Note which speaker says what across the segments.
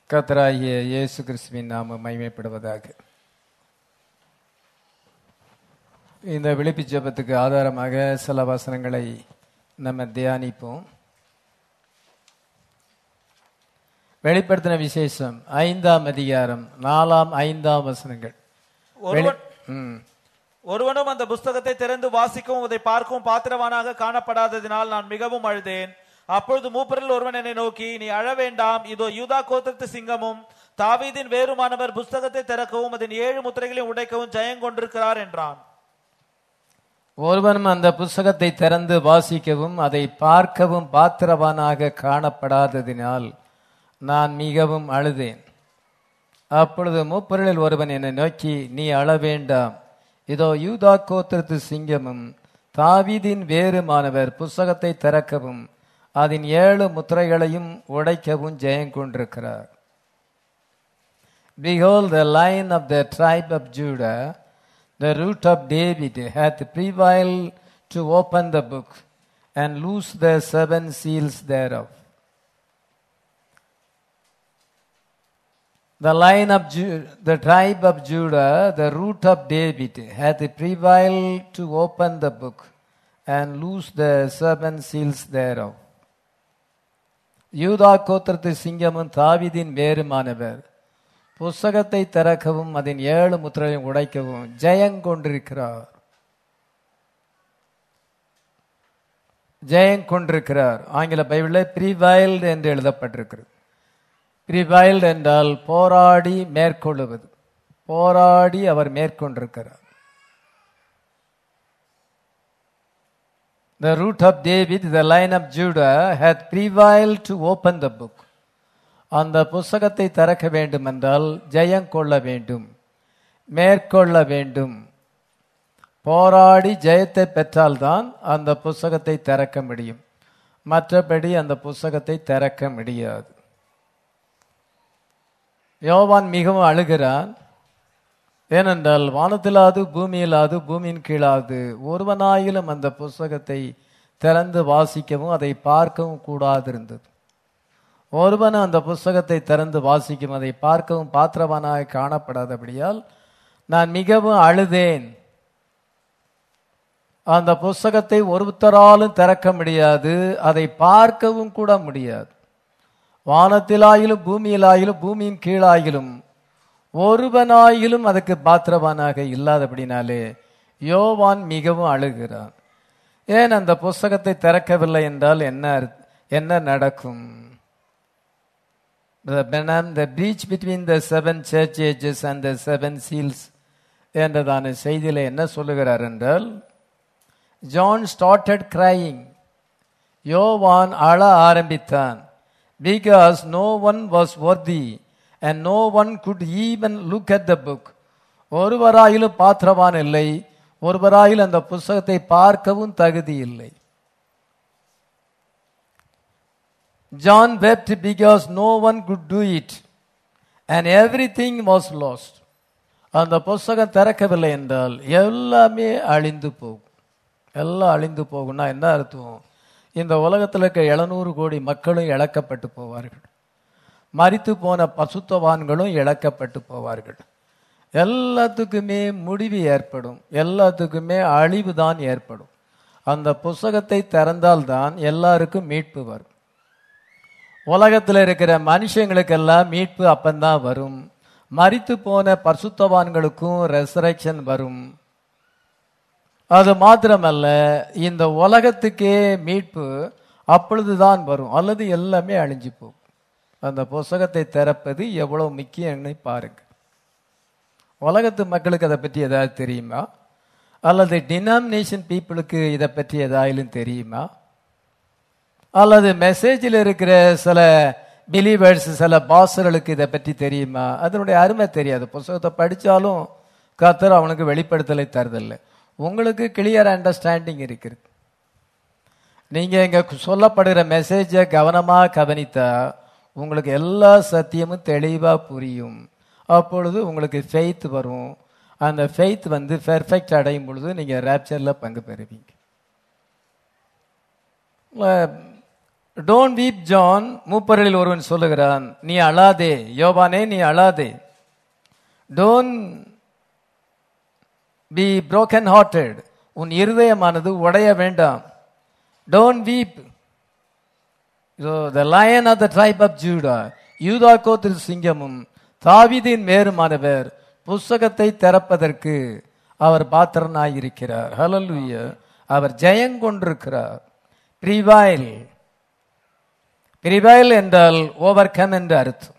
Speaker 1: கர்த்தராகிய இயேசு கிறிஸ்துவின் நாம மகிமைப்படுவதாக இந்த விழிப்பு ஜெபத்துக்கு ஆதாரமாக சில வசனங்களை நம்ம தியானிப்போம் வெளிப்படுத்தின விசேஷம் ஐந்தாம் அதிகாரம் நாலாம் ஐந்தாம் வசனங்கள் வெளி-
Speaker 2: ஒருவன்
Speaker 1: ம்.
Speaker 2: ஒருவனும் அந்த புஸ்தகத்தை திறந்து வாசிக்கவும் அதை பார்க்கவும் பாத்திரவானாக காணப்படாததினால் நான் மிகவும் அழுதேன் அப்பொழுது மூப்பரில் ஒருவன் என்னை நோக்கி நீ அழ வேண்டாம் இதோ யூதா கோத்திரத்து சிங்கமும் தாவீதின் வேறுமானவர் புஸ்தகத்தை திறக்கவும் அதன் ஏழு முத்திரைகளையும் உடைக்கவும் ஜெயம் கொண்டிருக்கிறார் என்றான்
Speaker 1: ஒருவனும் அந்த புஸ்தகத்தை திறந்து வாசிக்கவும் அதை பார்க்கவும் பாத்திரவானாக காணப்படாததினால் நான் மிகவும் அழுதேன் அப்பொழுது மூப்பொருளில் ஒருவன் என்னை நோக்கி நீ அழ வேண்டாம் இதோ யூதா கோத்திரத்து சிங்கமும் தாவீதின் வேறுமானவர் புஸ்தகத்தை திறக்கவும் அதன் ஏழு முத்திரைகளையும் உடைக்கவும் ஜெயம் கொண்டிருக்கிறார் Behold, the lion of the tribe of Judah, the root of David, hath prevailed to open the book and loose the seven seals thereof. The line of Ju- the tribe of Judah, the root of David, hath prevailed to open the book and loose the seven seals thereof. யூதா கோத்திரத்து சிங்கமும் தாவீதின் வேறுமானவர் புஸ்தகத்தை திறக்கவும் அதன் ஏழு முத்திரையும் உடைக்கவும் ஜெயங்கொண்டிருக்கிறார் ஜெயங்கொண்டிருக்கிறார் ஆங்கில பைபிளில் ப்ரிவைல்டு என்று எழுதப்பட்டிருக்கிறது ப்ரிவைல்டு என்றால் போராடி மேற்கொள்ளுவது போராடி அவர் மேற்கொண்டிருக்கிறார் The root of David, the line of Judah, hath prevailed to open the book. அந்த புஸ்தகத்தை திறக்க வேண்டும் என்றால் ஜெயம் கொள்ள வேண்டும் மேற்கொள்ள வேண்டும் போராடி ஜெயத்தை பெற்றால்தான் அந்த புஸ்தகத்தை திறக்க முடியும் மற்றபடி அந்த புஸ்தகத்தை திறக்க முடியாது யோவான் மிகவும் அழுகிறான் ஏனென்றால் வானத்திலாது பூமியிலாது பூமியின் கீழாது ஒருவனாயிலும் அந்த புஸ்தகத்தை திறந்து வாசிக்கவும் அதை பார்க்கவும் கூடாதிருந்தது ஒருவனும் அந்த புஸ்தகத்தை திறந்து வாசிக்கும் அதை பார்க்கவும் பாத்திரவானாக காணப்படாதபடியால் நான் மிகவும் அழுதேன் அந்த புஸ்தகத்தை ஒருத்தராலும் திறக்க முடியாது அதை பார்க்கவும் கூட முடியாது வானத்திலாயிலும் பூமியிலாயிலும் பூமியின் கீழாயிலும் ஒருவனாயிலும் அதுக்கு பாத்திரவானாக இல்லாதபடினாலே யோவான் மிகவும் அழுகிறான் ஏன் அந்த புஸ்தகத்தை திறக்கவில்லை என்றால் என்ன அர்த்- என்ன நடக்கும் the Benham, the breach between the seven church ages and the seven seals என்றதான செய்தியில என்ன சொல்லுகிறார் என்றால் ஜான் started crying யோவான் அழ ஆரம்பித்தான் because no one was worthy and no one could even look at the book ஒருவராயிலும் பாத்திரவான் இல்லை ஒருவராயில் அந்த புஸ்தகத்தை பார்க்கவும் தகுதி இல்லை John wept because no one could do it and everything was lost. அந்த புஸ்தகம் திறக்கவில்லை என்றால் எல்லாமே அழிந்து போகும் எல்லாம் அழிந்து போகும்னா என்ன அர்த்தம் இந்த உலகத்தில் இருக்க எழுநூறு கோடி மக்களும் இழக்கப்பட்டு போவார்கள் மரித்து போன பசுத்தவான்களும் இழக்கப்பட்டு போவார்கள் எல்லாத்துக்குமே முடிவு ஏற்படும் எல்லாத்துக்குமே அழிவு தான் ஏற்படும் அந்த புஸ்தகத்தை திறந்தால்தான் எல்லாருக்கும் மீட்பு வரும் உலகத்தில் இருக்கிற மனுஷங்களுக்கெல்லாம் மீட்பு அப்பந்தான் வரும் மரித்து போன பரிசுத்தவான்களுக்கும் ரெசரக்ஷன் வரும் அது மாத்திரமல்ல இந்த உலகத்துக்கே மீட்பு அப்பொழுதுதான் வரும் அல்லது எல்லாமே அழிஞ்சு போகும் அந்த புஸ்தகத்தை திறப்பது எவ்வளவு முக்கியம்னு பாருங்க உலகத்து மக்களுக்கு அதை பற்றி ஏதாவது தெரியுமா அல்லது டினாமினேஷன் பீப்புளுக்கு இதை பற்றி ஏதாயிலும் தெரியுமா அல்லது மெசேஜில் இருக்கிற சில பிலீவர்ஸ் சில பாசர்களுக்கு இதை பற்றி தெரியுமா அதனுடைய அருமை தெரியாது புஸ்தகத்தை படித்தாலும் கர்த்தர் அவனுக்கு வெளிப்படுத்தலை தருதில்லை உங்களுக்கு கிளியர் அண்டர்ஸ்டாண்டிங் இருக்கிறது நீங்க இங்க சொல்லப்படுகிற மெசேஜை கவனமா கவனித்தா உங்களுக்கு எல்லா சத்தியமும் தெளிவா புரியும் அப்பொழுது உங்களுக்கு ஃபெய்த் வரும் அந்த ஃபெய்த் வந்து பெர்ஃபெக்ட் அடையும் பொழுது நீங்க ரேப்சர்ல பங்கு பெறுவீங்க டோன்ட் வீப் ஜான் மூப்பரில் ஒருவன் சொல்லுகிறான் நீ அழாதே யோவானே நீ அழாதே டோன்ட் பி broken ஹார்ட்டட் உன் இருதயமானது உடைய வேண்டாம் don't weep the lion of the tribe of Judah யூதா கோத்திரு சிங்கமும் தாவீதின் மேருமானவர் புஸ்தகத்தை திறப்பதற்கு அவர் பாத்திரனாயிருக்கிறார் ஹalleluya அவர் ஜெயம் கொண்டிருக்கிறார் பிரிவாயில் பிரிவாயில் என்றால் ஓவர் கம் என்று அர்த்தம்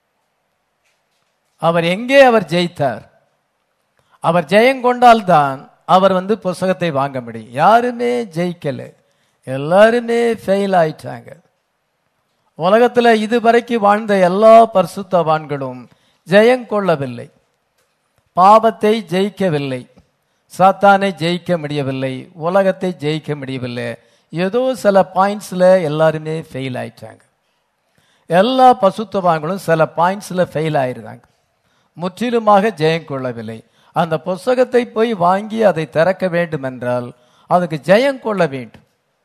Speaker 1: அவர் எங்கே அவர் ஜெயித்தார் அவர் ஜெயம் கொண்டால்தான் அவர் வந்து புஸ்தகத்தை வாங்க முடியும் யாருமே ஜெயிக்கல எல்லாருமே ஃபெயில் ஆயிட்டாங்க உலகத்துல இதுவரைக்கும் வாழ்ந்த எல்லா பரிசுத்தவான்களும் ஜெயம் கொள்ளவில்லை பாவத்தை ஜெயிக்கவில்லை சாத்தானை ஜெயிக்க முடியவில்லை உலகத்தை ஜெயிக்க முடியவில்லை ஏதோ சில பாயிண்ட்ஸ்ல எல்லாருமே ஃபெயில் ஆயிட்டாங்க எல்லா பசுத்தவான்களும் சில பாயிண்ட்ஸ்ல ஃபெயில் ஆயிருந்தாங்க முற்றிலுமாக ஜெயம் கொள்ளவில்லை அந்த புஸ்தகத்தை போய் வாங்கி அதை திறக்க வேண்டும் என்றால் அதுக்கு ஜெயம் கொள்ள வேண்டும்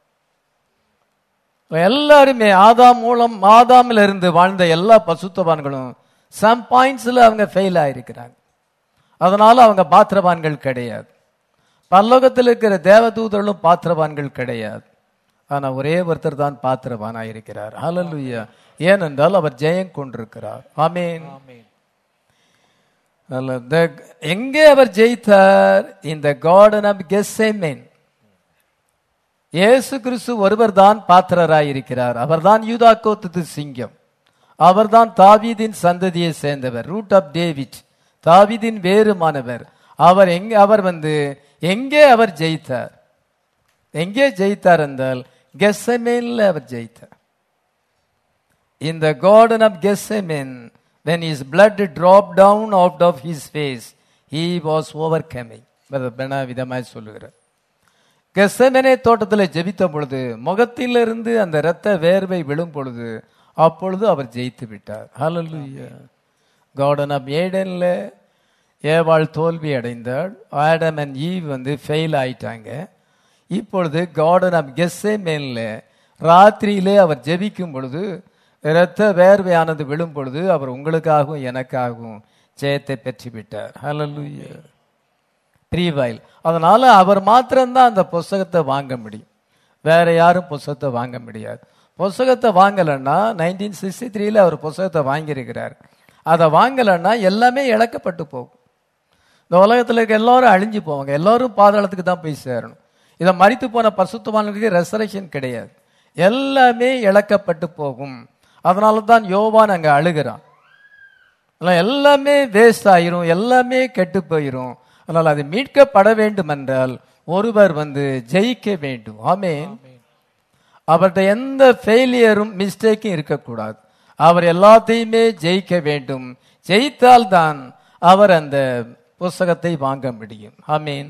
Speaker 1: எல்லாருமே ஆதாம் மூலம் ஆதாமில் இருந்து வாழ்ந்த எல்லா பசுத்தவான்களும் சம் பாயிண்ட்ஸ்ல அவங்க ஃபெயில் ஆயிருக்கிறாங்க அதனால அவங்க பாத்திரவான்கள் கிடையாது பல்லோகத்தில் இருக்கிற தேவதூதர்களும் பாத்திரவான்கள் கிடையாது ஆனா ஒரே ஒருத்தர் தான் பாத்திரவானாயிருக்கிறார் ஹalleluya ஏனென்றால் அவர் ஜெயம் கொண்டிருக்கிறார் ஆமென் அல்ல, the- எங்கே அவர் ஜெயித்தார் இந்த கார்டன் ஆஃப் கெஸ்ஸேமேன் இயேசு கிறிஸ்து ஒருவர் தான் பாத்திரராயிருக்கிறார் அவர்தான் யூதாக்கோத்து சிங்கம் அவர்தான் தாவீதின் சந்ததியை சேர்ந்தவர் ரூட் ஆஃப் டேவிட் தாவீதின் வேறுமானவர் அவர் எங்க அவர் வந்து எங்கே அவர் ஜெயித்தார் எங்கே ஜெயித்தார் என்றால் கெஸ்ஸமேன்ல அவர் ஜெயித்தார் in the garden of Gethsemane, when his blood dropped down out of his face, he was overcoming. Brother பெனா விதமாய் சொல்லுகிறார் கெசமனே தோட்டத்தில் ஜெபித்த பொழுது முகத்திலிருந்து அந்த இரத்த வேர்வை விழும் பொழுது அப்பொழுது அவர் ஜெயித்து விட்டார் ஹalleluya கார்டன் ஆஃப் ஏடன்ல ஏவாள் தோல்வி அடைந்தாள் ஆடம் அண்ட் ஈவ் வந்து ஃபெயில் ஆயிட்டாங்க இப்பொழுது கார்டன் ஆஃப் கெஸ்ஸேமேன்ல ராத்திரியிலே அவர் ஜெபிக்கும் பொழுது இரத்த வேர்வையானது விழும் பொழுது அவர் உங்களுக்காகவும் எனக்காகவும் ஜெயத்தை பெற்று விட்டார் ஹalleluya ப்ரீவைல் அதனால அவர் மாத்திரம்தான் அந்த புஸ்தகத்தை வாங்க முடியும் வேற யாரும் புஸ்தகத்தை வாங்க முடியாது புஸ்தகத்தை வாங்கலைன்னா நைன்டீன் சிக்ஸ்டி த்ரீல அவர் புஸ்தகத்தை வாங்கியிருக்கிறார் அதை வாங்கலைன்னா எல்லாமே இழக்கப்பட்டு போகும் இந்த உலகத்தில் இருக்க எல்லாரும் அழிஞ்சு போவாங்க எல்லாரும் பாதாளத்துக்கு தான் போய் சேரணும் இதை மறித்து போன பசுத்தவான்களுக்கு ரெசரேஷன் கிடையாது எல்லாமே இழக்கப்பட்டு போகும் அதனால தான் யோவான் அங்க அழுகிறான் அதனால எல்லாமே வேஸ்ட் ஆயிரும் எல்லாமே கெட்டு போயிரும் அதனால் அது மீட்கப்பட வேண்டும் என்றால் ஒருவர் வந்து ஜெயிக்க வேண்டும் ஆமென் அவர்கிட்ட எந்த ஃபெயிலியரும் மிஸ்டேக்கும் இருக்கக்கூடாது அவர் எல்லாத்தையுமே ஜெயிக்க வேண்டும் ஜெயித்தால்தான் அவர் அந்த புஸ்தகத்தை வாங்க முடியும் ஆமீன்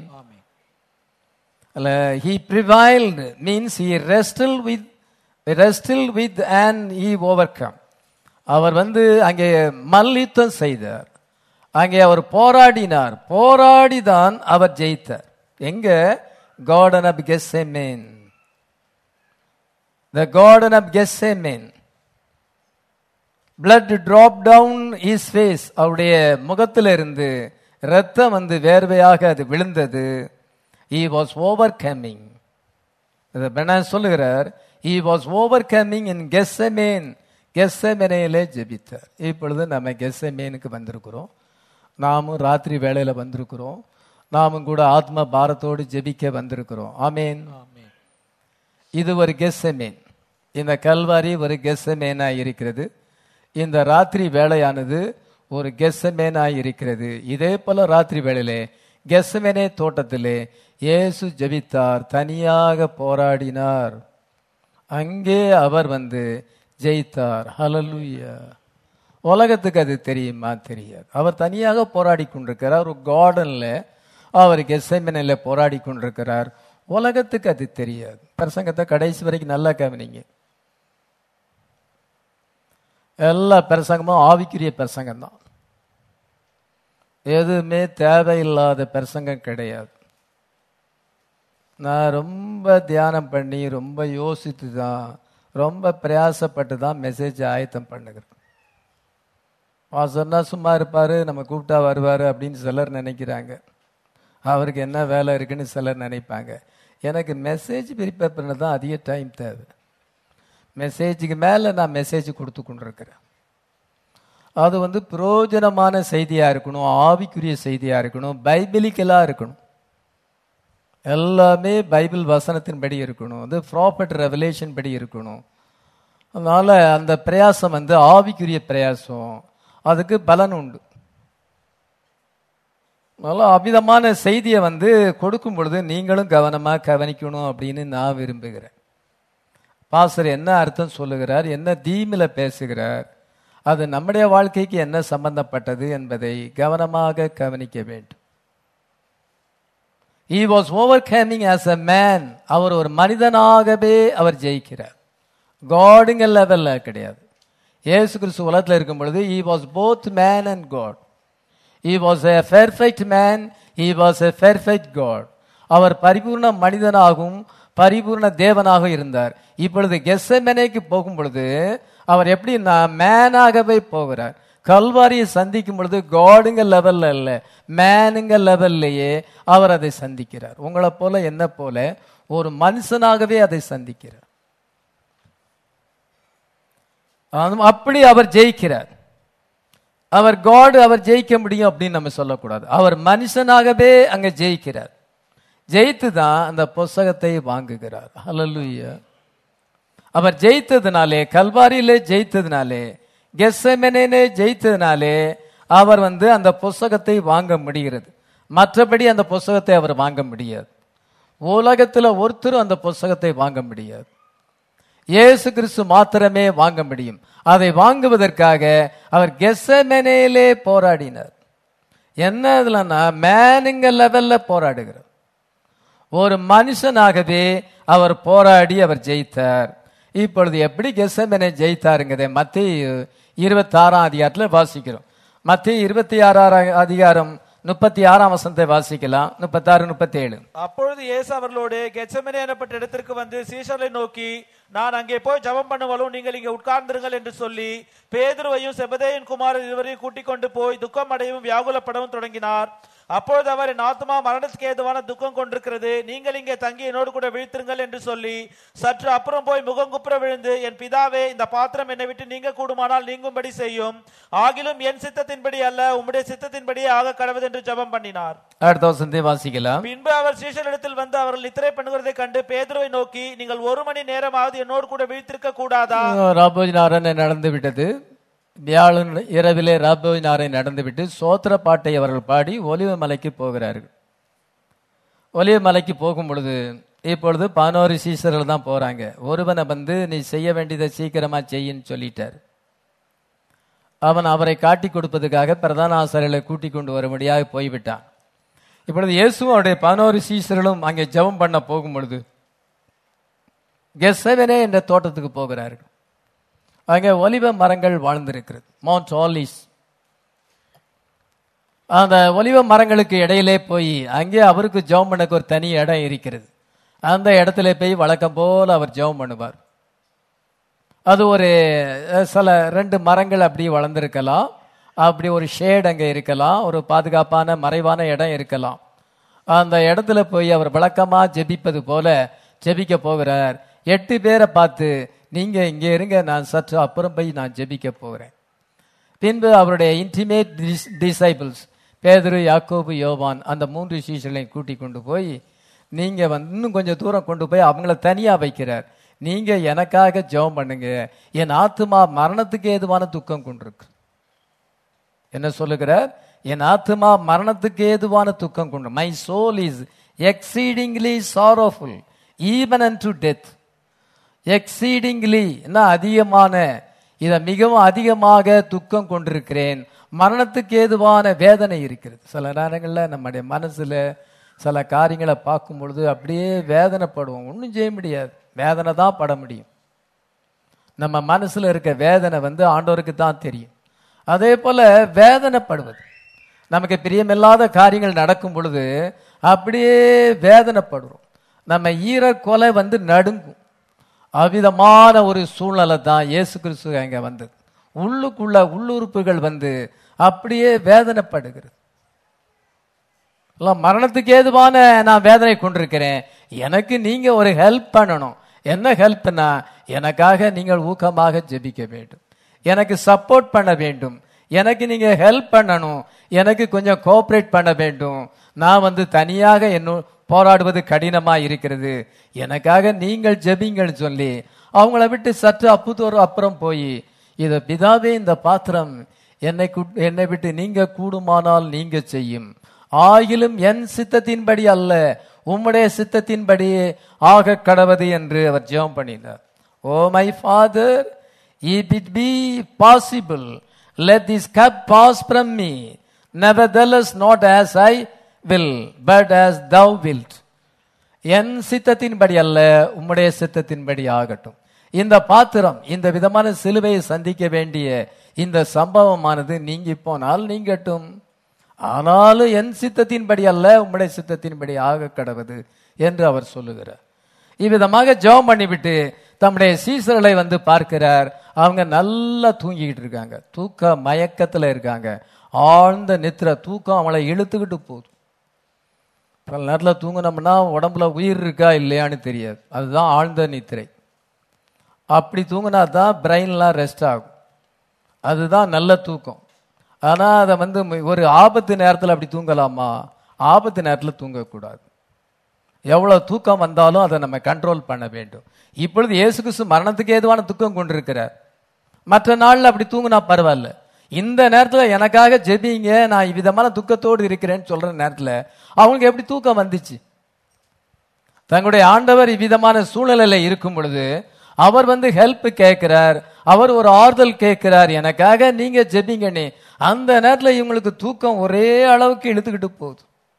Speaker 1: he prevailed means he wrestled with wrestled with and he overcome அவர் வந்து அங்கே மல்யுத்தம் செய்தார் அங்கே அவர் போராடினார் போராடிதான் அவர் ஜெயித்தார் எங்க garden of Gethsemane the garden of Gethsemane blood dropped down his face அவருடைய முகத்திலிருந்து இரத்தம் வந்து வேர்வையாக அது விழுந்தது he was overcoming இதை பெனான் சொல்லுகிறார் he was overcoming in கெஸ்ஸமேன் கெஸ்ஸமேனையிலே ஜெபித்தார் இப்பொழுது நம்ம கெஸ்ஸமேனுக்கு வந்திருக்கிறோம் நாமும் ராத்திரி வேளையில வந்திருக்கிறோம் நாமும் கூட ஆத்ம பாரத்தோடு ஜெபிக்க வந்திருக்கிறோம் ஆமேன் இது ஒரு கெஸ்ஸமேன் இந்த கல்வாரி ஒரு கெஸ்ஸமேனாய் இருக்கிறது இந்த ராத்திரி வேலையானது ஒரு கெஸ்ஸமேனாய் இருக்கிறது இதே போல ராத்திரி வேளையிலே கெஸ்ஸமேனே தோட்டத்திலே இயேசு ஜெபித்தார் தனியாக போராடினார் அங்கே அவர் வந்து ஜெயித்தார் ஹalleluya உலகத்துக்கு அது தெரியுமா தெரியாது அவர் தனியாக போராடி கொண்டிருக்கிறார் ஒரு கார்டன்ல அவர் கெஸ்ஸமேனில் போராடி கொண்டிருக்கிறார் உலகத்துக்கு அது தெரியாது பிரசங்கத்தை கடைசி வரைக்கும் நல்லா கவனிங்க எல்லா பிரசங்கமும் ஆவிக்குரிய பிரசங்கம் தான் எதுவுமே தேவையில்லாத பிரசங்கம் கிடையாது நான் ரொம்ப தியானம் பண்ணி ரொம்ப யோசித்து தான் ரொம்ப பிரயாசப்பட்டு தான் மெசேஜ் ஆயத்தம் பண்ணுகிறோம் சொன்னா சும்மா இருப்பாரு நம்ம கூப்பிட்டா வருவாரு அப்படின்னு சிலர் நினைக்கிறாங்க அவருக்கு என்ன வேலை இருக்குன்னு சிலர் நினைப்பாங்க எனக்கு மெசேஜ் ப்ரிப்பேர் பண்ண தான் அதிக டைம் தேவை மெசேஜுக்கு மேலே நான் மெசேஜ் கொடுத்து கொண்டிருக்கிறேன் அது வந்து பிரயோஜனமான செய்தியாக இருக்கணும் ஆவிக்குரிய செய்தியாக இருக்கணும் பைபிளிக்கலாக இருக்கணும் எல்லாமே பைபிள் வசனத்தின்படி இருக்கணும் அது ப்ராப்பர்ட் ரெவலேஷன் படி இருக்கணும் அதனால அந்த பிரயாசம் வந்து ஆவிக்குரிய பிரயாசம் அதுக்கு பலன் உண்டு அதனால அமிதமான செய்தியை வந்து கொடுக்கும் பொழுது நீங்களும் கவனமாக கவனிக்கணும் அப்படின்னு நான் விரும்புகிறேன் பாஸ்டர் என்ன அர்த்தம் சொல்லுகிறார் என்ன தீமில் பேசுகிறார் அது நம்முடைய வாழ்க்கைக்கு என்ன சம்பந்தப்பட்டது என்பதை கவனமாக கவனிக்க வேண்டும் he was overcoming as a man அவர் ஒரு மனிதனாகவே அவர் ஜெயிக்கிறார் காடுங்க லெவல்ல கிடையாது இயேசு கிறிஸ்து உலகத்தில் இருக்கும் பொழுது he was both man and god he was a perfect man he was a perfect god அவர் பரிபூர்ண மனிதனாகவும் பரிபூர்ண தேவனாக இருந்தார் இப்பொழுது கெஸ்ஸமெனேக்கு போகும் பொழுது அவர் எப்படி மேனாகவே போகிறார் கல்வாரியை சந்திக்கும் பொழுது காடுங்க லெவல்ல இல்ல மேனுங்க லெவல்லையே அவர் அதை சந்திக்கிறார் உங்களை போல என்ன போல ஒரு மனுஷனாகவே அதை சந்திக்கிறார் ஆம், அப்படி அவர் ஜெயிக்கிறார் அவர் காட் அவர் ஜெயிக்க முடியும் அப்படின்னு நம்ம சொல்லக்கூடாது அவர் மனுஷனாகவே அங்க ஜெயிக்கிறார் ஜெயித்து தான் அந்த புஸ்தகத்தை வாங்குகிறார் ஹalleluya அவர் ஜெயித்ததுனாலே கல்வாரியிலே ஜெயித்ததுனாலே கெஸ்ஸமெனே ஜெயித்ததுனாலே அவர் வந்து அந்த புஸ்தகத்தை வாங்க முடிகிறது மற்றபடி அந்த புஸ்தகத்தை அவர் வாங்க முடியாது உலகத்துல ஒருத்தரும் அந்த புஸ்தகத்தை வாங்க முடியாது இயேசு கிறிஸ்து மாத்திரமே வாங்க முடியும் அதை வாங்குவதற்காக அவர் கெஸ்ஸமெனேலே போராடினார் என்ன இதுலன்னா மேனுங்க லெவல்ல போராடுகிறார் ஒரு மனுஷனாகவே அவர் போராடி அவர் ஜெயித்தார் இப்பொழுது எப்படி கெசமெனை ஜெயித்தாருங்கிறதை மத்திய இருபத்தி ஆறாம் அதிகாரத்தில் வாசிக்கிறோம் மத்திய இருபத்தி ஆறாம் அதிகாரம் முப்பத்தி ஆறாம் வசனத்தை வாசிக்கலாம் முப்பத்தாறு முப்பத்தி ஏழு
Speaker 2: அப்பொழுது இயேசு அவர்களோடு கெச்சமனே எனப்பட்ட இடத்திற்கு வந்து சீஷர்களை நோக்கி நான் அங்கே போய் ஜெபம் பண்ணுவலும் நீங்கள் இங்கே உட்கார்ந்திருங்கள் என்று சொல்லி பேதுருவையும் செபதேயின் குமாரர் இருவரையும் கூட்டிக் கொண்டு போய் துக்கம் அடையவும் வியாகுலப்படவும் தொடங்கினார் அப்பொழுது அவர் என் ஆத்மா மரணத்துக்கு ஏதுவான துக்கம் கொண்டிருக்கிறது நீங்கள் இங்கே தங்கி என்னோடு கூட வீழ்த்திருங்கள் என்று சொல்லி சற்று அப்புறம் போய் முகங்குப்புற விழுந்து என் பிதாவே இந்த பாத்திரம் என்னை விட்டு நீங்க கூடுமானால் நீங்கும்படி செய்யும் ஆகிலும் என் சித்தத்தின்படி அல்ல உம்முடைய சித்தத்தின்படியே ஆக கடவுது என்று ஜெபம் பண்ணினார்
Speaker 1: அடுத்த வசனத்தை வாசிக்கலாம்
Speaker 2: பின்பு அவர் சீஷரிடத்தில் வந்து அவர்கள் நித்திரை பண்ணுகிறதை கண்டு பேதுருவை நோக்கி நீங்கள் ஒரு மணி நேரமாவது என்னோடு கூட வீழ்த்திருக்க கூடாதா
Speaker 1: ராபோஜ் நாராயண நடந்து விட்டது வியாழன் இரவிலே ராபோஜ் நாராயண் நடந்துவிட்டு சோத்திர பாட்டை அவர்கள் பாடி ஒலிவ மலைக்கு போகிறார்கள் ஒலிவ மலைக்கு போகும் பொழுது இப்பொழுது பதினோரு சீசர்கள் தான் போறாங்க ஒருவனை வந்து நீ செய்ய வேண்டியதை சீக்கிரமா செய்யின்னு சொல்லிட்டார் அவன் அவரை காட்டி கொடுப்பதற்காக பிரதான ஆசிரியர்களை கூட்டிக் கொண்டு வரும்படியாக போய்விட்டான் இப்பொழுது இயேசுவும் அவருடைய பதினோரு சீசர்களும் அங்கே ஜெபம் பண்ண போகும் பொழுது கெசவனே என்ற தோட்டத்துக்கு போகிறார்கள் அங்கே ஒலிவ மரங்கள் வாழ்ந்திருக்கிறது மவுண்ட் ஆலிஸ் அந்த ஒலிவ மரங்களுக்கு இடையிலே போய் அங்கே அவருக்கு ஜெபம் பண்ணக்கு ஒரு தனி இடம் இருக்கிறது அந்த இடத்துல போய் வழக்கம் போல அவர் ஜெபம் பண்ணுவார் அது ஒரு அஹ், சில ரெண்டு மரங்கள் அப்படி வளர்ந்திருக்கலாம் அப்படி ஒரு ஷேட் அங்கே இருக்கலாம் ஒரு பாதுகாப்பான மறைவான இடம் இருக்கலாம் அந்த இடத்துல போய் அவர் வழக்கமா ஜெபிப்பது போல ஜெபிக்க போகிறார் எட்டு பேரை பார்த்து நீங்க இங்கே இருங்க நான் சற்று அப்புறம் போய் நான் ஜெபிக்க போகிறேன் பின்பு அவருடைய இன்டிமேட் டிசைபிள்ஸ் பேதுரு யாக்கோபு யோவான் அந்த மூன்று சீஷர்களையும் கூட்டி கொண்டு போய் நீங்க வந்து இன்னும் கொஞ்சம் தூரம் கொண்டு போய் அவங்கள தனியா வைக்கிறார் நீங்க எனக்காக ஜெபம் பண்ணுங்க என் ஆத்துமா மரணத்துக்கு ஏதுவான துக்கம் கொண்டிருக்கு என்ன சொல்லுகிறார் என் ஆத்துமா மரணத்துக்கு ஏதுவான துக்கம் கொண்டு my soul is exceedingly sorrowful even and to death exceedingly என்ன அதிகமான இதை மிகவும் அதிகமாக துக்கம் கொண்டிருக்கிறேன் மரணத்துக்கு ஏதுவான வேதனை இருக்கிறது சில நேரங்களில் நம்முடைய மனசுல சில காரியங்களை பார்க்கும் பொழுது அப்படியே வேதனைப்படுவோம் ஒன்றும் செய்ய முடியாது வேதனை தான் பட முடியும் நம்ம மனசுல இருக்க வேதனை வந்து ஆண்டவருக்கு தான் தெரியும் அதே போல வேதனைப்படுவது நமக்கு பிரியமில்லாத காரியங்கள் நடக்கும் பொழுது அப்படியே வேதனைப்படுறோம் நம்ம ஈர கொலை வந்து நடுங்கும் அவ்விதமான ஒரு சூழ்நிலை தான் இயேசு கிறிஸ்து அங்க வந்தது உள்ளுக்குள்ள உள்ளுறுப்புகள் வந்து அப்படியே வேதனைப்படுகிறது இல்ல, மரணத்துக்கு ஏதுவான நான் வேதனை கொண்டிருக்கிறேன் எனக்கு நீங்க ஒரு ஹெல்ப் பண்ணணும் என்ன ஹெல்ப்னா எனக்காக நீங்கள் ஊக்கமாக ஜெபிக்க வேண்டும் எனக்கு சப்போர்ட் பண்ண வேண்டும் எனக்கு நீங்க ஹெல்ப் பண்ணணும் எனக்கு கொஞ்சம் கோஆபரேட் பண்ண வேண்டும் நான் வந்து தனியாக என்ன போராடுவது கடினமா இருக்கிறது எனக்காக நீங்கள் ஜெபிங்கன்னு சொல்லி அவங்கள விட்டு சற்று அப்புத்தோர் அப்புறம் போய் இத பிதாவே இந்த பாத்திரம் என்னை கு- என்னை விட்டு நீங்க கூடுமானால் நீங்க செய்யும் ஆகிலும் என் சித்தத்தின்படி அல்ல உம்முடைய சித்தத்தின்படி ஆக கடவது என்று அவர் ஜெபம் பண்ணினார் oh my father if it be possible let this cup pass from me nevertheless not as i will but as thou wilt என் சித்தத்தின்படி அல்ல உம்முடைய சித்தத்தின்படி ஆகட்டும் இந்த பாத்திரம் இந்த விதமான சிலுவையை சந்திக்க வேண்டிய இந்த சம்பவமானது நீங்கி போனால் நீங்கட்டும் ஆனாலும் என் சித்தத்தின்படி அல்ல உம்முடைய சித்தத்தின்படி ஆக கடவது என்று அவர் சொல்லுகிறார் இவ்விதமாக ஜெபம் பண்ணிவிட்டு தம்முடைய சீசர்களை வந்து பார்க்கிறார் அவங்க நல்லா தூங்கிக்கிட்டு இருக்காங்க தூக்க மயக்கத்துல இருக்காங்க ஆழ்ந்த நித்திர தூக்கம் அவளை இழுத்துக்கிட்டு போகுது பல நேரத்தில் தூங்கினோம்னா உடம்புல உயிர் இருக்கா இல்லையான்னு தெரியாது அதுதான் ஆழ்ந்த நித்திரை அப்படி தூங்கினா தான் பிரெயின்லாம் ரெஸ்ட் ஆகும் அதுதான் நல்ல தூக்கம் ஆனால் அதை வந்து மு- ஒரு ஆபத்து நேரத்தில் அப்படி தூங்கலாமா ஆபத்து நேரத்தில் தூங்கக்கூடாது எவ்வளோ தூக்கம் வந்தாலும் அதை நம்ம கண்ட்ரோல் பண்ண வேண்டும் இப்பொழுது இயேசு கிறிஸ்து மரணத்துக்கு ஏதுவான துக்கம் கொண்டிருக்கிறார் மற்ற நாள்ல அப்படி தூங்கினா பரவாயில்ல இந்த நேரத்தில் எனக்காக ஜெபிங்க நான் இவ்விதமான துக்கத்தோடு இருக்கிறேன்னு சொல்ற நேரத்தில் அவங்களுக்கு எப்படி தூக்கம் வந்துச்சு தங்களுடைய ஆண்டவர் இவ்விதமான சூழ்நிலையில இருக்கும் பொழுது அவர் வந்து ஹெல்ப் கேட்கிறார் அவர் ஒரு ஆறுதல் கேட்கிறார் எனக்காக நீங்க ஜெபிங்கண்ணே அந்த நேரத்தில் இவங்களுக்கு தூக்கம் ஒரே அளவுக்கு இழுத்துக்கிட்டு போகுது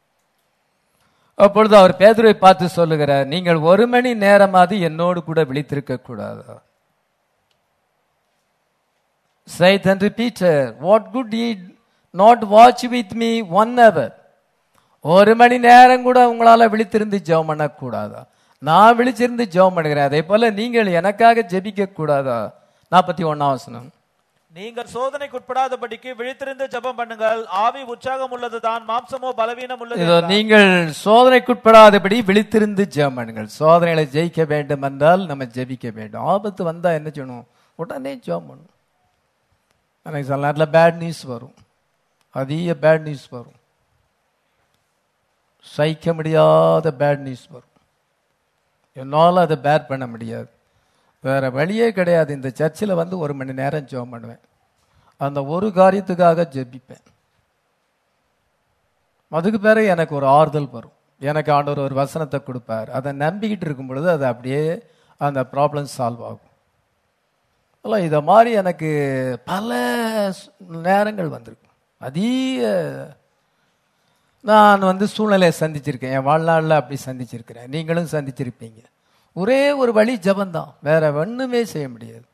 Speaker 1: அப்பொழுது அவர் பேதுருவை பார்த்து சொல்லுகிறார் நீங்கள் ஒரு மணி நேரமாவது என்னோடு கூட விழித்திருக்க கூடாதா Saith unto Peter, What good ye not watch with me one hour? ஒரு மணி நேரம் கூட உங்களால விழித்திருந்து ஜெபம் பண்ணக்கூடாதா நான் விழிச்சிருந்து ஜெபம் பண்ணுகிறேன் அதே போல நீங்கள் எனக்காக ஜெபிக்க கூடாதா நாற்பத்தி ஒன்னாம் வசனம்
Speaker 2: நீங்கள் சோதனைக்குட்படாதபடிக்கு விழித்திருந்து ஜெபம் பண்ணுங்கள் ஆவி உற்சாகம் உள்ளதுதான் மாம்சமோ பலவீனம் உள்ளது
Speaker 1: இதோ நீங்கள் சோதனைக்குட்படாதபடி விழித்திருந்து ஜெபம் பண்ணுங்கள் சோதனைகளை ஜெயிக்க வேண்டும் என்றால் நம்ம ஜெபிக்க வேண்டும் ஆபத்து வந்தா என்ன செய்யணும் உடனே ஜெபம் பண்ணணும் எனக்கு சில நேரத்தில் பேட் நியூஸ் வரும் அதிக பேட் நியூஸ் வரும் சகிக்க முடியாத பேட் நியூஸ் வரும் என்னால் அதை பேர் பண்ண முடியாது வேற வழியே கிடையாது இந்த சர்ச்சில் வந்து ஒரு மணி நேரம் ஜெபம் பண்ணுவேன் அந்த ஒரு காரியத்துக்காக ஜெபிப்பேன் அதுக்கு பிறகு எனக்கு ஒரு ஆறுதல் வரும் எனக்கு ஆண்டவர் ஒரு வசனத்தை கொடுப்பார் அதை நம்பிக்கிட்டு இருக்கும் பொழுது அது அப்படியே அந்த ப்ராப்ளம் சால்வ் ஆகும் அல்ல இதை மாதிரி எனக்கு பல ஸ்- நேரங்கள் வந்திருக்கு அதிக நான் வந்து சூழ்நிலையை சந்திச்சிருக்கேன் என் வாழ்நாளில் அப்படி சந்திச்சிருக்கிறேன் நீங்களும் சந்திச்சிருப்பீங்க ஒரே ஒரு வழி ஜபந்தான் வேற ஒண்ணுமே செய்ய முடியாது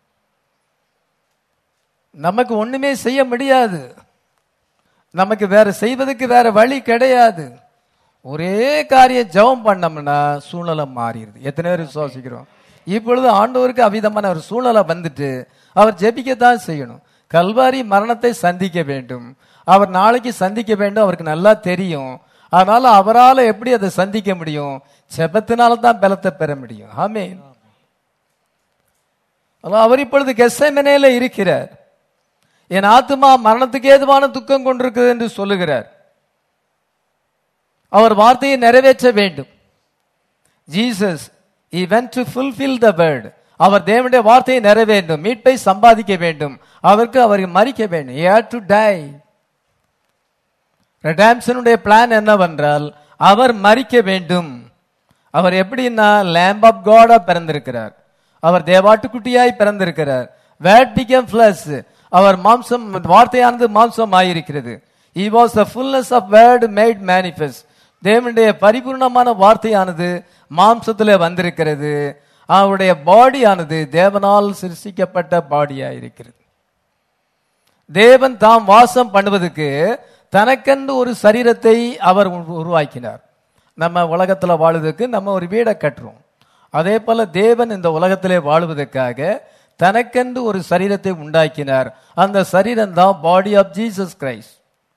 Speaker 1: நமக்கு ஒண்ணுமே செய்ய முடியாது நமக்கு வேற செய்வதற்கு வேற வழி கிடையாது ஒரே காரியம் ஜெபம் பண்ணோம்னா சூழ்நிலை மாறிடுது எத்தனை பேர் விசுவாசிக்கிறோம் இப்பொழுது ஆண்டவருக்கு அவிதமான ஒரு சூழ்நிலை வந்துட்டு அவர் ஜெபிக்கத்தான் செய்யணும் கல்வாரி மரணத்தை சந்திக்க வேண்டும் அவர் நாளைக்கு சந்திக்க வேண்டும் அவருக்கு நல்லா தெரியும் அதனால அவரால் எப்படி அதை சந்திக்க முடியும் செபத்தினால தான் பலத்தை பெற முடியும் ஆமென் அதான் அவர் இப்பொழுது கெஸ்ஸமனேல இருக்கிறார் என் ஆத்துமா மரணத்துக்கு ஏதுவான துக்கம் கொண்டிருக்குது என்று சொல்லுகிறார் அவர் வார்த்தையை நிறைவேற்ற வேண்டும் Jesus he went to fulfill the word அவர் தேவனுடைய வார்த்தையை நிறைவேற்றும் மீட்பை சம்பாதிக்க வேண்டும் அவருக்கு அவர் மறிக்க வேண்டும் he had to die ரெடாம்சனுடைய பிளான் என்னவென்றால் அவர் மறிக்க வேண்டும் அவர் எப்படின்னா லேம்ப் ஆஃப் காடா பிறந்திருக்கிறார் அவர் தேவாட்டுக்குட்டியாய் பிறந்திருக்கிறார் வேட் பிகம் பிளஸ் அவர் மாம்சம் வார்த்தையானது மாம்சம் ஆயிருக்கிறது he was the fullness of word made manifest தேவனுடைய பரிபூர்ணமான வார்த்தையானது மாம்சத்திலே வந்திருக்கிறது அவருடைய பாடியானது தேவனால் சிருஷ்டிக்கப்பட்ட பாடியா இருக்கிறது தேவன் தாம் வாசம் பண்ணுவதற்கு தனக்கென்று ஒரு சரீரத்தை அவர் உரு- உருவாக்கினார் நம்ம உலகத்துல வாழுவதற்கு நம்ம ஒரு வீடை கட்டுறோம் அதே போல தேவன் இந்த உலகத்திலே வாழ்வதற்காக தனக்கென்று ஒரு சரீரத்தை உண்டாக்கினார் அந்த சரீரம் தான் பாடி ஆஃப் ஜீசஸ் கிரைஸ்ட்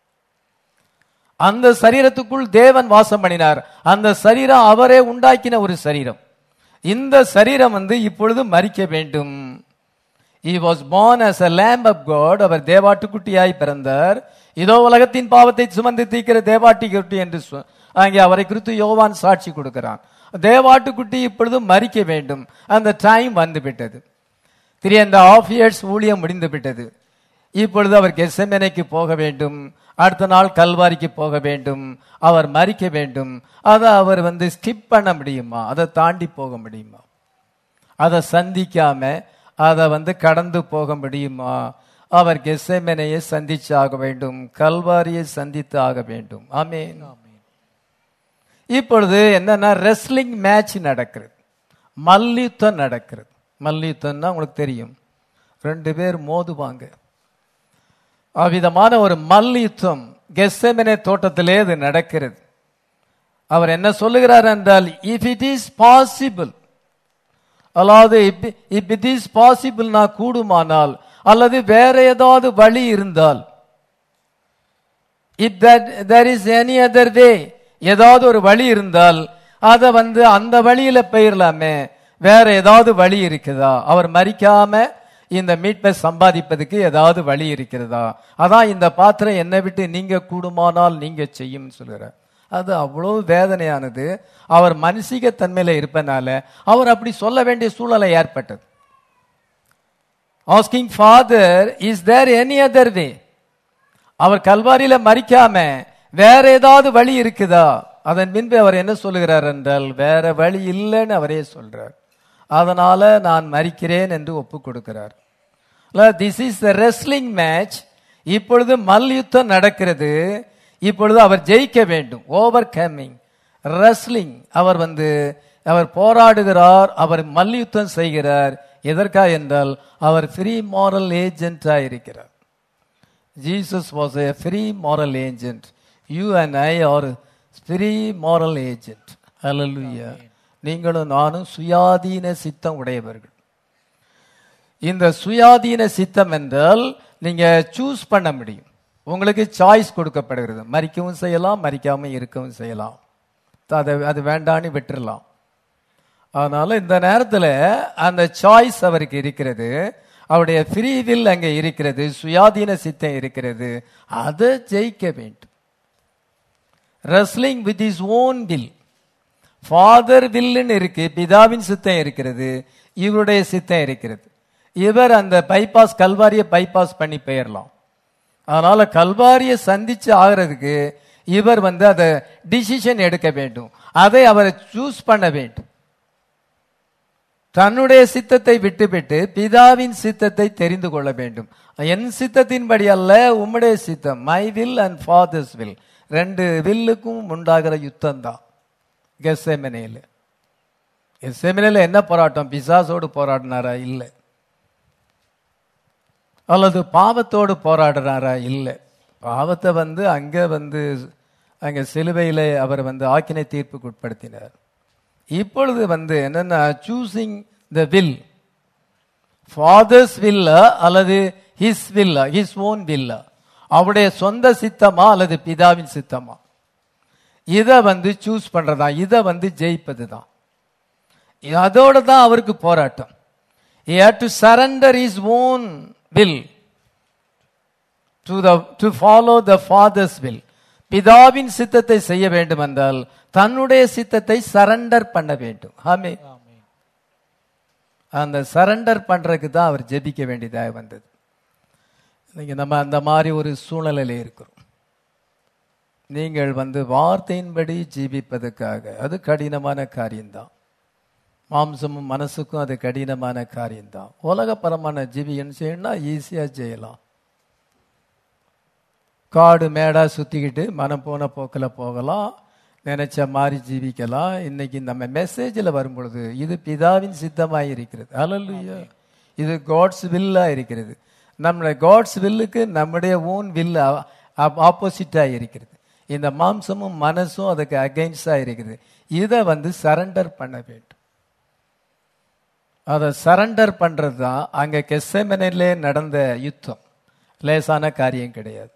Speaker 1: அந்த சரீரத்துக்குள் தேவன் வாசம் பண்ணினார் அந்த சரீரம் அவரே உண்டாக்கின ஒரு சரீரம் இந்த சரீரம் வந்து இப்பொழுது மறிக்க வேண்டும் he was born as a lamb of god அவர் தேவாட்டுக்குட்டியாய் பிறந்தார் இதோ உலகத்தின் பாவத்தை சுமந்து தீக்கிற தேவாட்டுக்குட்டி என்று சொ- அங்கே அவரை குறித்து யோவான் சாட்சி கொடுக்கிறான் தேவாட்டுக்குட்டி இப்பொழுது மறிக்க வேண்டும் அந்த டைம் வந்து விட்டது த்ரீ அண்ட் ஹாஃப் இயர்ஸ் ஊழியம் முடிந்து விட்டது இப்பொழுது அவர் கெசமெனைக்கு போக வேண்டும் அடுத்த நாள் கல்வாரிக்கு போக வேண்டும் அவர் மறிக்க வேண்டும் அதை அவர் வந்து ஸ்கிப் பண்ண முடியுமா அதை தாண்டி போக முடியுமா அதை சந்திக்காம அதை வந்து கடந்து போக முடியுமா அவர் கெசமெனையை சந்திச்சாக வேண்டும் கல்வாரியை சந்தித்து ஆக வேண்டும் ஆமென் இப்பொழுது என்னன்னா ரெஸ்லிங் மேட்ச் நடக்கிறது மல்யுத்தம் நடக்கிறது மல்யுத்தம்னா உங்களுக்கு தெரியும் ரெண்டு பேர் மோதுவாங்க அவ்விதமான ஒரு மல்யுத்தம் கெஸ்ஸெமனே தோட்டத்திலே அது நடக்கிறது அவர் என்ன சொல்லுகிறார் என்றால் இஃப் இட் இஸ் பாசிபிள் அதாவது இப் இட் இஸ் பாசிபிள் நான் கூடுமானால் அல்லது வேற ஏதாவது வழி இருந்தால் if that there is any other way ஏதாவது ஒரு வழி இருந்தால் அதை வந்து அந்த வழியில போயிடலாமே வேற ஏதாவது வழி இருக்குதா அவர் மறிக்காம இந்த மீட்பை சம்பாதிப்பதுக்கு ஏதாவது வழி இருக்கிறதா அதான் இந்த பாத்திரம் என்னை விட்டு நீங்க கூடுமானால் நீங்க செய்யும் சொல்கிறார் அது அவ்வளவு வேதனையானது அவர் மனுஷிக தன்மையில இருப்பனால அவர் அப்படி சொல்ல வேண்டிய சூழ்நிலை ஏற்பட்டது asking father is there any other way அவர் கல்வாரியில மறிக்காம வேற ஏதாவது வழி இருக்குதா அதன் பின்பு அவர் என்ன சொல்லுகிறார் என்றால் வேற வழி இல்லைன்னு அவரே சொல்றார் அதனால நான் மறிக்கிறேன் என்று ஒப்பு கொடுக்கிறார் this is the wrestling match இப்பொழுது மல்யுத்தம் நடக்கிறது இப்பொழுது அவர் ஜெயிக்க வேண்டும் ஓவர் கம்மிங் ரெஸ்லிங் அவர் வந்து அவர் போராடுகிறார் அவர் மல்யுத்தம் செய்கிறார் எதற்காக என்றால் அவர் ஃப்ரீ மாரல் ஏஜென்டா இருக்கிறார் Jesus was a free moral agent. You and I are free moral agent. Hallelujah. நீங்களும் நானும் சுயாதீன சித்தம் உடையவர்கள் இந்த சுயாதீன சித்தம் என்றால் நீங்க சூஸ் பண்ண முடியும் உங்களுக்கு சாய்ஸ் கொடுக்கப்படுகிறது மறிக்கவும் செய்யலாம் மறிக்காம இருக்கவும் செய்யலாம் அதை அது வேண்டான்னு விட்டுறலாம் அதனால இந்த நேரத்தில் அந்த சாய்ஸ் அவருக்கு இருக்கிறது அவருடைய ஃப்ரீ வில் அங்கே இருக்கிறது சுயாதீன சித்தம் இருக்கிறது அதை ஜெயிக்க வேண்டும் wrestling with is own will father வில்லுன்னு இருக்கு பிதாவின் சித்தம் இருக்கிறது இவருடைய சித்தம் இருக்கிறது இவர் அந்த பைபாஸ் கல்வாரியை பைபாஸ் பண்ணி போயிடலாம் அதனால கல்வாரியை சந்திச்சு ஆகிறதுக்கு இவர் வந்து அதை டிசிஷன் எடுக்க வேண்டும் அதை அவரை சூஸ் பண்ண வேண்டும் தன்னுடைய சித்தத்தை விட்டுவிட்டு பிதாவின் சித்தத்தை தெரிந்து கொள்ள வேண்டும் என் சித்தத்தின்படி அல்ல உம்முடைய சித்தம் my will and father's will ரெண்டு வில்லுக்கும் உண்டாகிற யுத்தம் தான் கெஸ்ஸெமனையில் கெஸ்ஸெமனையில் என்ன போராட்டம் பிசாசோடு போராடினாரா இல்லை அல்லது பாவத்தோடு போராடுறாரா இல்லை பாவத்தை வந்து அங்கே வந்து அங்கே சிலுவையில் அவர் வந்து ஆக்கினை தீர்ப்புக்கு உட்படுத்தினார் இப்பொழுது வந்து என்னன்னா சூசிங் த வில் ஃபாதர்ஸ் வில்லா அல்லது ஹிஸ் வில்லா ஹிஸ் ஓன் வில்லா அவருடைய சொந்த சித்தமா அல்லது பிதாவின் சித்தமா இதை வந்து சூஸ் பண்றதா இதை வந்து ஜெயிப்பது தான் அதோட தான் அவருக்கு போராட்டம் he had to surrender his own will to the to follow the father's will பிதாவின் சித்தத்தை செய்ய வேண்டும் என்றால் தன்னுடைய சித்தத்தை சரண்டர் பண்ண வேண்டும் ஆமே அந்த சரண்டர் பண்றதுக்கு தான் அவர் ஜெபிக்க வேண்டியதாக வந்தது இன்னைக்கு நம்ம அந்த மாதிரி ஒரு சூழ்நிலையில இருக்கிறோம் நீங்கள் வந்து வார்த்தையின்படி ஜீவிப்பதற்காக அது கடினமான காரியம்தான் மாம்சமும் மனசுக்கும் அது கடினமான காரியம்தான் உலகப்பரமான ஜீவியம் செய்யணும்னா ஈஸியாக செய்யலாம் காடு மேடா சுத்திக்கிட்டு மனம் போன போக்கில் போகலாம் நினைச்ச மாதிரி ஜீவிக்கலாம் இன்னைக்கு நம்ம மெசேஜில் வரும்பொழுது இது பிதாவின் சித்தமாக இருக்கிறது அல்லல்லையா இது காட்ஸ் வில்லா இருக்கிறது நம்முடைய காட்ஸ் வில்லுக்கு நம்முடைய ஓன் வில் ஆப்போசிட்டாக இருக்கிறது இந்த மாம்சமும் மனசும் அதுக்கு அகைன்ஸ்டாக இருக்குது இதை வந்து சரண்டர் பண்ண வேண்டும் அதை சரண்டர் பண்றது தான் அங்க கெஸ்ஸமனிலே நடந்த யுத்தம் லேசான காரியம் கிடையாது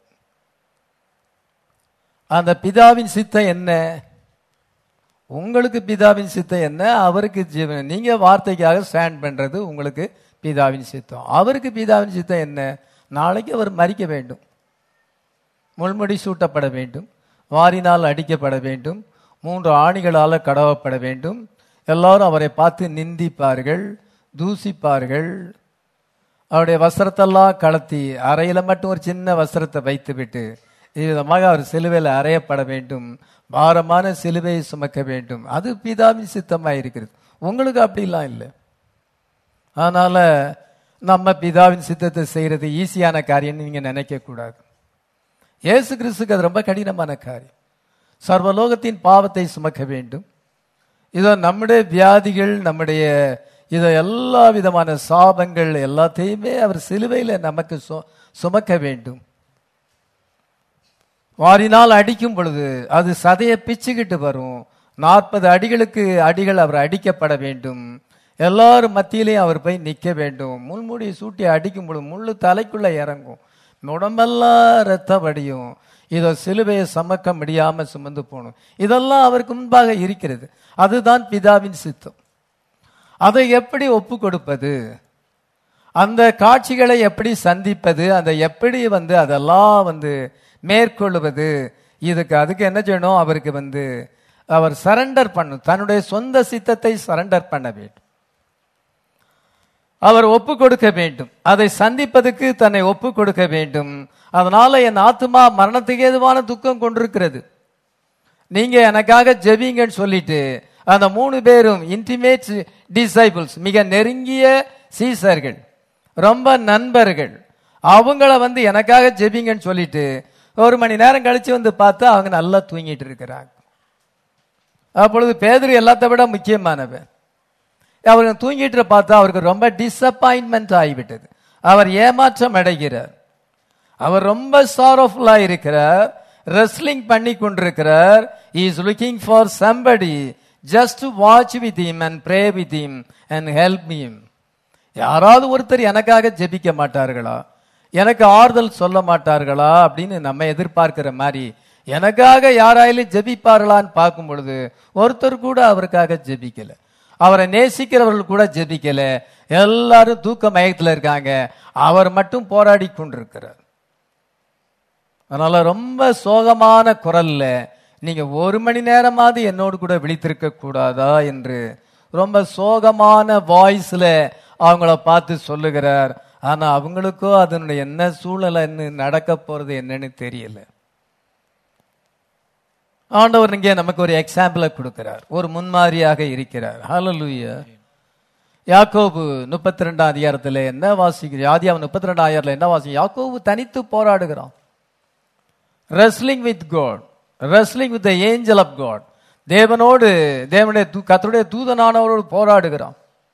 Speaker 1: அந்த பிதாவின் சித்தம் என்ன உங்களுக்கு பிதாவின் சித்தம் என்ன அவருக்கு ஜீவன் நீங்க வார்த்தைக்காக ஸ்டாண்ட் பண்றது உங்களுக்கு பிதாவின் சித்தம் அவருக்கு பிதாவின் சித்தம் என்ன நாளைக்கு அவர் மறிக்க வேண்டும் முள்முடி சூட்டப்பட வேண்டும் வாரினால் அடிக்கப்பட வேண்டும் மூன்று ஆணிகளால் கடவப்பட வேண்டும் எல்லாரும் அவரை பார்த்து நிந்திப்பார்கள் தூசிப்பார்கள் அவருடைய வஸ்திரத்தெல்லாம் கலத்தி அறையில மட்டும் ஒரு சின்ன வஸ்திரத்தை வைத்துவிட்டு விதமாக அவர் சிலுவையில் அறையப்பட வேண்டும் பாரமான சிலுவையை சுமக்க வேண்டும் அது பிதாவின் சித்தமாக இருக்கிறது உங்களுக்கு அப்படிலாம் இல்லை அதனால நம்ம பிதாவின் சித்தத்தை செய்யறது ஈஸியான காரியம்னு நீங்க நினைக்க கூடாது இயேசு கிறிஸ்துக்கு அது ரொம்ப கடினமான காரியம் சர்வலோகத்தின் பாவத்தை சுமக்க வேண்டும் இதோ நம்முடைய வியாதிகள் நம்முடைய இதோ எல்லா விதமான சாபங்கள் எல்லாத்தையுமே அவர் சிலுவையில் நமக்கு சு- சுமக்க வேண்டும் வாரினால் அடிக்கும் பொழுது அது சதையை பிச்சுக்கிட்டு வரும் நாற்பது அடிகளுக்கு அடிகள் அவர் அடிக்கப்பட வேண்டும் எல்லாரும் மத்தியிலையும் அவர் போய் நிற்க வேண்டும் முள்முடி சூட்டி அடிக்கும் பொழுது முள்ளு தலைக்குள்ள இறங்கும் உடம்பெல்லாம் ரத்தம் வடியும் இதோ சிலுவையை சுமக்க முடியாம சுமந்து போகணும் இதெல்லாம் அவருக்கு முன்பாக இருக்கிறது அதுதான் பிதாவின் சித்தம் அதை எப்படி ஒப்பு கொடுப்பது அந்த காட்சிகளை எப்படி சந்திப்பது அந்த எப்படி வந்து அதெல்லாம் வந்து மேற்கொள்வது இதுக்கு அதுக்கு என்ன செய்யணும் அவருக்கு வந்து அவர் சரண்டர் பண்ணும் தன்னுடைய சொந்த சித்தத்தை சரண்டர் பண்ண வேண்டும் அவர் ஒப்பு கொடுக்க வேண்டும் அதை சந்திப்பதற்கு தன்னை ஒப்பு கொடுக்க வேண்டும் அதனால என் ஆத்துமா மரணத்துக்கு ஏதுவான துக்கம் கொண்டிருக்கிறது நீங்க எனக்காக ஜெபிங்கன்னு சொல்லிட்டு அந்த மூணு பேரும் இன்டிமேட் டிசைபிள்ஸ் மிக நெருங்கிய சீசர்கள் ரொம்ப நண்பர்கள் அவங்கள வந்து எனக்காக ஜெபிங்கன்னு சொல்லிட்டு ஒரு மணி நேரம் கழிச்சு வந்து பார்த்தா அவங்க நல்லா தூங்கிட்டு இருக்கிறாங்க அப்பொழுது பேதுரு எல்லாத்த விட முக்கியமானவன் அவருக்கு தூங்கிட்டு பார்த்தா அவருக்கு ரொம்ப டிசப்பாயின்மெண்ட் ஆகிவிட்டது அவர் ஏமாற்றம் அடைகிறார் அவர் ரொம்ப சாரோஃபுல்லா இருக்கிறார் ரெஸ்லிங் பண்ணி கொண்டிருக்கிறார் is looking for somebody just watch with him and pray with him and help him யாராவது ஒருத்தர் எனக்காக ஜெபிக்க மாட்டார்களா எனக்கு ஆறுதல் சொல்ல மாட்டார்களா அப்படின்னு நம்ம எதிர்பார்க்கிற மாதிரி எனக்காக யாராயிலும் ஜெபிப்பார்களான்னு பார்க்கும் பொழுது ஒருத்தர் கூட அவருக்காக ஜெபிக்கல அவரை நேசிக்கிறவர்கள் கூட ஜெபிக்கல எல்லாரும் தூக்க மயக்கத்துல இருக்காங்க அவர் மட்டும் போராடி கொண்டிருக்கிறார் அதனால ரொம்ப சோகமான குரல்ல நீங்க ஒரு மணி நேரமாவது என்னோடு கூட விழித்திருக்க கூடாதா என்று ரொம்ப சோகமான வாய்ஸ்ல அவங்கள பார்த்து சொல்லுகிறார் ஆனா அவங்களுக்கோ அதனுடைய என்ன சூழ்நிலை என்ன நடக்க போறது என்னன்னு தெரியல ஆண்டவர் இங்கே நமக்கு ஒரு எக்ஸாம்பிளை கொடுக்கிறார் ஒரு முன்மாதிரியாக இருக்கிறார் ஹalleluya யாக்கோபு முப்பத்தி ரெண்டாம் அதிகாரத்தில் என்ன வாசிக்கிற ஆதியாவும் முப்பத்தி ரெண்டாம் அதிகாரத்தில் என்ன வாசி யாக்கோபு தனித்து போராடுகிறான் wrestling with God wrestling with angel of God தேவனோடு தேவனுடைய தூ- கர்த்தருடைய தூதனானவரோடு போராடுகிறான்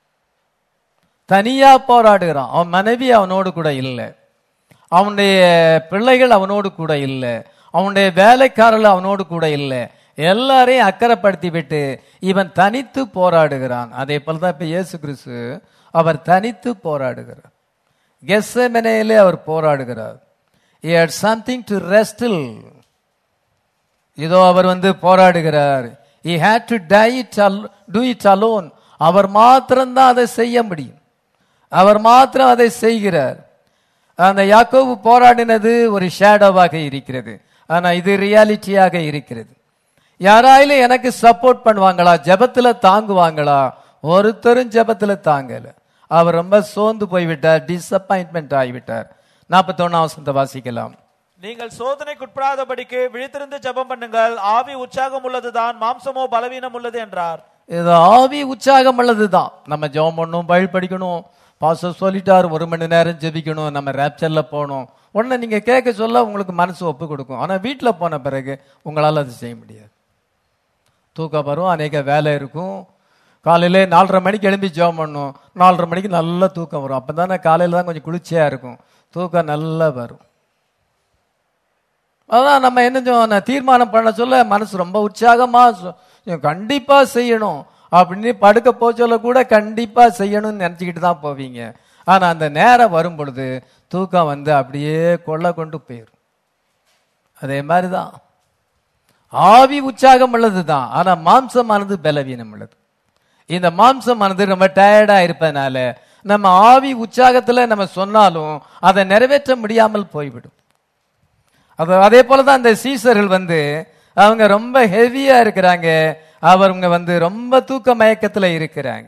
Speaker 1: தனியா போராடுகிறான் அவன் மனைவி அவனோடு கூட இல்லை அவனுடைய பிள்ளைகள் அவனோடு கூட இல்லை அவனுடைய வேலைக்காரர்கள் அவனோடு கூட இல்லை எல்லாரையும் அக்கறைப்படுத்தி விட்டு இவன் தனித்து போராடுகிறான் அதே போல தான் இப்ப இயேசு கிறிஸ்து அவர் தனித்து போராடுகிறார் கெஸ்ஸமனேலே அவர் போராடுகிறார் he had something to wrestle இதோ அவர் வந்து போராடுகிறார் he had to die it al- do it alone அவர் மாத்திரம்தான் அதை செய்ய முடியும் அவர் மாத்திரம் அதை செய்கிறார் அந்த யாக்கோபு போராடினது ஒரு ஷேடோவாக இருக்கிறது ஆனா இது ரியாலிட்டியாக இருக்கிறது யாராயிலும் எனக்கு சப்போர்ட் பண்ணுவாங்களா ஜெபத்துல தாங்குவாங்களா ஒருத்தரும் ஜெபத்துல தாங்கல அவர் ரொம்ப சோர்ந்து போய்விட்டார் டிசப்பாயின்மெண்ட் ஆகிவிட்டார் நாற்பத்தொன்னாம் வசனத்தை வாசிக்கலாம்
Speaker 2: நீங்கள் சோதனைக்குட்படாதபடிக்கு விழித்திருந்து ஜெபம் பண்ணுங்கள் ஆவி உற்சாகம் உள்ளதுதான் மாம்சமோ பலவீனம் உள்ளது என்றார்
Speaker 1: இது ஆவி உற்சாகம் உள்ளதுதான் நம்ம ஜெபம் பண்ணணும் பயில் படிக்கணும் பாஸ்டர் சொல்லிட்டார் ஒரு மணி நேரம் ஜெபிக்கணும் நம்ம ரேப்சர்ல போகணும் உடனே நீங்க கேட்க சொல்ல உங்களுக்கு மனசு ஒப்பு கொடுக்கும் ஆனா வீட்டுல போன பிறகு உங்களால அது செய்ய முடியாது தூக்கம் வரும் அநேக வேலை இருக்கும் காலையில நாலரை மணிக்கு எழும்பி ஜெபம் பண்ணணும் நாலரை மணிக்கு நல்லா தூக்கம் வரும் அப்பதானே காலையில தான் கொஞ்சம் குளிர்ச்சியா இருக்கும் தூக்கம் நல்லா வரும் அதான் நம்ம என்ன செய்வோம், நான் தீர்மானம் பண்ண சொல்ல மனசு ரொம்ப உற்சாகமா சொ- கண்டிப்பா செய்யணும் அப்படின்னு படுக்க போச்சோல கூட கண்டிப்பா செய்யணும்னு நினைச்சுக்கிட்டு தான் போவீங்க ஆனா அந்த நேரம் வரும் பொழுது தூக்கம் வந்து அப்படியே கொள்ள கொண்டு போயிடும் அதே மாதிரிதான் ஆவி உற்சாகம் உள்ளது தான் ஆனா மாம்சமானது பலவீனம் உள்ளது இந்த மாம்சமானது ரொம்ப டயர்டா இருப்பதனால நம்ம ஆவி உற்சாகத்துல நம்ம சொன்னாலும் அதை நிறைவேற்ற முடியாமல் போய்விடும் அது அதே போலதான் இந்த சீசர்கள் வந்து அவங்க ரொம்ப ஹெவியா இருக்கிறாங்க அவங்க வந்து ரொம்ப தூக்க மயக்கத்துல இருக்கிறாங்க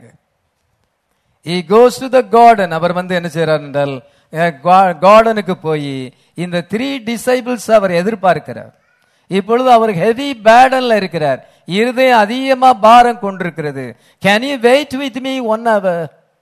Speaker 1: இ கோஸ் டு த கார்டன் அவர் வந்து என்ன செய்யறார் என்றால் கார்டனுக்கு போய் இந்த த்ரீ டிசைபிள்ஸ் அவர் எதிர்பார்க்கிறார் இப்பொழுது அவர் ஹெவி பேடன்ல இருக்கிறார் இருதயம் அதிகமா பாரம் கொண்டிருக்கிறது can you wait with me one அவர்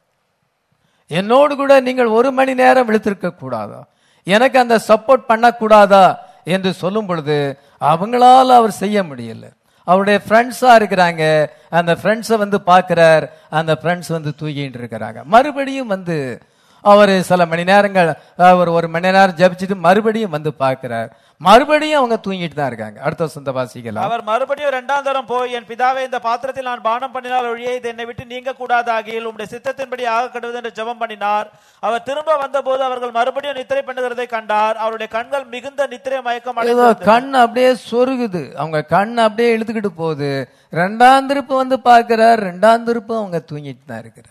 Speaker 1: என்னோடு கூட நீங்கள் ஒரு மணி நேரம் விழுத்திருக்க கூடாதா எனக்கு அந்த சப்போர்ட் பண்ணக்கூடாதா என்று சொல்லும் பொழுது அவங்களால அவர் செய்ய முடியல அவருடைய ஃப்ரெண்ட்ஸா இருக்கிறாங்க அந்த ஃப்ரெண்ட்ஸை வந்து பார்க்கிறார் அந்த ஃப்ரெண்ட்ஸ் வந்து தூங்கிட்டு இருக்கிறாங்க மறுபடியும் வந்து அவர் சில மணி நேரங்கள் அவர் ஒரு மணி நேரம் ஜபிச்சுட்டு மறுபடியும் வந்து பார்க்கிறார் மறுபடியும் அவங்க தூங்கிட்டு தான் இருக்காங்க அடுத்த சொந்த வாசிக்கலாம்
Speaker 2: அவர் மறுபடியும் இரண்டாம் தரம் போய் என் பிதாவே இந்த பாத்திரத்தில் நான் பானம் பண்ணினால் ஒழிய இது என்னை விட்டு நீங்க கூடாதாகில் உம்முடைய சித்தத்தின்படி ஆக கடுவது என்று ஜெபம் பண்ணினார் அவர் திரும்ப வந்தபோது அவர்கள் மறுபடியும் நித்திரை பண்ணுகிறதை கண்டார் அவருடைய கண்கள் மிகுந்த நித்திரை மயக்கம்
Speaker 1: ஏதோ
Speaker 2: அடைந்தது
Speaker 1: கண் அப்படியே சொருகுது அவங்க கண் அப்படியே இழுத்துக்கிட்டு போகுது ரெண்டாம் திருப்பு வந்து பார்க்கிறார் ரெண்டாம் திருப்பு அவங்க தூங்கிட்டு தான் இருக்கிறார்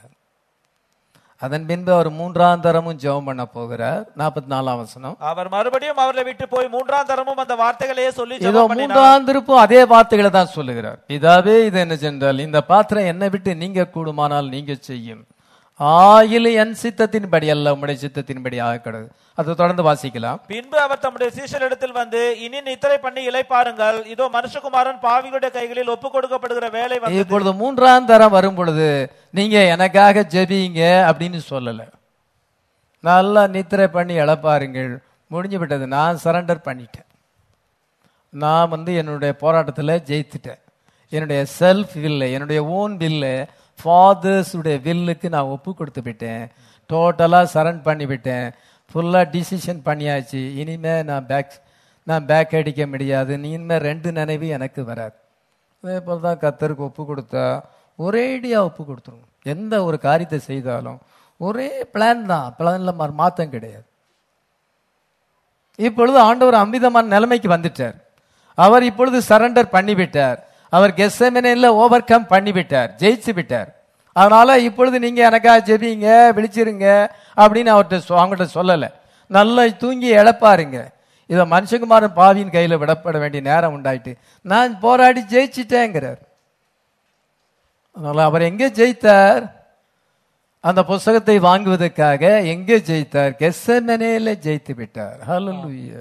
Speaker 1: அதன் பின்பு அவர் மூன்றாம் தரமும் ஜெபம் பண்ண போகிறார் நாற்பத்தி நாலாம் வசனம்
Speaker 2: அவர் மறுபடியும் அவர்களை விட்டு போய் மூன்றாம் தரமும் அந்த வார்த்தைகளையே சொல்லி
Speaker 1: ஏதோ
Speaker 2: ஜெபம் பண்ணினார்
Speaker 1: மூன்றாம் திருப்பும் அதே வார்த்தைகளை தான் சொல்லுகிறார் இதாவே இது என்ன சென்றால் இந்த பாத்திரம் என்னை விட்டு நீங்க கூடுமானால் நீங்க செய்யும் ஆயில என் சித்தத்தின்படி அல்ல உம்முடைய சித்தத்தின்படி ஆக கடவுள் அதை தொடர்ந்து வாசிக்கலாம்
Speaker 2: பின்பு அவர் தம்முடைய சீஷரிடத்தில் வந்து இனி நித்திரை பண்ணி இளைப்பாருங்கள் இதோ மனுஷகுமாரன் பாவிகளுடைய கைகளில் ஒப்பு கொடுக்கப்படுகிற வேலை வந்து
Speaker 1: இப்பொழுது மூன்றாம் தரம் வரும் பொழுது நீங்க எனக்காக ஜெபிங்க அப்படின்னு சொல்லல நல்லா நித்திரை பண்ணி இழப்பாருங்கள் முடிஞ்சு விட்டது நான் சரண்டர் பண்ணிட்டேன் நான் வந்து என்னுடைய போராட்டத்தில் ஜெயித்துட்டேன் என்னுடைய செல்ஃப் வில்லை என்னுடைய ஓன் வில்லை ஃபாதர்ஸுடைய வில்லுக்கு நான் ஒப்பு கொடுத்து விட்டேன் டோட்டலாக சரண் பண்ணி விட்டேன் ஃபுல்லாக டிசிஷன் பண்ணியாச்சு இனிமே நான் பேக் நான் பேக் அடிக்க முடியாது நீ இனிமே ரெண்டு நினைவு எனக்கு வராது அதே போல தான் கத்தருக்கு ஒப்பு கொடுத்தா ஒரேடியாக ஒப்பு கொடுத்துருணும் எந்த ஒரு காரியத்தை செய்தாலும் ஒரே பிளான் தான் பிளானில் மாற்றம் கிடையாது இப்பொழுது ஆண்டவர் அமிதமான நிலைமைக்கு வந்துட்டார் அவர் இப்பொழுது சரண்டர் பண்ணிவிட்டார் அவர் கெஸ்ஸமெனில் ஓவர் கம் பண்ணிவிட்டார் ஜெயிச்சு விட்டார் அதனால இப்பொழுது நீங்க எனக்காக ஜெபிங்க விழிச்சிருங்க அப்படின்னு அவர்கிட்ட சொ- அவங்ககிட்ட சொல்லலை நல்லா தூங்கி இழப்பாருங்க இதை மனுஷகுமாரன் பாவியின் கையில் விடப்பட வேண்டிய நேரம் உண்டாயிட்டு நான் போராடி ஜெயிச்சிட்டேங்கிறார் அதனால அவர் எங்கே ஜெயித்தார் அந்த புஸ்தகத்தை வாங்குவதற்காக எங்கே ஜெயித்தார் கெஸ்ஸமெனேல ஜெயித்து விட்டார் ஹalleluya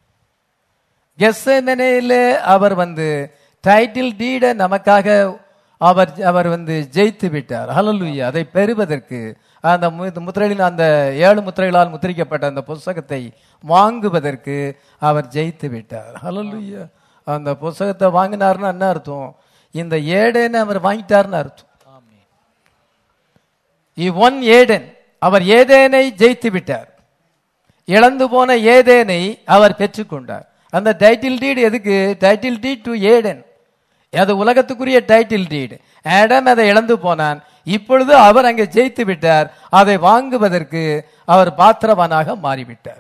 Speaker 1: கெஸ்ஸமெனேல அவர் வந்து டைட்டில் டீட நமக்காக அவர் அவர் வந்து ஜெயித்து விட்டார் ஹalleluya அதை பெறுவதற்கு அந்த மு- முத்திரைகளின் அந்த ஏழு முத்திரைகளால் முத்திரிக்கப்பட்ட அந்த புஸ்தகத்தை வாங்குவதற்கு அவர் ஜெயித்து விட்டார் ஹalleluya அந்த புஸ்தகத்தை வாங்கினார்னு என்ன அர்த்தம் இந்த ஏடேன்னு அவர் வாங்கிட்டார்னு அர்த்தம் ஒன் ஏடென் அவர் ஏதேனை ஜெயித்து விட்டார் இழந்து போன ஏதேனை அவர் பெற்றுக்கொண்டார் அந்த டைட்டில் டீட் எதுக்கு டைட்டில் டீட் டு ஏடென் அது உலகத்துக்குரிய டைட்டில் டீட் ஆடம் அதை இழந்து போனான் இப்பொழுது அவர் அங்கே ஜெயித்து விட்டார் அதை வாங்குவதற்கு அவர் பாத்திரவானாக மாறிவிட்டார்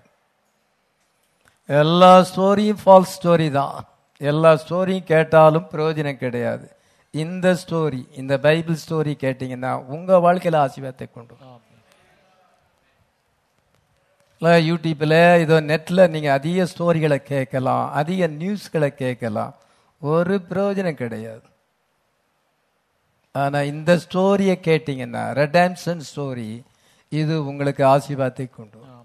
Speaker 1: எல்லா ஸ்டோரியும் ஃபால்ஸ் ஸ்டோரி தான் எல்லா ஸ்டோரியும் கேட்டாலும் பிரயோஜனம் கிடையாது இந்த ஸ்டோரி இந்த பைபிள் ஸ்டோரி கேட்டீங்கன்னா உங்க வாழ்க்கையில ஆசீர்வாதத்தை கொண்டு வரும். இல்ல, யூடியூப்ல இதோ நெட்ல நீங்க அதிக ஸ்டோரிகளை கேட்கலாம் அதிக நியூஸ்களை கேட்கலாம் ஒரு பிரயோஜனம் கிடையாது ஆனா இந்த ஸ்டோரியை கேட்டீங்கன்னா ரெடாம்சன் ஸ்டோரி இது உங்களுக்கு ஆசீர்வாதத்தை கொண்டு வரும்.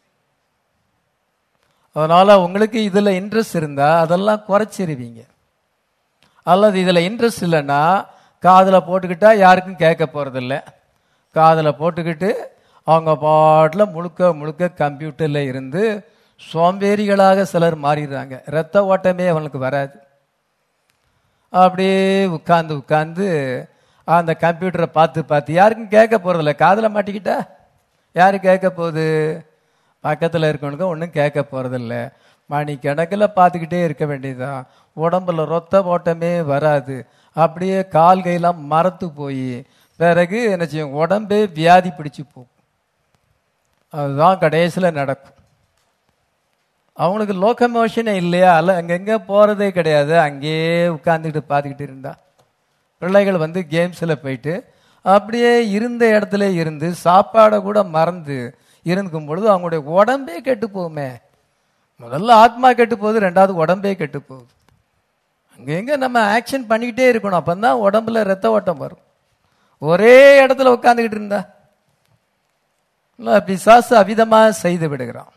Speaker 1: அதனால உங்களுக்கு இதுல இன்ட்ரெஸ்ட் இருந்தா அதெல்லாம் குறைச்சிருவீங்க அல்லது இதுல இன்ட்ரெஸ்ட் இல்லைன்னா காதுல போட்டுக்கிட்டா யாருக்கும் கேட்க போறதில்ல காதுல போட்டுக்கிட்டு அவங்க பாட்டில் முழுக்க முழுக்க கம்ப்யூட்டர்ல இருந்து சோம்பேறிகளாக சிலர் மாறிடுறாங்க ரத்த ஓட்டமே அவனுக்கு வராது அப்படியே உட்கார்ந்து உட்கார்ந்து அந்த கம்ப்யூட்டரை பார்த்து பார்த்து யாருக்கும் கேட்க போறதில்ல காதுல மாட்டிக்கிட்டா யாரு கேட்க போகுது பக்கத்தில் இருக்கவனுக்கு ஒன்றும் கேட்க போறதில்ல மணி கணக்கில் பார்த்துக்கிட்டே இருக்க வேண்டியதுதான் உடம்புல ரொத்த ஓட்டமே வராது அப்படியே கால் கையெல்லாம் மரத்து போய் பிறகு என்ன செய்யும் உடம்பே வியாதி பிடிச்சு போகும் அதுதான் கடைசியில் நடக்கும் அவங்களுக்கு லோக்கமோஷனே இல்லையா அல்ல அங்கங்க போறதே கிடையாது அங்கேயே உட்கார்ந்துக்கிட்டு பார்த்துக்கிட்டு இருந்தா பிள்ளைகள் வந்து கேம்ஸில் போயிட்டு அப்படியே இருந்த இடத்துல இருந்து சாப்பாடை கூட மறந்து இருக்கும் பொழுது அவங்களுடைய உடம்பே கெட்டு போகுமே முதல்ல ஆத்மா கெட்டு போகுது ரெண்டாவது உடம்பே கெட்டு போகுது அங்க எங்க நம்ம ஆக்ஷன் பண்ணிக்கிட்டே இருக்கணும் அப்பந்தான் உடம்புல ரத்த ஓட்டம் வரும் ஒரே இடத்துல உட்காந்துக்கிட்டு இருந்தா இல்ல, பிசாசு அவிதமா செய்து விடுகிறான்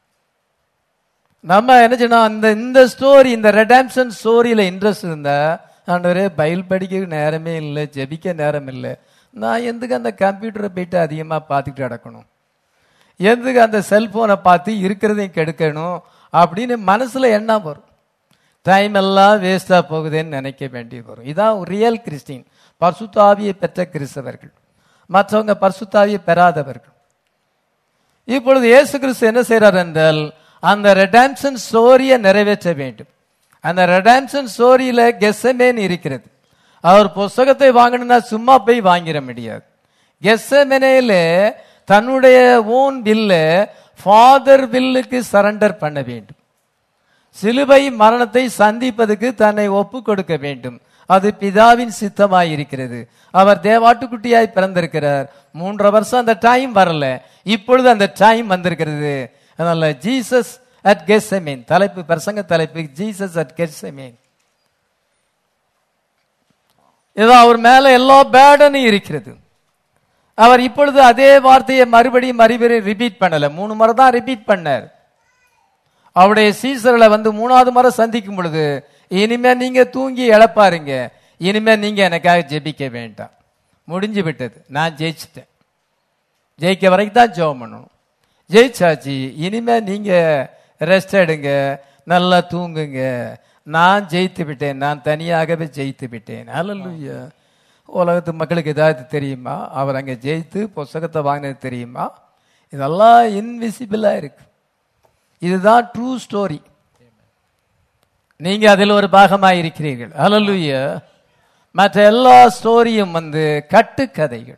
Speaker 1: நம்ம என்ன செய்யணும் அந்த இந்த ஸ்டோரி இந்த ரெடாம்ஷன் ஸ்டோரியில இன்ட்ரெஸ்ட் இருந்தா ஆண்டவரே பைல் படிக்க நேரமே இல்லை ஜெபிக்க நேரம் இல்லை நான் எதுக்கு அந்த கம்ப்யூட்டரை போயிட்டு அதிகமா பார்த்துக்கிட்டு கிடக்கணும் எதுக்கு அந்த செல்போனை பார்த்து இருக்கிறதையும் கெடுக்கணும் அப்படின்னு மனசுல எண்ணம் வரும் டைம் எல்லாம் வேஸ்டா போகுதுன்னு நினைக்க வேண்டி வரும் இதான் ரியல் கிறிஸ்டின் பரிசுத்தாவியை பெற்ற கிறிஸ்தவர்கள் மற்றவங்க பரிசுத்தாவியை பெறாதவர்கள் இப்பொழுது இயேசு கிறிஸ்து என்ன செய்றார் என்றால் அந்த ரெடாம்ஷன் ஸ்டோரியை நிறைவேற்ற வேண்டும் அந்த ரெடாம்ஷன் ஸ்டோரியில கெஸ்ஸமேன் இருக்கிறது அவர் புஸ்தகத்தை வாங்கணும்னா சும்மா போய் வாங்கிட முடியாது கெஸ்ஸமேனையில தன்னுடைய ஓன் வில்ல ஃபாதர் வில்லுக்கு சரண்டர் பண்ண வேண்டும் சிலுவை மரணத்தை சந்திப்பதற்கு தன்னை ஒப்பு கொடுக்க வேண்டும் அது பிதாவின் சித்தமாய் இருக்கிறது அவர் தேவாட்டுக்குட்டியாய் பிறந்திருக்கிறார் மூன்றரை வருஷம் அந்த டைம் வரல இப்பொழுது அந்த டைம் வந்திருக்கிறது அதனால ஜீசஸ் அட் கெஸ்ஸமேன் தலைப்பு பிரசங்க தலைப்பு ஜீசஸ் அட் கெஸ்ஸமேன் ஏதோ அவர் மேல எல்லா பேடனும் இருக்கிறது அவர் இப்பொழுது அதே வார்த்தையை மறுபடியும் மறுபடியும் ரிப்பீட் பண்ணல மூணு முறை தான் ரிப்பீட் பண்ணார் அவருடைய சீசர்களை வந்து மூணாவது முறை சந்திக்கும் பொழுது இனிமே நீங்க தூங்கி இழப்பாருங்க இனிமே நீங்க எனக்காக ஜெபிக்க வேண்டாம் முடிஞ்சு விட்டது நான் ஜெயிச்சிட்டேன் ஜெயிக்க வரைக்கும் தான் ஜெபம் பண்ணணும் ஜெயிச்சாச்சு இனிமே நீங்க ரெஸ்ட் எடுங்க நல்லா தூங்குங்க நான் ஜெயித்து விட்டேன் நான் தனியாகவே ஜெயித்து விட்டேன் அல்லல்லுயா உலகத்து மக்களுக்கு ஏதாவது தெரியுமா அவர் அங்க ஜெயித்து புஸ்தகத்தை வாங்கினது தெரியுமா இதெல்லாம் இன்விசிபிளா இருக்கு இதுதான் ட்ரூ ஸ்டோரி நீங்க அதில் ஒரு பாகமாக இருக்கிறீர்கள் அல்லல்லுயா மற்ற எல்லா ஸ்டோரியும் வந்து கட்டுக்கதைகள்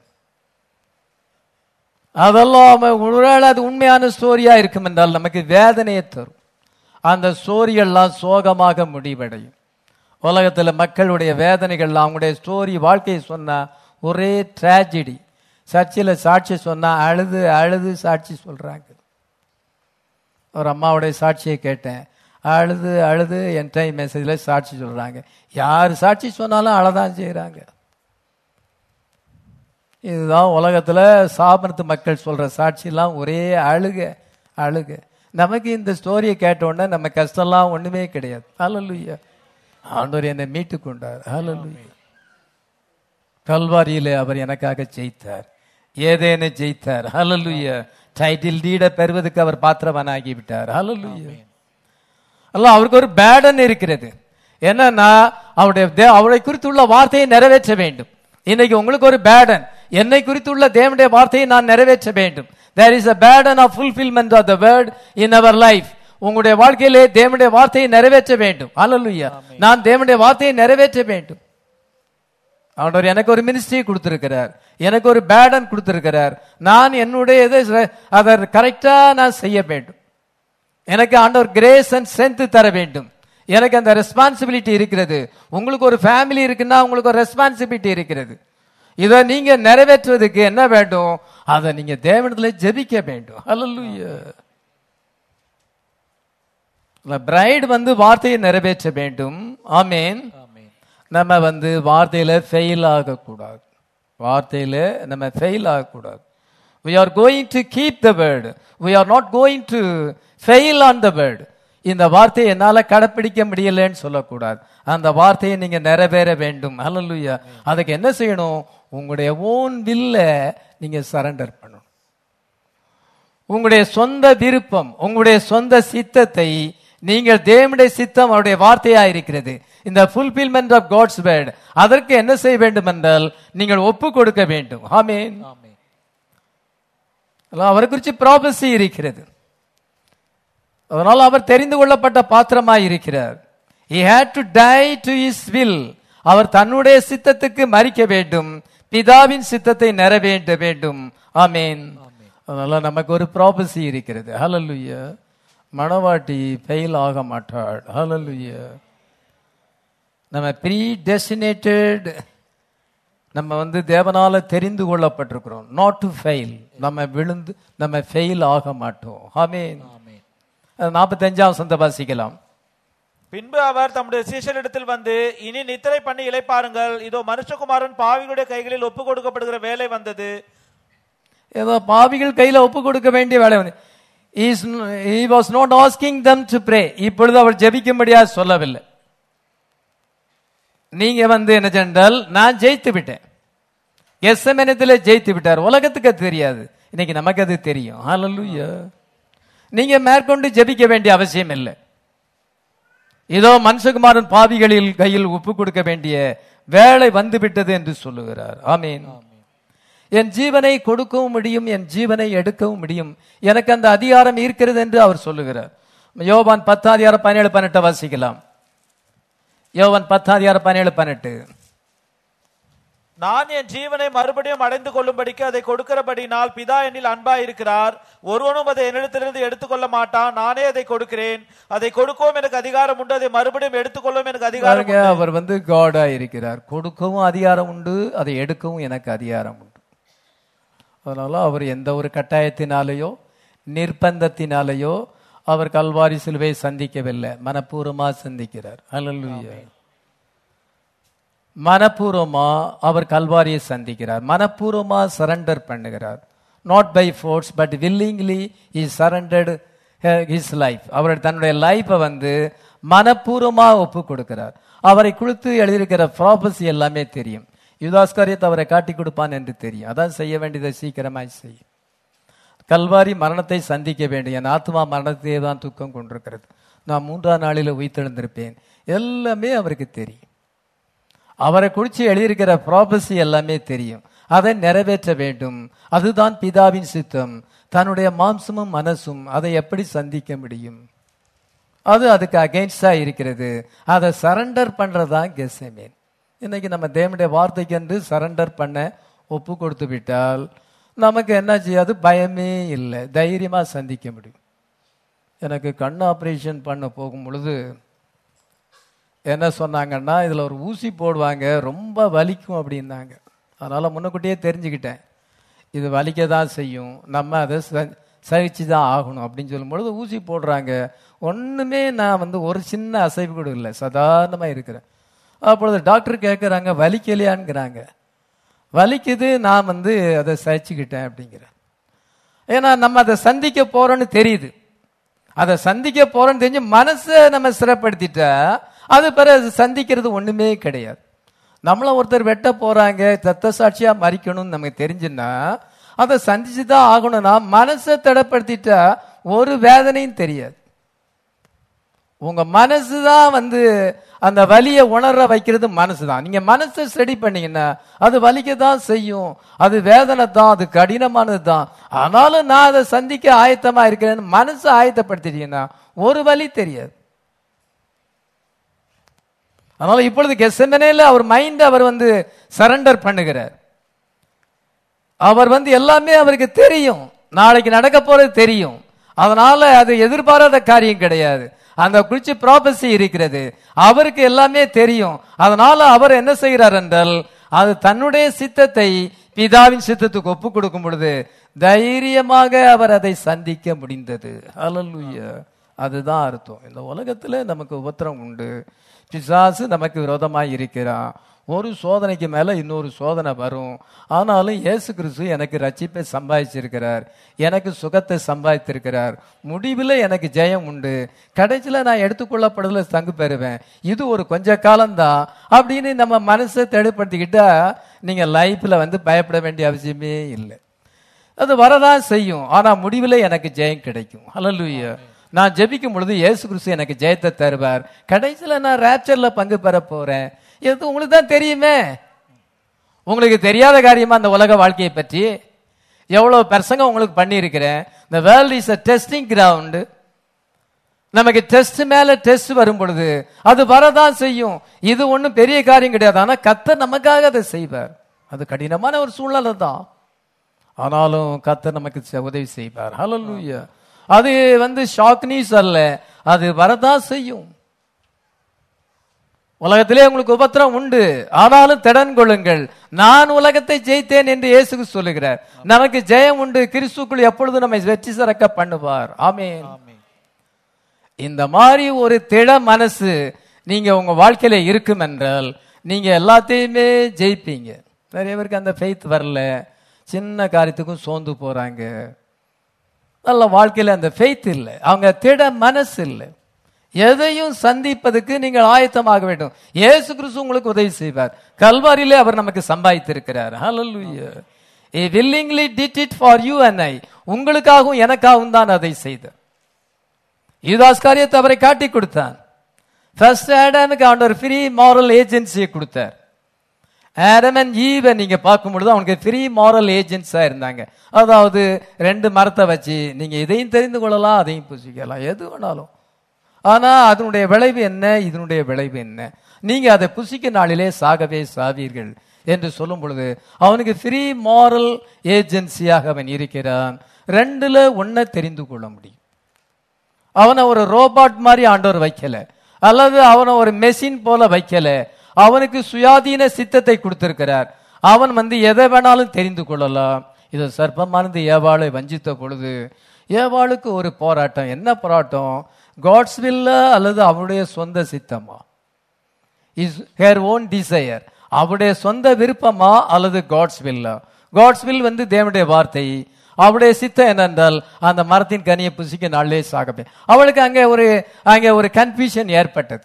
Speaker 1: அதெல்லாம் ஒருவேளை அது உண்மையான ஸ்டோரியா இருக்கும் என்றால் நமக்கு வேதனையை தரும் அந்த ஸ்டோரியெல்லாம் சோகமாக முடிவடையும் உலகத்துல மக்களுடைய வேதனைகள் அவங்களுடைய ஸ்டோரி வாழ்க்கையை சொன்னா ஒரே ட்ராஜடி சர்ச்சில் சாட்சி சொன்னா அழுது அழுது சாட்சி சொல்றாங்க ஒரு அம்மாவுடைய சாட்சியை கேட்டேன் அழுது அழுது என் டைம் மெசேஜில் சாட்சி சொல்றாங்க யார் சாட்சி சொன்னாலும் அழதான் செய்றாங்க இதுதான் உலகத்துல சாபனத்து மக்கள் சொல்ற சாட்சியெல்லாம் ஒரே அழுக அழுக நமக்கு இந்த ஸ்டோரியை கேட்ட உடனே நம்ம கஷ்டம்லாம் ஒண்ணுமே கிடையாது ஹalleluya ஆண்டவர் என்னை மீட்டு கொண்டார் ஹalleluya கல்வாரியிலே அவர் எனக்காக ஜெயித்தார் ஏதேனை ஜெயித்தார் ஹalleluya டைட்டில் டீட பெறுவதற்கு அவர் பாத்திரவானாகி விட்டார் ஹalleluya அல்ல அவருக்கு ஒரு பேடன் இருக்கிறது என்னன்னா அவருடைய தே- அவரை குறித்துள்ள வார்த்தையை நிறைவேற்ற வேண்டும் இன்னைக்கு உங்களுக்கு ஒரு பேடன் என்னை குறித்துள்ள தேவனுடைய வார்த்தையை நான் நிறைவேற்ற வேண்டும் there is a burden of fulfillment of the word in our life உங்களுடைய வாழ்க்கையிலே தேவனுடைய வார்த்தையை நிறைவேற்ற வேண்டும் அல்லலுயா நான் தேவனுடைய வார்த்தையை நிறைவேற்ற வேண்டும் ஆண்டவர் எனக்கு ஒரு மினிஸ்ட்ரி கொடுத்திருக்கிறார் எனக்கு ஒரு பேடன் கொடுத்திருக்கிறார் நான் என்னுடைய இதை ச- அதை கரெக்டா நான் செய்ய வேண்டும் எனக்கு ஆண்டவர் கிரேஸ் அண்ட் ஸ்ட்ரென்த் தர வேண்டும் எனக்கு அந்த ரெஸ்பான்சிபிலிட்டி இருக்கிறது உங்களுக்கு ஒரு ஃபேமிலி இருக்குன்னா உங்களுக்கு ஒரு ரெஸ்பான்சிபிலிட்டி இருக்கிறது இதை நீங்க நிறைவேற்றுவதற்கு என்ன வேண்டும் அதை நீங்க தேவனத்துல ஜெபிக்க வேண்டும் ஹalleluya பிரைட் வந்து வார்த்தையை நிறைவேற்ற வேண்டும் ஆமேன்
Speaker 2: ஆமென்
Speaker 1: நம்ம வந்து வார்த்தையில ஃபெயில் ஆகக்கூடாது வார்த்தையில நம்ம ஃபெயில் ஆகக்கூடாது we are going to keep the word we are not going to fail on the word இந்த வார்த்தையை என்னால கடைப்பிடிக்க முடியலன்னு சொல்லக்கூடாது அந்த வார்த்தையை நீங்க நிறைவேற வேண்டும் ஹalleluya அதுக்கு என்ன செய்யணும் உங்களுடைய ஓன் வில்ல நீங்க சரண்டர் பண்ணணும் உங்களுடைய சொந்த விருப்பம் உங்களுடைய சொந்த சித்தத்தை நீங்கள் தேவனுடைய சித்தம் அவருடைய வார்த்தையா இருக்கிறது இந்த ஃபுல்பில்மெண்ட் ஆஃப் காட்ஸ் வேர்ட் அதற்கு என்ன செய்ய வேண்டும் என்றால் நீங்கள் ஒப்பு கொடுக்க வேண்டும் ஆமென்
Speaker 2: ஆமென்
Speaker 1: அவரை குறித்து ப்ராபசி இருக்கிறது அதனால் அவர் தெரிந்து கொள்ளப்பட்ட பாத்திரமாய் இருக்கிறார் he had to die to his will அவர் தன்னுடைய சித்தத்துக்கு மறிக்க வேண்டும் பிதாவின் சித்தத்தை நிறைவேற்ற வேண்டும் ஆமேன் அதனால நமக்கு ஒரு ப்ராபசி இருக்கிறது ஹalleluya மணவாட்டி ஃபெயில் ஆக மாட்டாள் ஹalleluya நம்ம ப்ரீ டெஸ்டினேட்டட் நம்ம வந்து தேவனால தெரிந்து கொள்ளப்பட்டிருக்கிறோம் நாட் டு ஃபெயில் நம்ம விழுந்து நம்ம ஃபெயில் ஆக மாட்டோம் ஆமேன் நாற்பத்தஞ்சாம் சந்த வாசிக்கலாம்
Speaker 2: பின்பு அவர் தம்முடைய சீஷரிடத்தில் வந்து இனி நித்திரை பண்ணி இளைப்பாருங்கள் இதோ மனுஷகுமாரன் பாவிகளுடைய கைகளில் ஒப்பு கொடுக்கப்படுகிற வேலை வந்தது
Speaker 1: ஏதோ பாவிகள் கையில ஒப்பு கொடுக்க வேண்டிய வேலை வந்து is he was not asking them to pray இப்பொழுது அவர் ஜெபிக்கும்படியா சொல்லவில்லை நீங்க வந்து என்ன சென்றால் நான் ஜெயித்து விட்டேன் எஸ்எம்எனத்தில் ஜெயித்து விட்டார் உலகத்துக்கு அது தெரியாது இன்னைக்கு நமக்கு அது தெரியும் ஹalleluya நீங்க மேற்கொண்டு ஜெபிக்க வேண்டிய அவசியம் இல்லை இதோ மனுஷகுமாரன் பாவிகளில் கையில் ஒப்பு கொடுக்க வேண்டிய வேலை வந்து விட்டது என்று சொல்லுகிறார் ஆமீன் என் ஜீவனை கொடுக்கவும் முடியும் என் ஜீவனை எடுக்கவும் முடியும் எனக்கு அந்த அதிகாரம் இருக்கிறது என்று அவர் சொல்லுகிறார் யோவான் பத்தாதிகாரம் பதினேழு பதினெட்டை வாசிக்கலாம் யோவான் பத்தாதிகாரம் பதினேழு பதினெட்டு
Speaker 2: நான் என் ஜீவனை மறுபடியும் அடைந்து கொள்ளும்படிக்கு அதை கொடுக்கிறபடினால் பிதா என்னில் அன்பாய் இருக்கிறார் ஒருவனும் அதை என்னிடத்திலிருந்து எடுத்துக்கொள்ள மாட்டான் நானே அதை கொடுக்கிறேன் அதை கொடுக்கவும் எனக்கு அதிகாரம் உண்டு அதை மறுபடியும் எடுத்துக்கொள்ளவும் எனக்கு அதிகாரம்
Speaker 1: பாருங்க அவர் வந்து காடா இருக்கிறார் கொடுக்கவும் அதிகாரம் உண்டு அதை எடுக்கவும் எனக்கு அதிகாரம் உண்டு அதனால அவர் எந்த ஒரு கட்டாயத்தினாலேயோ நிர்பந்தத்தினாலேயோ அவர் கல்வாரி சிலுவை சந்திக்கவில்லை மனப்பூர்வமா சந்திக்கிறார் அல்லேலூயா மனப்பூர்வமா அவர் கல்வாரியை சந்திக்கிறார் மனப்பூர்வமா சரண்டர் பண்ணுகிறார் not by force but willingly is surrendered his life அவர் தன்னுடைய லைஃப்பை வந்து மனப்பூர்வமா ஒப்பு கொடுக்கிறார் அவரை குறித்து எழுதியிருக்கிற ப்ராபஸி எல்லாமே தெரியும் யுதாஸ்காரியத்தை அவரை காட்டி கொடுப்பான் என்று தெரியும் அதான் செய்ய வேண்டியதை சீக்கிரமாய் செய்யும் கல்வாரி மரணத்தை சந்திக்க வேண்டும் என் ஆத்மா மரணத்தையே தான் துக்கம் கொண்டிருக்கிறது நான் மூன்றாம் நாளில் உயிர்த்தெழுந்திருப்பேன் எல்லாமே அவருக்கு தெரியும் அவரை குறித்து எழுதியிருக்கிற ப்ராபஸி எல்லாமே தெரியும் அதை நிறைவேற்ற வேண்டும் அதுதான் பிதாவின் சித்தம் தன்னுடைய மாம்சமும் மனசும் அதை எப்படி சந்திக்க முடியும் அது அதுக்கு அகெயின்ஸ்டா இருக்கிறது அதை சரண்டர் பண்றதுதான் கெசமேன் இன்னைக்கு நம்ம தேவனுடைய வார்த்தைக்கு என்று சரண்டர் பண்ண ஒப்பு கொடுத்து விட்டால் நமக்கு என்ன செய்யாது பயமே இல்லை தைரியமா சந்திக்க முடியும் எனக்கு கண் ஆப்ரேஷன் பண்ண போகும் பொழுது என்ன சொன்னாங்கன்னா இதுல ஒரு ஊசி போடுவாங்க ரொம்ப வலிக்கும் அப்படின்னாங்க அதனால முன்னக்கூட்டியே தெரிஞ்சுக்கிட்டேன் இது வலிக்க தான் செய்யும் நம்ம அதை ச- சகிச்சு தான் ஆகணும் அப்படின்னு சொல்லும் பொழுது ஊசி போடுறாங்க ஒண்ணுமே நான் வந்து ஒரு சின்ன அசைவு கூட இல்லை சாதாரணமா இருக்கிறேன் அப்பொழுது டாக்டர் கேட்குறாங்க வலிக்கலையான்ங்கிறாங்க வலிக்குது நான் வந்து அதை சகிச்சுக்கிட்டேன் அப்படிங்கிறேன் ஏன்னா நம்ம அதை சந்திக்க போறோம்னு தெரியுது அதை சந்திக்க போறோம்னு தெரிஞ்சு மனசை நம்ம சிறப்படுத்திட்டா அது பிறகு சந்திக்கிறது ஒண்ணுமே கிடையாது நம்மள ஒருத்தர் வெட்ட போறாங்க தத்த சாட்சியா மறிக்கணும்னு நமக்கு தெரிஞ்சுன்னா அதை சந்திச்சு தான் ஆகணும்னா மனசை தடைப்படுத்திட்டா ஒரு வேதனையும் தெரியாது உங்க மனசு தான் வந்து அந்த வலியை உணர வைக்கிறது மனசு தான் நீங்க மனசை ஸ்டடி பண்ணீங்கன்னா அது வலிக்க தான் செய்யும் அது வேதனை தான் அது கடினமானது தான் ஆனாலும் நான் அதை சந்திக்க ஆயத்தமா இருக்கிறேன்னு மனசை ஆயத்தப்படுத்திட்டீங்கன்னா ஒரு வலி தெரியாது அதனால இப்பொழுது கெசமனேல அவர் மைண்ட் அவர் வந்து சரண்டர் பண்ணுகிறார் அவர் வந்து எல்லாமே அவருக்கு தெரியும் நாளைக்கு நடக்க போறது தெரியும் அதனால அது எதிர்பாராத காரியம் கிடையாது அந்த குறிச்சு ப்ராபஸி இருக்கிறது அவருக்கு எல்லாமே தெரியும் அதனால அவர் என்ன செய்கிறார் என்றால் அது தன்னுடைய சித்தத்தை பிதாவின் சித்தத்துக்கு ஒப்பு கொடுக்கும் பொழுது தைரியமாக அவர் அதை சந்திக்க முடிந்தது ஹalleluya அதுதான் அர்த்தம் இந்த உலகத்துல நமக்கு உபத்திரம் உண்டு பிசாசு நமக்கு விரோதமாய் இருக்கிறான் ஒரு சோதனைக்கு மேல இன்னொரு சோதனை வரும் ஆனாலும் இயேசு கிறிஸ்து எனக்கு ரட்சிப்பை சம்பாதிச்சிருக்கிறார் எனக்கு சுகத்தை சம்பாதித்திருக்கிறார் முடிவில் எனக்கு ஜெயம் உண்டு கடைசியில் நான் எடுத்துக்கொள்ளப்படுதல தங்கு பெறுவேன் இது ஒரு கொஞ்ச காலம்தான் அப்படின்னு நம்ம மனசை தெளிவுபடுத்திக்கிட்டா நீங்க லைஃப்ல வந்து பயப்பட வேண்டிய அவசியமே இல்லை அது வரதான் செய்யும் ஆனா முடிவில் எனக்கு ஜெயம் கிடைக்கும் ஹalleluya நான் ஜெபிக்கும் பொழுது இயேசு கிறிஸ்து எனக்கு ஜெயத்தை தருவார் கடைசியில் நான் ரேப்சர்ல பங்கு பெற போறேன் இது உங்களுக்கு தான் தெரியுமே உங்களுக்கு தெரியாத காரியமா அந்த உலக வாழ்க்கையை பற்றி எவ்வளவு பிரசங்கம் உங்களுக்கு பண்ணியிருக்கிறேன் the world is a testing ground நமக்கு டெஸ்ட் மேல டெஸ்ட் வரும் பொழுது அது வரதான் செய்யும் இது ஒண்ணும் பெரிய காரியம் கிடையாது ஆனா கத்தர் நமக்காக அதை செய்வார் அது கடினமான ஒரு சூழ்நிலை தான் ஆனாலும் கத்தர் நமக்கு செ- உதவி செய்வார் ஹalleluya அது வந்து ஷாக் நியூஸ் அல்ல அது வரதான் செய்யும் உலகத்திலே உங்களுக்கு உபத்திரம் உண்டு ஆனாலும் திடன் கொள்ளுங்கள் நான் உலகத்தை ஜெயித்தேன் என்று இயேசுக்கு சொல்லுகிறார் நமக்கு ஜெயம் உண்டு கிறிஸ்துக்குள் எப்பொழுதும் நம்மை வெற்றி சிறக்க பண்ணுவார் ஆமென்
Speaker 2: ஆமென்.
Speaker 1: இந்த மாதிரி ஒரு திட மனசு நீங்க உங்க வாழ்க்கையில இருக்கும் என்றால் நீங்க எல்லாத்தையுமே ஜெயிப்பீங்க நிறைய பேருக்கு அந்த ஃபெய்த் வரல சின்ன காரியத்துக்கும் சோர்ந்து போறாங்க நல்ல வாழ்க்கையில அந்த ஃபெய்த் இல்லை அவங்க திட மனசு இல்லை எதையும் சந்திப்பதற்கு நீங்கள் ஆயத்தமாக வேண்டும் இயேசு கிறிஸ்து உங்களுக்கு உதவி செய்வார் கல்வாரியிலே அவர் நமக்கு சம்பாதித்திருக்கிறார் ஹalleluya he willingly did it for you and I உங்களுக்காகவும் எனக்காகவும் தான் அதை செய்தார் யூதாஸ் காரியத்தை அவரை காட்டி கொடுத்தான் ஃபர்ஸ்ட் ஆடாமுக்கு ஆண்டவர் ஃப்ரீ மாரல் ஏஜென்சியை கொடுத்தார் ஆடம் அண்ட் ஈவை நீங்க பார்க்கும் பொழுது அவனுக்கு ஃப்ரீ மாரல் ஏஜென்ட்ஸா இருந்தாங்க அதாவது ரெண்டு மரத்தை வச்சு நீங்க இதையும் தெரிந்து கொள்ளலாம் அதையும் புசிக்கலாம் எது வேணாலும் ஆனா அதனுடைய விளைவு என்ன இதனுடைய விளைவு என்ன நீங்க அதை புசிக்க நாளிலே சாகவே சாவீர்கள் என்று சொல்லும் பொழுது அவனுக்கு ஃப்ரீ மாரல் ஏஜென்சியாக அவன் இருக்கிறான் ரெண்டுல ஒன்ன தெரிந்து கொள்ள முடியும் அவனை ஒரு ரோபாட் மாதிரி ஆண்டவர் வைக்கல அல்லது அவனை ஒரு மெஷின் போல வைக்கல அவனுக்கு சுயாதீன சித்தத்தை கொடுத்திருக்கிறார் அவன் வந்து எதை வேணாலும் தெரிந்து கொள்ளலாம் இது சர்ப்பமானது ஏவாளை வஞ்சித்த பொழுது ஏவாளுக்கு ஒரு போராட்டம் என்ன போராட்டம் காட்ஸ் வில்ல அல்லது அவனுடைய சொந்த சித்தமா இஸ் ஹேர் ஓன் டிசையர் அவருடைய சொந்த விருப்பமா அல்லது காட்ஸ் வில்லா காட்ஸ் வில் வந்து தேவனுடைய வார்த்தை அவருடைய சித்தம் என்னென்றால் அந்த மரத்தின் கனியை புசிக்க நாளிலே சாகவே அவளுக்கு அங்கே ஒரு அங்கே ஒரு கன்ஃபியூஷன் ஏற்பட்டது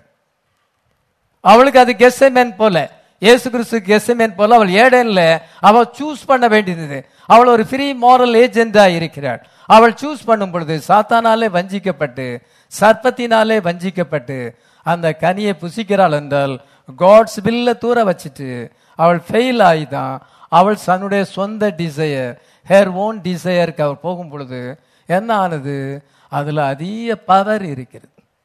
Speaker 1: அவளுக்கு அது கெஸ்ஸமேன் போல இயேசு கிறிஸ்து கெஸ்ஸமேன் போல அவள் ஏடன்ல அவள் சூஸ் பண்ண வேண்டியது அவள் ஒரு ஃப்ரீ மாரல் ஏஜெண்டா இருக்கிறாள் அவள் சூஸ் பண்ணும் பொழுது சாத்தானாலே வஞ்சிக்கப்பட்டு சர்ப்பத்தினாலே வஞ்சிக்கப்பட்டு அந்த கனியை புசிக்கிறாள் என்றால் காட்ஸ் வில்ல தூர வச்சுட்டு அவள் ஃபெயில் ஆகிதான் அவள் தன்னுடைய சொந்த டிசையர் ஹேர் ஓன் டிசையருக்கு அவள் போகும் பொழுது என்ன ஆனது அதுல அதிக பவர் இருக்கிறது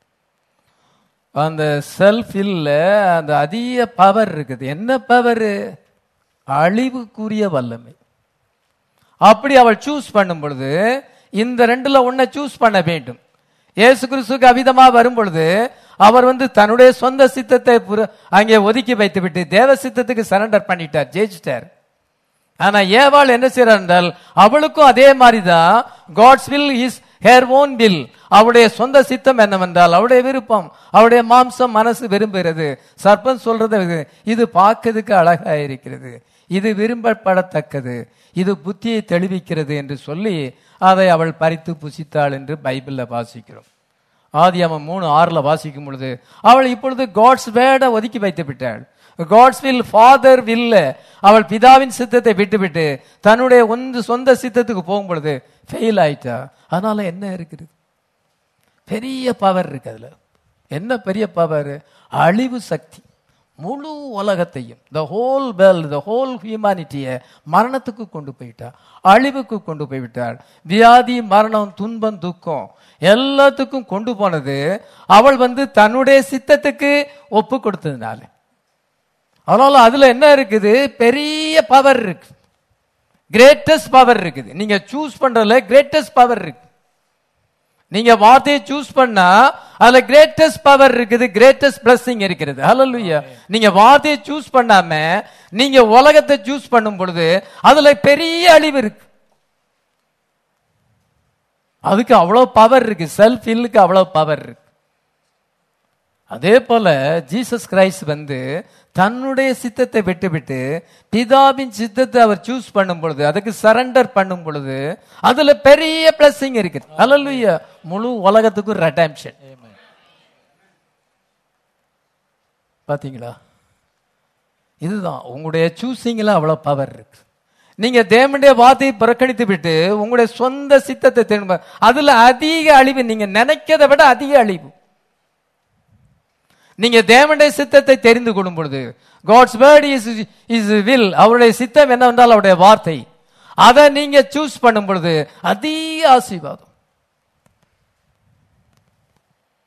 Speaker 1: அந்த செல்ஃப் இல்ல அந்த அதிக பவர் இருக்குது என்ன பவர் அழிவுக்குரிய வல்லமை அப்படி அவள் சூஸ் பண்ணும் பொழுது இந்த ரெண்டுல ஒன்ன சூஸ் பண்ண வேண்டும் இயேசு கிறிஸ்துக்கு அவிதமா வரும் பொழுது அவர் வந்து தன்னுடைய சொந்த சித்தத்தை புற- அங்கே ஒதுக்கி வைத்து விட்டு தேவ சித்தத்துக்கு சரண்டர் பண்ணிட்டார் ஜெயிச்சிட்டார் ஆனா ஏவாள் என்ன செய்யறாள் என்றால் அவளுக்கும் அதே மாதிரிதான் God's will is her own will அவளுடைய சொந்த சித்தம் என்னவென்றால் அவளுடைய விருப்பம் அவளுடைய மாம்சம் மனசு விரும்புகிறது சர்ப்பம் சொல்றது இது. இது பார்க்கிறதுக்கு அழகா இருக்கிறது இது விரும்பப்படத்தக்கது இது புத்தியை தெளிவிக்கிறது என்று சொல்லி அதை அவள் பறித்து புசித்தாள் என்று பைபிள்ல வாசிக்கிறோம் ஆதியாமம் மூணு ஆறுல வாசிக்கும் பொழுது அவள் இப்பொழுது காட்ஸ் வேர்ட ஒதுக்கி வைத்து விட்டாள் காட்ஸ் வில் ஃபாதர் வில்ல அவள் பிதாவின் சித்தத்தை விட்டுவிட்டு தன்னுடைய ஒன்று சொந்த சித்தத்துக்கு போகும் பொழுது ஃபெயில் ஆயிட்டா அதனால என்ன இருக்குது பெரிய பவர் இருக்கு அதுல என்ன பெரிய பவர் அழிவு சக்தி முழு உலகத்தையும் the whole world the whole ஹியூமானிட்டியை மரணத்துக்கு கொண்டு போயிட்டா அழிவுக்கு கொண்டு போய் விட்டாள் வியாதி மரணம் துன்பம் துக்கம் எல்லாத்துக்கும் கொண்டு போனது அவள் வந்து தன்னுடைய சித்தத்துக்கு ஒப்பு கொடுத்ததுனால அதனால அதுல என்ன இருக்குது பெரிய பவர் இருக்கு கிரேட்டஸ்ட் பவர் இருக்குது நீங்க சூஸ் பண்றதுல கிரேட்டஸ்ட் பவர் இருக்கு நீங்க வார்த்தையை சூஸ் பண்ணா அதுல கிரேட்டஸ்ட் பவர் இருக்குது கிரேட்டஸ்ட் blessing இருக்கிறது ஹalleluya நீங்க வார்த்தையை சூஸ் பண்ணாம நீங்க உலகத்தை சூஸ் பண்ணும் பொழுது அதுல பெரிய அழிவு இருக்கு அதுக்கு அவ்வளவு பவர் இருக்கு செல்ஃப் இல்லுக்கு அவ்வளவு பவர் இருக்கு அதே போல ஜீசஸ் கிரைஸ்ட் வந்து தன்னுடைய சித்தத்தை விட்டுவிட்டு பிதாவின் சித்தத்தை அவர் சூஸ் பண்ணும் பொழுது அதுக்கு சரண்டர் பண்ணும் பொழுது அதுல பெரிய பிளஸிங் இருக்கு அல்லலுயா முழு உலகத்துக்கும் ரெடாம்ஷன் பாத்தீங்களா இதுதான் உங்களுடைய சூசிங்ல அவ்வளவு பவர் இருக்கு நீங்க தேவனுடைய வார்த்தையை புறக்கணித்து விட்டு உங்களுடைய சொந்த சித்தத்தை திரும்ப அதுல அதிக அழிவு நீங்க நினைக்கிறதை விட அதிக அழிவு நீங்க தேவனுடைய சித்தத்தை தெரிந்து கொள்ளும் பொழுது God's word is is will அவருடைய சித்தம் என்னவென்றால் அவருடைய வார்த்தை அதை நீங்க சூஸ் பண்ணும் பொழுது அதிக ஆசீர்வாதம்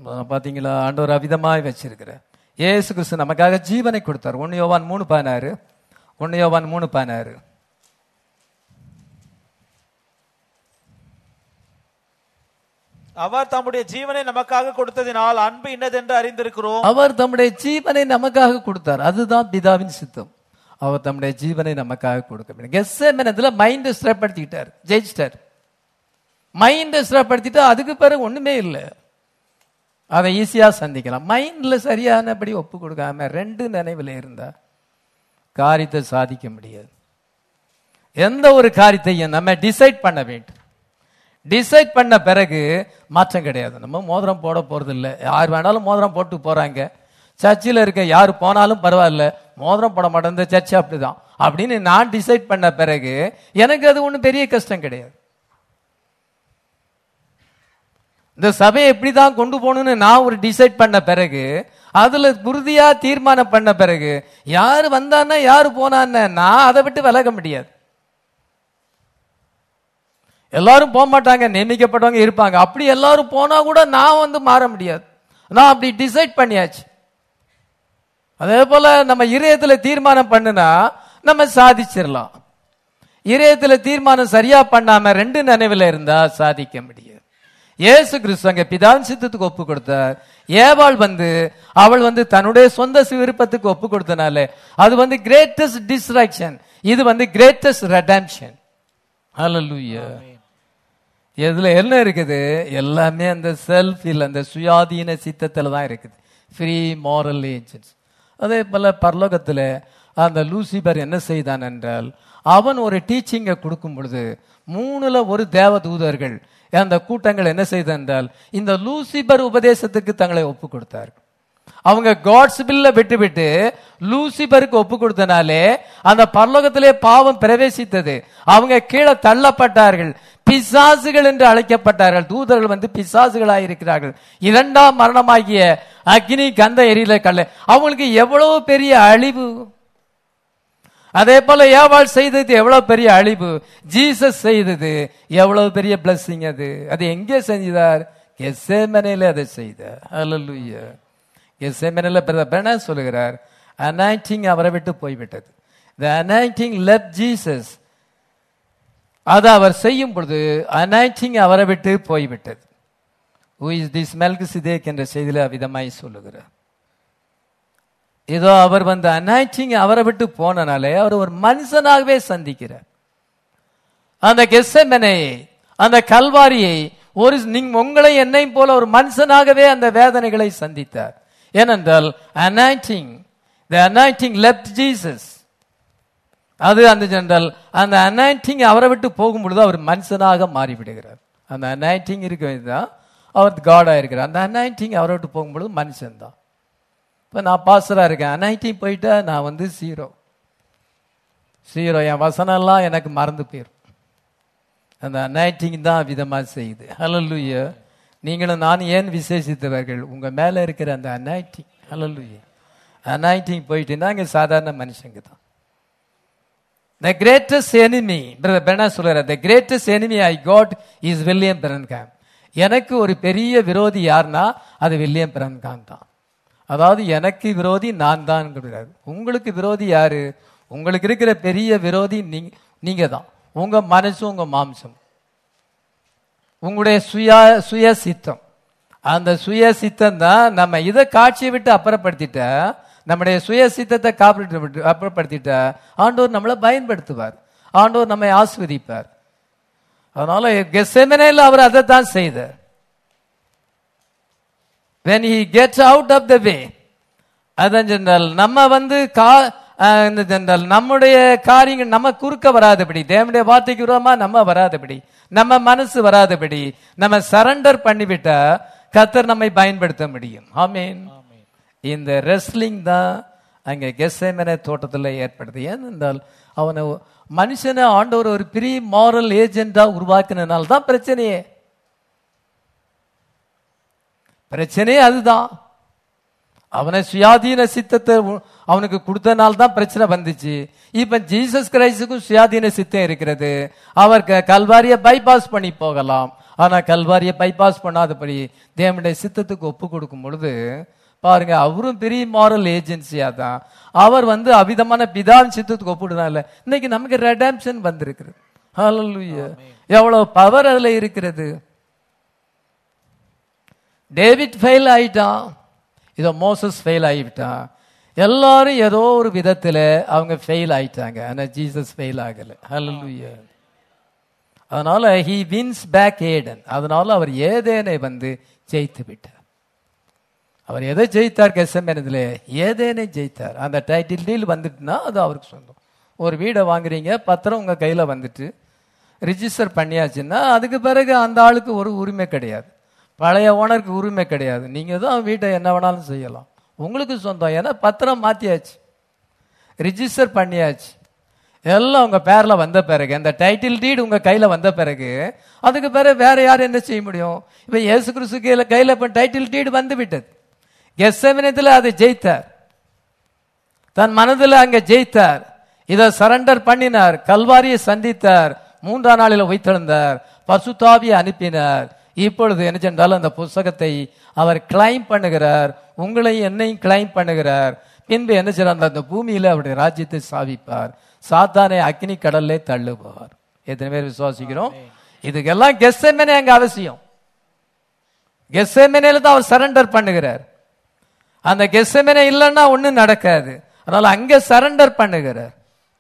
Speaker 1: பாத்தீங்களா ஆண்டவர் அவிதமாய் வச்சிருக்கிறார் இயேசு கிறிஸ்து நமக்காக ஜீவனை கொடுத்தார் ஒன்னு யோவான் மூணு பதினாறு ஒன்னு யோவான் மூணு பதினாறு
Speaker 2: அவர் தம்முடைய ஜீவனை நமக்காக கொடுத்ததினால் அன்பு இன்னதென்று அறிந்திருக்கிறோம்
Speaker 1: அவர் தம்முடைய ஜீவனை நமக்காக கொடுத்தார் அதுதான் பிதாவின் சித்தம் அவர் தம்முடைய ஜீவனை நமக்காக கொடுக்க வேண்டும் கெஸ்ஸேமனத்துல மைண்ட் ஸ்திரப்படுத்திக்கிட்டார் ஜெயிச்சிட்டார் மைண்டை ஸ்திரப்படுத்திட்டு அதுக்கு பிறகு ஒண்ணுமே இல்லை அதை ஈஸியா சந்திக்கலாம் மைண்ட்ல சரியானபடி ஒப்பு கொடுக்காம ரெண்டு நினைவுல இருந்தா காரியத்தை சாதிக்க முடியாது எந்த ஒரு காரியத்தையும் நம்ம டிசைட் பண்ண வேண்டும் டிசைட் பண்ண பிறகு மாற்றம் கிடையாது நம்ம மோதிரம் போட போறது இல்லை யார் வேணாலும் மோதிரம் போட்டு போறாங்க சர்ச்சில் இருக்க யார் போனாலும் பரவாயில்ல மோதிரம் போட மாட்டேன் இந்த சர்ச்சு அப்படிதான் அப்படின்னு நான் டிசைட் பண்ண பிறகு எனக்கு அது ஒன்றும் பெரிய கஷ்டம் கிடையாது இந்த சபையை எப்படி தான் கொண்டு போகணும்னு நான் ஒரு டிசைட் பண்ண பிறகு அதுல உறுதியா தீர்மானம் பண்ண பிறகு யாரு வந்தான்னா யாரு போனான்னு நான் அதை விட்டு விலக முடியாது எல்லாரும் போக மாட்டாங்க நியமிக்கப்பட்டவங்க இருப்பாங்க அப்படி எல்லாரும் போனா கூட நான் வந்து மாற முடியாது நான் அப்படி டிசைட் பண்ணியாச்சு அதே போல நம்ம இதயத்துல தீர்மானம் பண்ணுனா நம்ம சாதிச்சிடலாம் இதயத்துல தீர்மானம் சரியா பண்ணாம ரெண்டு நினைவுல இருந்தா சாதிக்க முடியாது இயேசு கிறிஸ்து அங்க பிதாவின் சித்தத்துக்கு ஒப்பு கொடுத்தார் ஏவாள் வந்து அவள் வந்து தன்னுடைய சொந்த விருப்பத்துக்கு ஒப்பு கொடுத்தனால அது வந்து கிரேட்டஸ்ட் டிஸ்ட்ராக்ஷன் இது வந்து கிரேட்டஸ்ட் ரெடம்ஷன் ஹalleluya இதுல என்ன இருக்குது எல்லாமே அந்த செல்ஃப் இல்ல அந்த சுயாதீன சித்தத்துல தான் இருக்குது ஃப்ரீ மாரல் ஏஜென்ட்ஸ் அதே போல பரலோகத்துல அந்த லூசிபர் என்ன செய்தான் என்றால் அவன் ஒரு டீச்சிங்கை கொடுக்கும் பொழுது மூணுல ஒரு தேவ தூதர்கள் அந்த கூட்டங்கள் என்ன செய்தது என்றால் இந்த லூசிபர் உபதேசத்துக்கு தங்களை ஒப்பு கொடுத்தார்கள் அவங்க காட்ஸ் பில்ல விட்டு விட்டு லூசிபருக்கு ஒப்பு கொடுத்தனாலே அந்த பரலோகத்திலே பாவம் பிரவேசித்தது அவங்க கீழே தள்ளப்பட்டார்கள் பிசாசுகள் என்று அழைக்கப்பட்டார்கள் தூதர்கள் வந்து பிசாசுகளாக இருக்கிறார்கள் இரண்டாம் மரணமாகிய அக்னி கந்த எரியில கல்ல அவங்களுக்கு எவ்வளவு பெரிய அழிவு அதே போல ஏவாள் செய்தது எவ்வளவு பெரிய அழிவு ஜீசஸ் செய்தது எவ்வளவு பெரிய பிளஸ்ஸிங் அது அது எங்கே செஞ்சார் கெசேமனையில அதை செய்தார் அல்லலுயா கெசேமனையில பெண்ண சொல்லுகிறார் அனாயிட்டிங் அவரை விட்டு போய்விட்டது the anointing left ஜீசஸ் அது அவர் செய்யும் பொழுது அனாயிட்டிங் அவரை விட்டு போய்விட்டது who is this மெல்கிசிதேக் என்ற செய்தியில விதமாய் சொல்லுகிறார் இதோ அவர் வந்து அனாயிட்டிங் அவரை விட்டு போனனாலே அவர் ஒரு மனுஷனாகவே சந்திக்கிறார் அந்த கெஸ்ஸமெனையை அந்த கல்வாரியை ஒரு நீங்க உங்களை என்னையும் போல ஒரு மனுஷனாகவே அந்த வேதனைகளை சந்தித்தார் ஏனென்றால் அனாயிட்டிங் த அனாயிட்டிங் லெப்ட் ஜீசஸ் அது அந்த ஜென்ரல் அந்த அனாயிட்டிங் அவரை விட்டு போகும் பொழுது அவர் மனுஷனாக மாறிவிடுகிறார் அந்த அனாயிட்டிங் இருக்க தான் அவர் காடா இருக்கிறார் அந்த அனாயிட்டிங் அவரை விட்டு போகும்பொழுது மனுஷன்தான் இப்போ நான் பாஸ்டராக இருக்கேன் அனாயிட்டிங் போயிட்டா நான் வந்து சீரோ சீரோ என் வசனம்லாம் எனக்கு மறந்து போயிடும் அந்த அனாயிட்டிங் தான் விதமாக செய்யுது ஹலல்லுயா நீங்களும் நான் ஏன் விசேஷித்தவர்கள் உங்க மேல இருக்கிற அந்த அனாயிட்டிங் ஹலல்லுயா அனாயிட்டிங் போயிட்டுன்னா இங்க சாதாரண மனுஷங்க தான் த கிரேட்டஸ்ட் எனிமி பிரதர் பெனா சொல்றாரு the greatest enemy I God is William Branham எனக்கு ஒரு பெரிய விரோதி யாருன்னா அது வில்லியம் பிரன்காம் தான் அதாவது எனக்கு விரோதி நான் தான் உங்களுக்கு விரோதி யாரு உங்களுக்கு இருக்கிற பெரிய விரோதி நீங்க நீங்க தான் உங்க மனசு உங்க மாம்சம் உங்களுடைய சுய சுய சித்தம் அந்த சுய சித்தம் தான் நம்ம இதை காட்சியை விட்டு அப்புறப்படுத்திட்டா நம்முடைய சுய சித்தத்தை காப்பிட்டு விட்டு அப்புறப்படுத்திட்டா ஆண்டவர் நம்மளை பயன்படுத்துவார் ஆண்டவர் நம்மை ஆஸ்வதிப்பார் அதனால கெசெமனையில் அவர் அதை தான் செய்தார் when he gets out of the way அதான் சொன்னால் நம்ம வந்து கா அஹ், இந்த சொன்னால் நம்முடைய காரியங்கள் நம்ம குறுக்க வராதபடி தேவனுடைய வார்த்தைக்கு விரோதமா நம்ம வராதபடி நம்ம மனசு வராதபடி நம்ம சரண்டர் பண்ணிவிட்டா கத்தர் நம்மை பயன்படுத்த முடியும் ஆமீன் இந்த ரெஸ்லிங் தான் அங்க கெஸ்ஸேமன தோட்டத்தில் ஏற்படுது ஏனென்றால் அவனை மனுஷனை ஆண்டவர் ஒரு பெரிய மாரல் ஏஜெண்டா உருவாக்குனதுனால தான் பிரச்சனையே பிரச்சனையே அதுதான் அவனை சுயாதீன சித்தத்தை உ- அவனுக்கு கொடுத்தனால தான் பிரச்சனை வந்துச்சு இப்ப ஜீசஸ் கிரைஸ்டுக்கும் சுயாதீன சித்தம் இருக்கிறது அவர் க- கல்வாரியை பைபாஸ் பண்ணி போகலாம் ஆனா கல்வாரியை பைபாஸ் பண்ணாதபடி தேவனுடைய சித்தத்துக்கு ஒப்பு கொடுக்கும் பொழுது பாருங்க அவரும் பெரிய மாரல் ஏஜென்சியா தான் அவர் வந்து அவிதமான பிதாவின் சித்தத்துக்கு ஒப்பிடுனால இன்னைக்கு நமக்கு ரெடாம்ஷன் வந்திருக்குது ஹalleluya எவ்வளவு பவர் அதுல இருக்கிறது டேவிட் ஃபெயில் ஆயிட்டான் இதோ மோசஸ் ஃபெயில் ஆகிவிட்டான் எல்லாரும் ஏதோ ஒரு விதத்துல அவங்க ஃபெயில் ஆயிட்டாங்க ஆனா ஜீசஸ் ஃபெயில் ஆகல ஹalleluya அதனால ஹி வின்ஸ் பேக் ஏடன் அதனால அவர் ஏதேனை வந்து ஜெயித்து விட்டார் அவர் எதை ஜெயித்தார் கெசமேனதுல ஏதேனை ஜெயித்தார் அந்த டைட்டில் டீல் வந்துட்டுனா அது அவருக்கு சொந்தம் ஒரு வீடை வாங்குறீங்க பத்திரம் உங்க கையில வந்துட்டு ரிஜிஸ்டர் பண்ணியாச்சுன்னா அதுக்கு பிறகு அந்த ஆளுக்கு ஒரு உரிமை கிடையாது பழைய ஓனருக்கு உரிமை கிடையாது நீங்க தான் வீட்டை என்ன வேணாலும் செய்யலாம் உங்களுக்கு சொந்தம் ஏன்னா பத்திரம் மாத்தியாச்சு ரிஜிஸ்டர் பண்ணியாச்சு எல்லாம் உங்க பேர்ல வந்த பிறகு அந்த டைட்டில் டீட் உங்க கையில வந்த பிறகு அதுக்கு பிறகு வேற யார் என்ன செய்ய முடியும் இப்ப இயேசு கிறிஸ்து கையில கையில இப்ப டைட்டில் டீட் வந்து விட்டது கெசவினத்துல அது ஜெயித்தார் தன் மனதில் அங்க ஜெயித்தார் இதை சரண்டர் பண்ணினார் கல்வாரியை சந்தித்தார் மூன்றாம் நாளில் உயிர்த்தெழுந்தார் பசுத்தாவியை அனுப்பினார் இப்பொழுது என்ன சென்றால் அந்த புஸ்தகத்தை அவர் கிளைம் பண்ணுகிறார் உங்களையும் என்னையும் கிளைம் பண்ணுகிறார் பின்பு என்ன செய்றார் அந்த பூமியில அவருடைய ராஜ்யத்தை சாவிப்பார் சாத்தானை அக்னி கடல்லே தள்ளுவார் எத்தனை பேர் விசுவாசிக்கிறோம் இதுக்கெல்லாம் கெஸ்ஸமெனே அங்க அவசியம் கெஸ்ஸமெனேல தான் அவர் சரண்டர் பண்ணுகிறார் அந்த கெஸ்ஸமெனே இல்லைன்னா ஒண்ணும் நடக்காது அதனால அங்க சரண்டர் பண்ணுகிறார்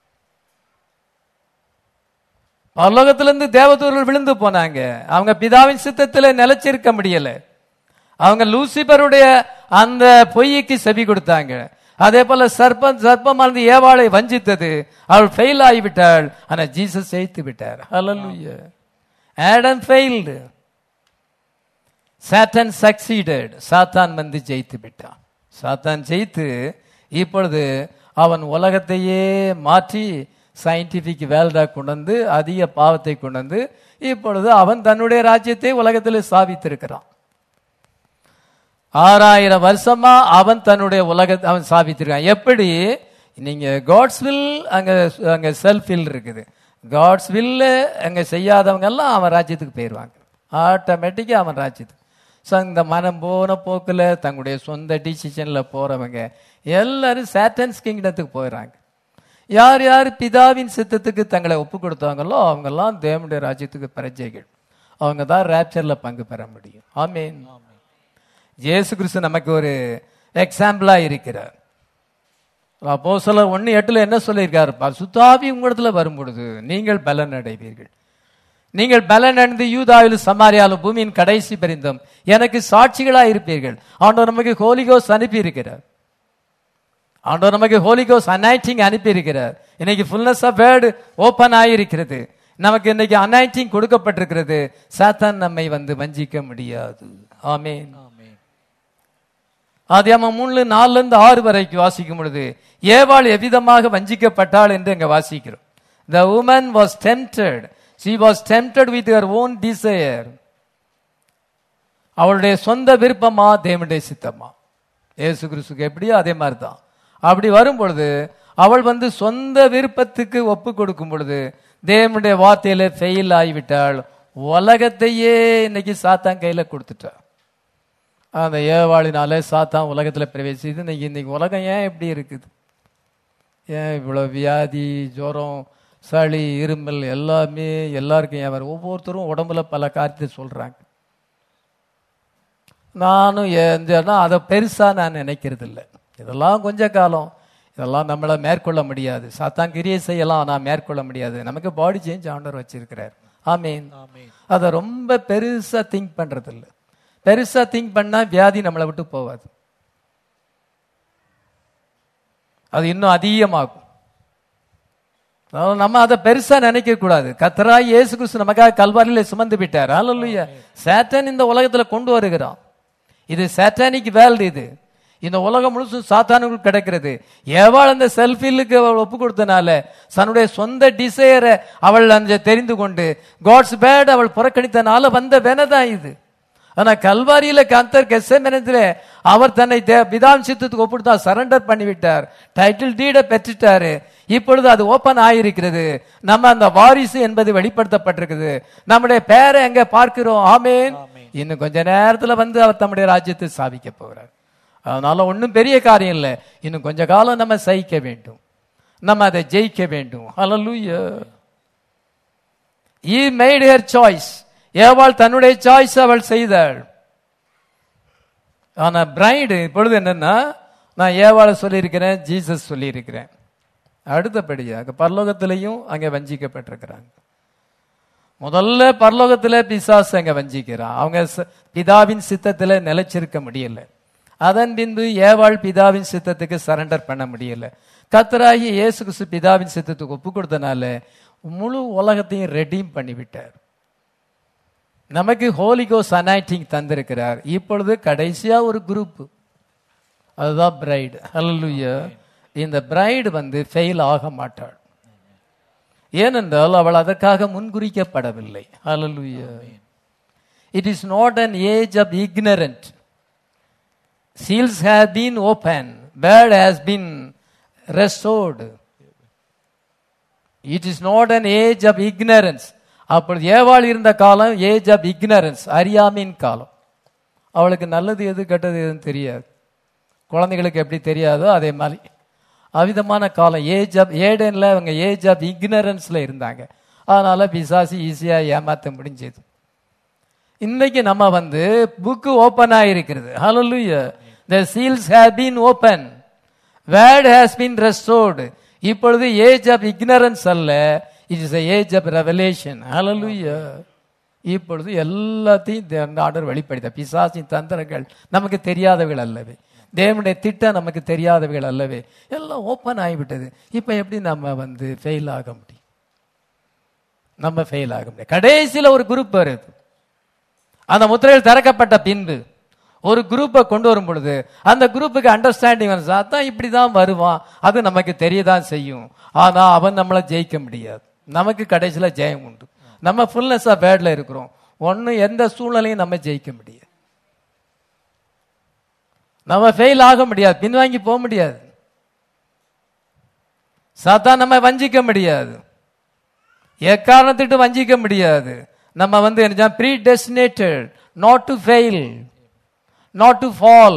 Speaker 1: பரலோகத்திலிருந்து தேவதூர்கள் விழுந்து போனாங்க அவங்க பிதாவின் சித்தத்துல நிலைச்சிருக்க முடியல அவங்க லூசிபருடைய அந்த பொய்க்கு செவி கொடுத்தாங்க அதே போல சர்ப்பம் சர்ப்பமானது ஏவாளை வஞ்சித்தது அவள் ஃபெயில் ஆகிவிட்டாள் ஆனா ஜீசஸ் ஜெயித்து விட்டார் ஹalleluya ஆடம் ஃபெயில்டு சாத்தான் சக்சீடட் சாத்தான் வந்து ஜெயித்து விட்டான் சாத்தான் ஜெயித்து இப்பொழுது அவன் உலகத்தையே மாற்றி சயின்டிபிக் வேல்டா கொண்டு வந்து அதிக பாவத்தை கொண்டு வந்து இப்பொழுது அவன் தன்னுடைய ராஜ்யத்தை உலகத்தில் ஸ்தாபித்திருக்கிறான் ஆறாயிரம் வருஷமா அவன் தன்னுடைய உலகத்தை அவன் ஸ்தாபித்திருக்கான் எப்படி நீங்க காட்ஸ் வில் அங்க அங்க செல்ஃப் வில் இருக்குது காட்ஸ் வில் அங்க செய்யாதவங்க எல்லாம் அவன் ராஜ்யத்துக்கு போயிடுவாங்க ஆட்டோமேட்டிக்கா அவன் ராஜ்யத்துக்கு ஸோ இந்த மனம் போன போக்குல தங்களுடைய சொந்த டிசிஷன்ல போறவங்க எல்லாரும் சாட்டன்ஸ் கிங்டத்துக்கு போயிடுறாங்க யார் யார் பிதாவின் சித்தத்துக்கு தங்களை ஒப்பு கொடுத்தாங்களோ அவங்கெல்லாம் தேவனுடைய ராஜ்யத்துக்கு பிரஜைகள் அவங்க தான் ரேப்சர்ல பங்கு பெற முடியும் ஆமீன் இயேசு கிறிஸ்து நமக்கு ஒரு எக்ஸாம்பிளா இருக்கிறார் அப்போ சில ஒன்னு எட்டுல என்ன சொல்லியிருக்காரு சுத்தாவி உங்களிடத்துல வரும் பொழுது நீங்கள் பலன் அடைவீர்கள் நீங்கள் பலன் அடைந்து யூதாவிலும் சமாரியாலும் பூமியின் கடைசி பரிந்தம் எனக்கு சாட்சிகளா இருப்பீர்கள் ஆண்டவர் நமக்கு ஹோலிகோஸ் அனுப்பி இருக்கிறார் ஆண்டவர் நமக்கு ஹோலிகோஸ் அனைட்டிங் அனுப்பி இருக்கிறார் இன்னைக்கு ஃபுல்னஸ் ஆஃப் வேர்டு ஓபன் ஆகியிருக்கிறது நமக்கு இன்னைக்கு அனைட்டிங் கொடுக்கப்பட்டிருக்கிறது சாத்தான் நம்மை வந்து வஞ்சிக்க முடியாது ஆமேன் ஆதியாம மூணுல நாலுல இருந்து ஆறு வரைக்கும் வாசிக்கும் பொழுது ஏவாள் எவ்விதமாக வஞ்சிக்கப்பட்டாள் என்று அங்க வாசிக்கிறோம் the woman was tempted she was tempted with your own desire அவளுடைய சொந்த விருப்பமா தேவனுடைய சித்தமா ஏசு கிறிஸ்துக்கு எப்படியோ அதே மாதிரி தான் அப்படி வரும் பொழுது அவள் வந்து சொந்த விருப்பத்துக்கு ஒப்பு கொடுக்கும் பொழுது தேவனுடைய வார்த்தையில ஃபெயில் ஆகிவிட்டாள் உலகத்தையே இன்னைக்கு சாத்தான் கையில கொடுத்துட்டா அந்த ஏவாளினாலே சாத்தான் உலகத்துல பிரவேசித்து இன்னைக்கு இன்னைக்கு உலகம் ஏன் இப்படி இருக்குது ஏன் இவ்வளவு வியாதி ஜுரம் சளி இருமல் எல்லாமே எல்லாருக்கும் ஏன் வரும் ஒவ்வொருத்தரும் உடம்புல பல காரியத்தை சொல்றாங்க நானும் எந்தனா அதை பெருசா நான் நினைக்கிறது இல்லை இதெல்லாம் கொஞ்ச காலம் இதெல்லாம் நம்மளை மேற்கொள்ள முடியாது சாத்தான் கிரியை செய்யலாம் நான் மேற்கொள்ள முடியாது நமக்கு பாடி சேஞ்ச் ஆண்டவர் வச்சிருக்கிறார் ஆமீன் அதை ரொம்ப பெருசா திங்க் பண்றது இல்லை பெருசா திங்க் பண்ணா வியாதி நம்மளை விட்டு போவாது அது இன்னும் அதிகமாகும் அதனால நம்ம அதை பெருசா நினைக்க கூடாது கத்தராய் இயேசு கிறிஸ்து நமக்காக கல்வாரியில சுமந்து விட்டார் அல்ல சேட்டன் இந்த உலகத்துல கொண்டு வருகிறான் இது சேட்டானிக் வேல்டு இது இந்த உலகம் முழுசும் சாத்தானுக்குள் கிடைக்கிறது எவாள் அந்த செல்ஃபிலுக்கு அவள் ஒப்பு கொடுத்தனால தன்னுடைய சொந்த டிசையரை அவள் அந்த தெரிந்து கொண்டு காட்ஸ் பேட் அவள் புறக்கணித்தனால வந்த வெனதான் இது ஆனா கல்வாரியில கந்தர் கெசமனத்துல அவர் தன்னை தே- பிதாவின் சித்தத்துக்கு ஒப்பிட்டு சரண்டர் பண்ணிவிட்டார் டைட்டில் டீடை பெற்றுட்டாரு இப்பொழுது அது ஓபன் ஆயிருக்கிறது நம்ம அந்த வாரிசு என்பது வெளிப்படுத்தப்பட்டிருக்குது நம்முடைய பேரை எங்க பார்க்கிறோம் ஆமேன் இன்னும் கொஞ்ச நேரத்துல வந்து அவர் தம்முடைய ராஜ்யத்தை சாதிக்க போகிறார் அதனால ஒண்ணும் பெரிய காரியம் இல்லை இன்னும் கொஞ்ச காலம் நம்ம சகிக்க வேண்டும் நம்ம அதை ஜெயிக்க வேண்டும் hallelujah he made her choice ஏவாள் தன்னுடைய சாய்ஸ் அவள் செய்தாள் ஆனா பிரைடு இப்பொழுது என்னன்னா நான் ஏவாளை சொல்லியிருக்கிறேன் ஜீசஸ் சொல்லியிருக்கிறேன் அடுத்தபடியாக பரலோகத்திலையும் அங்கே வஞ்சிக்கப்பட்டிருக்கிறாங்க முதல்ல பரலோகத்துல பிசாசு அங்க வஞ்சிக்கிறான் அவங்க ச- பிதாவின் சித்தத்துல நிலைச்சிருக்க முடியல அதன் பின்பு ஏவாள் பிதாவின் சித்தத்துக்கு சரண்டர் பண்ண முடியல கத்தராகி இயேசு கிறிஸ்து பிதாவின் சித்தத்துக்கு ஒப்பு கொடுத்தனால முழு உலகத்தையும் ரெடீம் பண்ணிவிட்டார் நமக்கு ஹோலிகோஸ் அனாய்டிங் தந்திருக்கிறார் இப்பொழுது கடைசியா ஒரு குரூப் அதுதான் பிரைடு ஹalleluya இந்த பிரைடு வந்து ஃபெயில் ஆக மாட்டாள் ஏனென்றால் அவள் அதற்காக முன்குறிக்கப்படவில்லை ஹalleluya it is not an age of ignorant seals have been opened bird has been restored it is not an age of ignorance அப்பொழுது ஏவாள் இருந்த காலம் ஏஜ் ஆஃப் ignorance அறியாமையின் காலம் அவளுக்கு நல்லது எது கெட்டது எதுன்னு தெரியாது குழந்தைகளுக்கு எப்படி தெரியாதோ அதே மாதிரி அவிதமான காலம் ஏஜ் ஆஃப் ஏடன்ல அவங்க ஏஜ் ஆஃப் இக்னரன்ஸ்ல இருந்தாங்க அதனால பிசாசி ஈஸியா ஏமாத்த முடிஞ்சது இன்னைக்கு நம்ம வந்து புக்கு ஓபன் ஆயிருக்கிறது hallelujah the seals have been open word has been restored இப்பொழுது ஏஜ் ஆஃப் ignorance அல்ல it is age of revelation hallelujah இப்பொழுது எல்லாத்தையும் இந்த ஆர்டர் வெளிப்படுத்த பிசாசின் தந்திரங்கள் நமக்கு தெரியாதவைகள் அல்லவே தேவனுடைய திட்டம் நமக்கு தெரியாதவைகள் அல்லவே எல்லாம் ஓப்பன் ஆகிவிட்டது இப்போ எப்படி நம்ம வந்து ஃபெயில் ஆக முடியும் நம்ம ஃபெயில் ஆக முடியும் கடைசியில ஒரு குரூப் வருது அந்த முத்திரையில் திறக்கப்பட்ட பின்பு ஒரு குரூப்பை கொண்டு வரும் பொழுது அந்த குரூப்புக்கு அண்டர்ஸ்டாண்டிங் வந்து அதான் இப்படி தான் வருவான் அது நமக்கு தெரியதான் செய்யும் ஆனா அவன் நம்மளை ஜெயிக்க முடியாது நமக்கு கடைசியில ஜெயம் உண்டு நம்ம ஃபுல்னஸ் ஆஃப் வேர்ட்ல இருக்கிறோம் ஒண்ணு எந்த சூழ்நிலையும் நம்ம ஜெயிக்க முடியாது நம்ம ஃபெயில் ஆக முடியாது பின்வாங்கி போக முடியாது சாத்தா நம்ம வஞ்சிக்க முடியாது எக்காரணத்திட்டு வஞ்சிக்க முடியாது நம்ம வந்து என்ன predestinated not to fail not to fall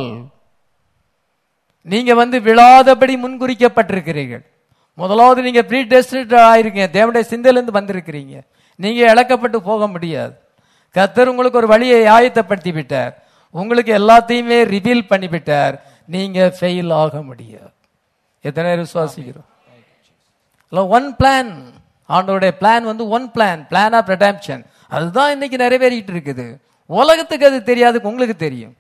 Speaker 1: நீங்க வந்து விழாதபடி முன்குறிக்கப்பட்டிருக்கிறீர்கள் முதலாவது நீங்க ப்ரீ டெஸ்டினேட்டட் ஆயிருக்கீங்க தேவனுடைய சிந்தையிலிருந்து வந்திருக்கிறீங்க நீங்க இழக்கப்பட்டு போக முடியாது கர்த்தர் உங்களுக்கு ஒரு வழியை ஆயத்தப்படுத்தி விட்டார் உங்களுக்கு எல்லாத்தையுமே ரிவீல் பண்ணி விட்டார் நீங்க ஃபெயில் ஆக முடியாது எத்தனை பேர் விசுவாசிக்கிறோம் ஒன் பிளான் ஆண்டோடைய பிளான் வந்து one plan plan of redemption அதுதான் இன்னைக்கு நிறைவேறிட்டு இருக்குது உலகத்துக்கு அது தெரியாது உங்களுக்கு தெரியும்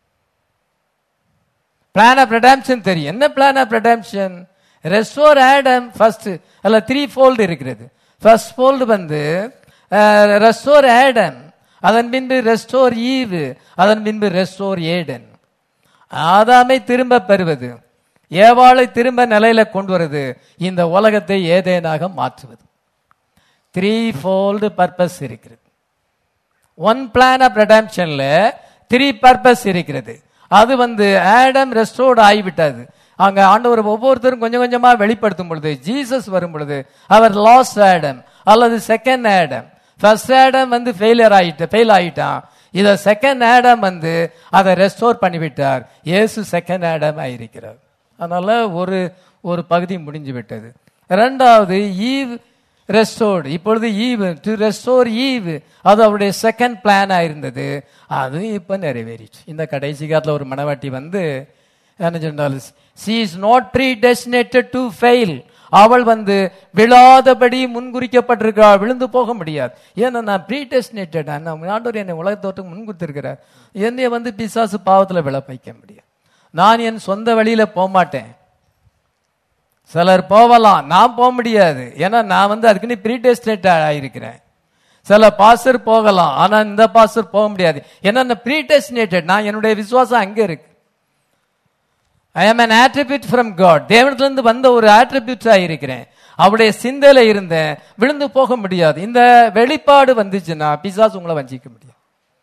Speaker 1: பிளான் ஆஃப் ரெடாம்ஷன் தெரியும் என்ன plan of redemption restore Adam first அல்ல த்ரீ ஃபோல்டு இருக்கிறது ஃபர்ஸ்ட் ஃபோல்டு வந்து ரெஸ்டோர் ஆடம் அதன் பின்பு ரெஸ்டோர் ஈவு அதன் பின்பு ரெஸ்டோர் ஏடன் ஆதாமை திரும்ப பெறுவது ஏவாளை திரும்ப நிலையில கொண்டு வருது இந்த உலகத்தை ஏதேனாக மாற்றுவது த்ரீ ஃபோல்டு பர்பஸ் இருக்கிறது ஒன் பிளான் ஆஃப் ரெடாம்ஷன்ல த்ரீ பர்பஸ் இருக்கிறது அது வந்து ஆடம் ரெஸ்டோர்ட் ஆகிவிட்டது அங்க ஆண்டவர் ஒவ்வொருத்தரும் கொஞ்சம் கொஞ்சமா வெளிப்படுத்தும் பொழுது ஜீசஸ் வரும் பொழுது அவர் லாஸ்ட் ஆடம் அல்லது செகண்ட் ஆடம் ஃபர்ஸ்ட் ஆடம் வந்து ஃபெயிலியர் ஆயிட்டு ஃபெயில் ஆயிட்டான் இத செகண்ட் ஆடம் வந்து அதை ரெஸ்டோர் பண்ணிவிட்டார் இயேசு செகண்ட் ஆடம் ஆயிருக்கிறார் அதனால ஒரு ஒரு பகுதி முடிஞ்சு விட்டது ரெண்டாவது ஈவ் ரெஸ்டோர்டு இப்பொழுது ஈவ் டு ரெஸ்டோர் ஈவ் அது அவருடைய செகண்ட் பிளானா இருந்தது அது இப்ப நிறைவேறிச்சு இந்த கடைசி காலத்துல ஒரு மனவாட்டி வந்து என்ன சொன்னால் she is not predestinated to fail அவள் வந்து விழாதபடி முன்குறிக்கப்பட்டிருக்கிறாள் விழுந்து போக முடியாது ஏன்னா நான் ப்ரீ டெஸ்டினேட்டட் நான் ஆண்டவர் என்னை உலகத்தோட்டுக்கு முன்குறித்திருக்கிறார் என்னை வந்து பிசாசு பாவத்துல விழ வைக்க முடியாது நான் என் சொந்த வழியில போக மாட்டேன் சிலர் போகலாம் நான் போக முடியாது ஏன்னா நான் வந்து அதுக்குன்னு ப்ரீ டெஸ்டினேட் ஆயிருக்கிறேன் சில பாஸ்டர் போகலாம் ஆனா இந்த பாஸ்டர் போக முடியாது ஏன்னா இந்த ப்ரீ டெஸ்டினேட்டட் நான் என்னுடைய விசுவாசம் அங்க இருக்கு ஐ ஆம் an attribute from God தேவனத்திலிருந்து வந்த ஒரு attribute இருக்கிறேன் அவருடைய சிந்தையில இருந்தேன் விழுந்து போக முடியாது இந்த வெளிப்பாடு வந்துச்சுன்னா பிசாசு உங்களை வஞ்சிக்க முடியாது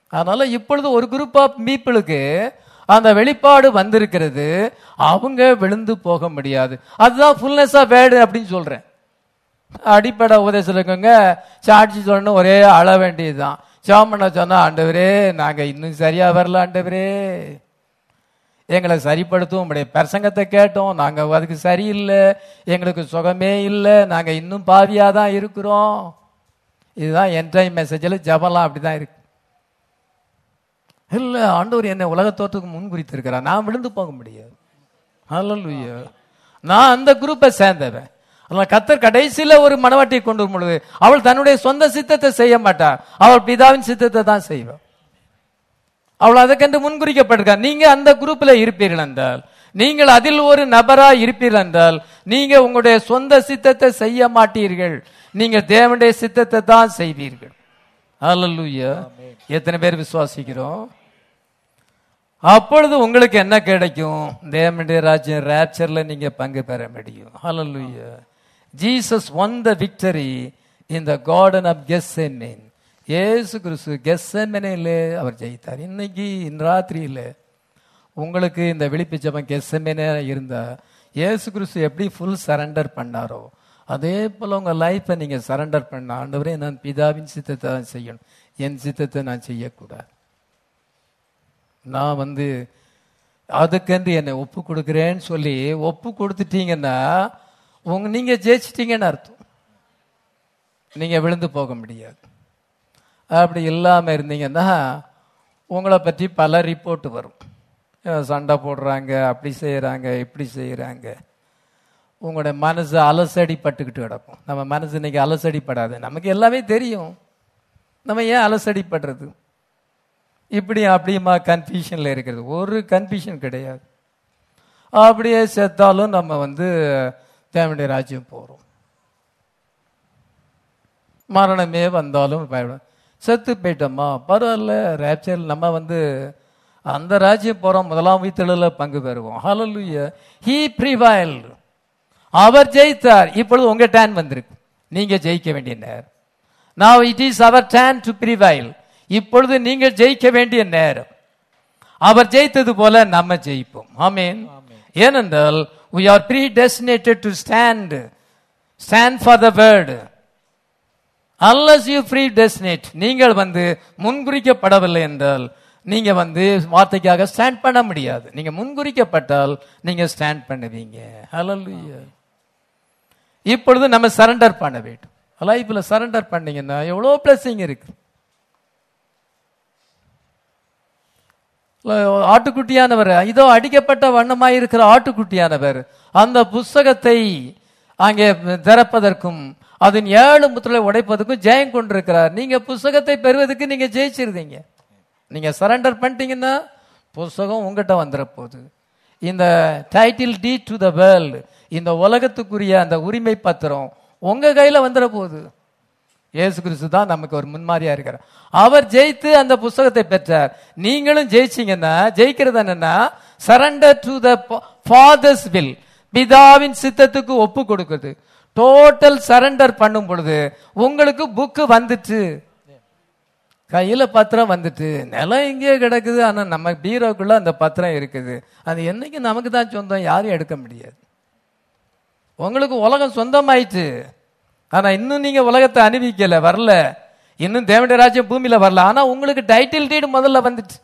Speaker 1: அதனால இப்பொழுது ஒரு குரூப் ஆஃப் பீப்புளுக்கு அந்த வெளிப்பாடு வந்திருக்கிறது அவங்க விழுந்து போக முடியாது அதுதான் ஃபுல்னஸ் ஆஃப் வேர்டு அப்படின்னு சொல்றேன் அடிப்படை உபதேசம் இருக்கவங்க சாட்சி சொல்லணும் ஒரே அழ வேண்டியதுதான் சாமண்ண சொன்னா ஆண்டவரே நாங்க இன்னும் சரியா வரல ஆண்டவரே எங்களை சரிப்படுத்தும் உங்களுடைய பிரசங்கத்தை கேட்டோம் நாங்க அதுக்கு சரியில்லை எங்களுக்கு சுகமே இல்லை நாங்க இன்னும் பாவியா தான் இருக்கிறோம் இதுதான் என் டைம் மெசேஜில் ஜபலாம் அப்படிதான் இருக்கு இல்ல ஆண்டவர் என்னை உலகத்தோற்றுக்கு முன் குறித்திருக்கிறார் நான் விழுந்து போக முடியாது ஹalleluya நான் அந்த குரூப்பை சேர்ந்தவன் அதனால கத்தர் கடைசியில ஒரு மனவாட்டியை கொண்டு வரும் பொழுது அவள் தன்னுடைய சொந்த சித்தத்தை செய்ய மாட்டாள் அவள் பிதாவின் சித்தத்தை தான் செய்வாள் அவள் அதற்கென்று முன்குறிக்கப்பட்டிருக்கார் நீங்க அந்த குரூப்ல இருப்பீர்கள் என்றால் நீங்கள் அதில் ஒரு நபரா இருப்பீர்கள் என்றால் நீங்க உங்களுடைய சொந்த சித்தத்தை செய்ய மாட்டீர்கள் நீங்க தேவனுடைய சித்தத்தை தான் செய்வீர்கள் ஹalleluya எத்தனை பேர் விசுவாசிக்கிறோம் அப்பொழுது உங்களுக்கு என்ன கிடைக்கும் தேவனுடைய ராஜ்யம் ரேப்சர்ல நீங்க பங்கு பெற முடியும் hallelujah Jesus won the victory in the garden of gethsemane இயேசு கிறிஸ்து கெஸ்ஸமெனிலே அவர் ஜெயித்தார் இன்னைக்கு இந்த ராத்திரியில உங்களுக்கு இந்த விழிப்பு ஜபம் கெஸ்ஸமெனே இருந்தா இயேசு கிறிஸ்து எப்படி ஃபுல் சரண்டர் பண்ணாரோ அதே போல உங்க லைஃப்பை நீங்க சரண்டர் பண்ண ஆண்டவரே நான் பிதாவின் சித்தத்தை தான் செய்யணும் என் சித்தத்தை நான் செய்யக்கூடாது நான் வந்து அதுக்கென்று என்னை ஒப்பு கொடுக்குறேன்னு சொல்லி ஒப்பு கொடுத்துட்டீங்கன்னா உங்க நீங்க ஜெயிச்சிட்டீங்கன்னு அர்த்தம் நீங்க விழுந்து போக முடியாது அப்படி இல்லாம இருந்தீங்கன்னா உங்களை பற்றி பல ரிப்போர்ட் வரும் அஹ் சண்டை போடுறாங்க அப்படி செய்யறாங்க இப்படி செய்யறாங்க உங்களுடைய மனசு அலசடிப்பட்டுக்கிட்டு கிடக்கும் நம்ம மனசு இன்னைக்கு அலசடிப்படாது நமக்கு எல்லாமே தெரியும் நம்ம ஏன் அலசடிப்படுறது இப்படி அப்படியுமா கன்ஃபியூஷன்ல இருக்கிறது ஒரு கன்ஃபியூஷன் கிடையாது அப்படியே செத்தாலும் நம்ம வந்து தேவனுடைய ராஜ்யம் போறோம் மரணமே வந்தாலும் பயப்பட செத்து போயிட்டோமா பரவாயில்ல ரேப்சர் நம்ம வந்து அந்த ராஜ்யம் போறோம் முதலாம் வீத்தலில் பங்கு பெறுவோம் ஹalleluya he prevailed அவர் ஜெயித்தார் இப்பொழுது உங்க டேன் வந்திருக்கு நீங்க ஜெயிக்க வேண்டிய நேரம் now it is our turn to prevail இப்பொழுது நீங்கள் ஜெயிக்க வேண்டிய நேரம் அவர் ஜெயித்தது போல நம்ம ஜெயிப்போம் ஆமென் ஏனென்றால் we are predestinated to stand stand for the word unless you predestinate நீங்கள் வந்து முன்குறிக்கப்படவில்லை என்றால் நீங்க வந்து வார்த்தைக்காக ஸ்டாண்ட் பண்ண முடியாது நீங்க முன்குறிக்கப்பட்டால் நீங்க ஸ்டாண்ட் பண்ணுவீங்க ஹalleluya இப்பொழுது நம்ம சரண்டர் பண்ண வேண்டும் லைஃப்ல சரண்டர் பண்ணீங்கன்னா எவ்வளோ பிளஸிங் இருக்கு ஆட்டுக்குட்டியானவர் இதோ அடிக்கப்பட்ட வண்ணமாய் இருக்கிற ஆட்டுக்குட்டியானவர் அந்த புஸ்தகத்தை அங்கே திறப்பதற்கும் அதன் ஏழு முத்திரை உடைப்பதற்கும் ஜெயம் கொண்டிருக்கிறார் நீங்க புஸ்தகத்தை பெறுவதற்கு நீங்க ஜெயிச்சிருந்தீங்க நீங்க சரண்டர் பண்ணிட்டீங்கன்னா புஸ்தகம் உங்ககிட்ட வந்துட போகுது இந்த டைட்டில் டி டு த வேர்ல்டு இந்த உலகத்துக்குரிய அந்த உரிமை பத்திரம் உங்க கையில வந்துட போகுது இயேசு கிறிஸ்து தான் நமக்கு ஒரு முன்மாதிரியா இருக்கிறார் அவர் ஜெயித்து அந்த புஸ்தகத்தை பெற்றார் நீங்களும் ஜெயிச்சீங்கன்னா ஜெயிக்கிறது என்னன்னா surrender to the Father's will பிதாவின் சித்தத்துக்கு ஒப்பு கொடுக்குது டோட்டல் சரண்டர் பண்ணும் பொழுது உங்களுக்கு புக்கு வந்துட்டு கையில பத்திரம் வந்துட்டு நிலம் இங்கே கிடக்குது ஆனா நம்ம பீரோக்குள்ள அந்த பத்திரம் இருக்குது அது என்னைக்கு நமக்கு தான் சொந்தம் யாரும் எடுக்க முடியாது உங்களுக்கு உலகம் சொந்தமாயிட்டு ஆனா இன்னும் நீங்க உலகத்தை அனுபவிக்கல வரல இன்னும் தேவனுடைய ராஜ்யம் பூமியில வரல ஆனா உங்களுக்கு டைட்டில் டீடு முதல்ல வந்துட்டு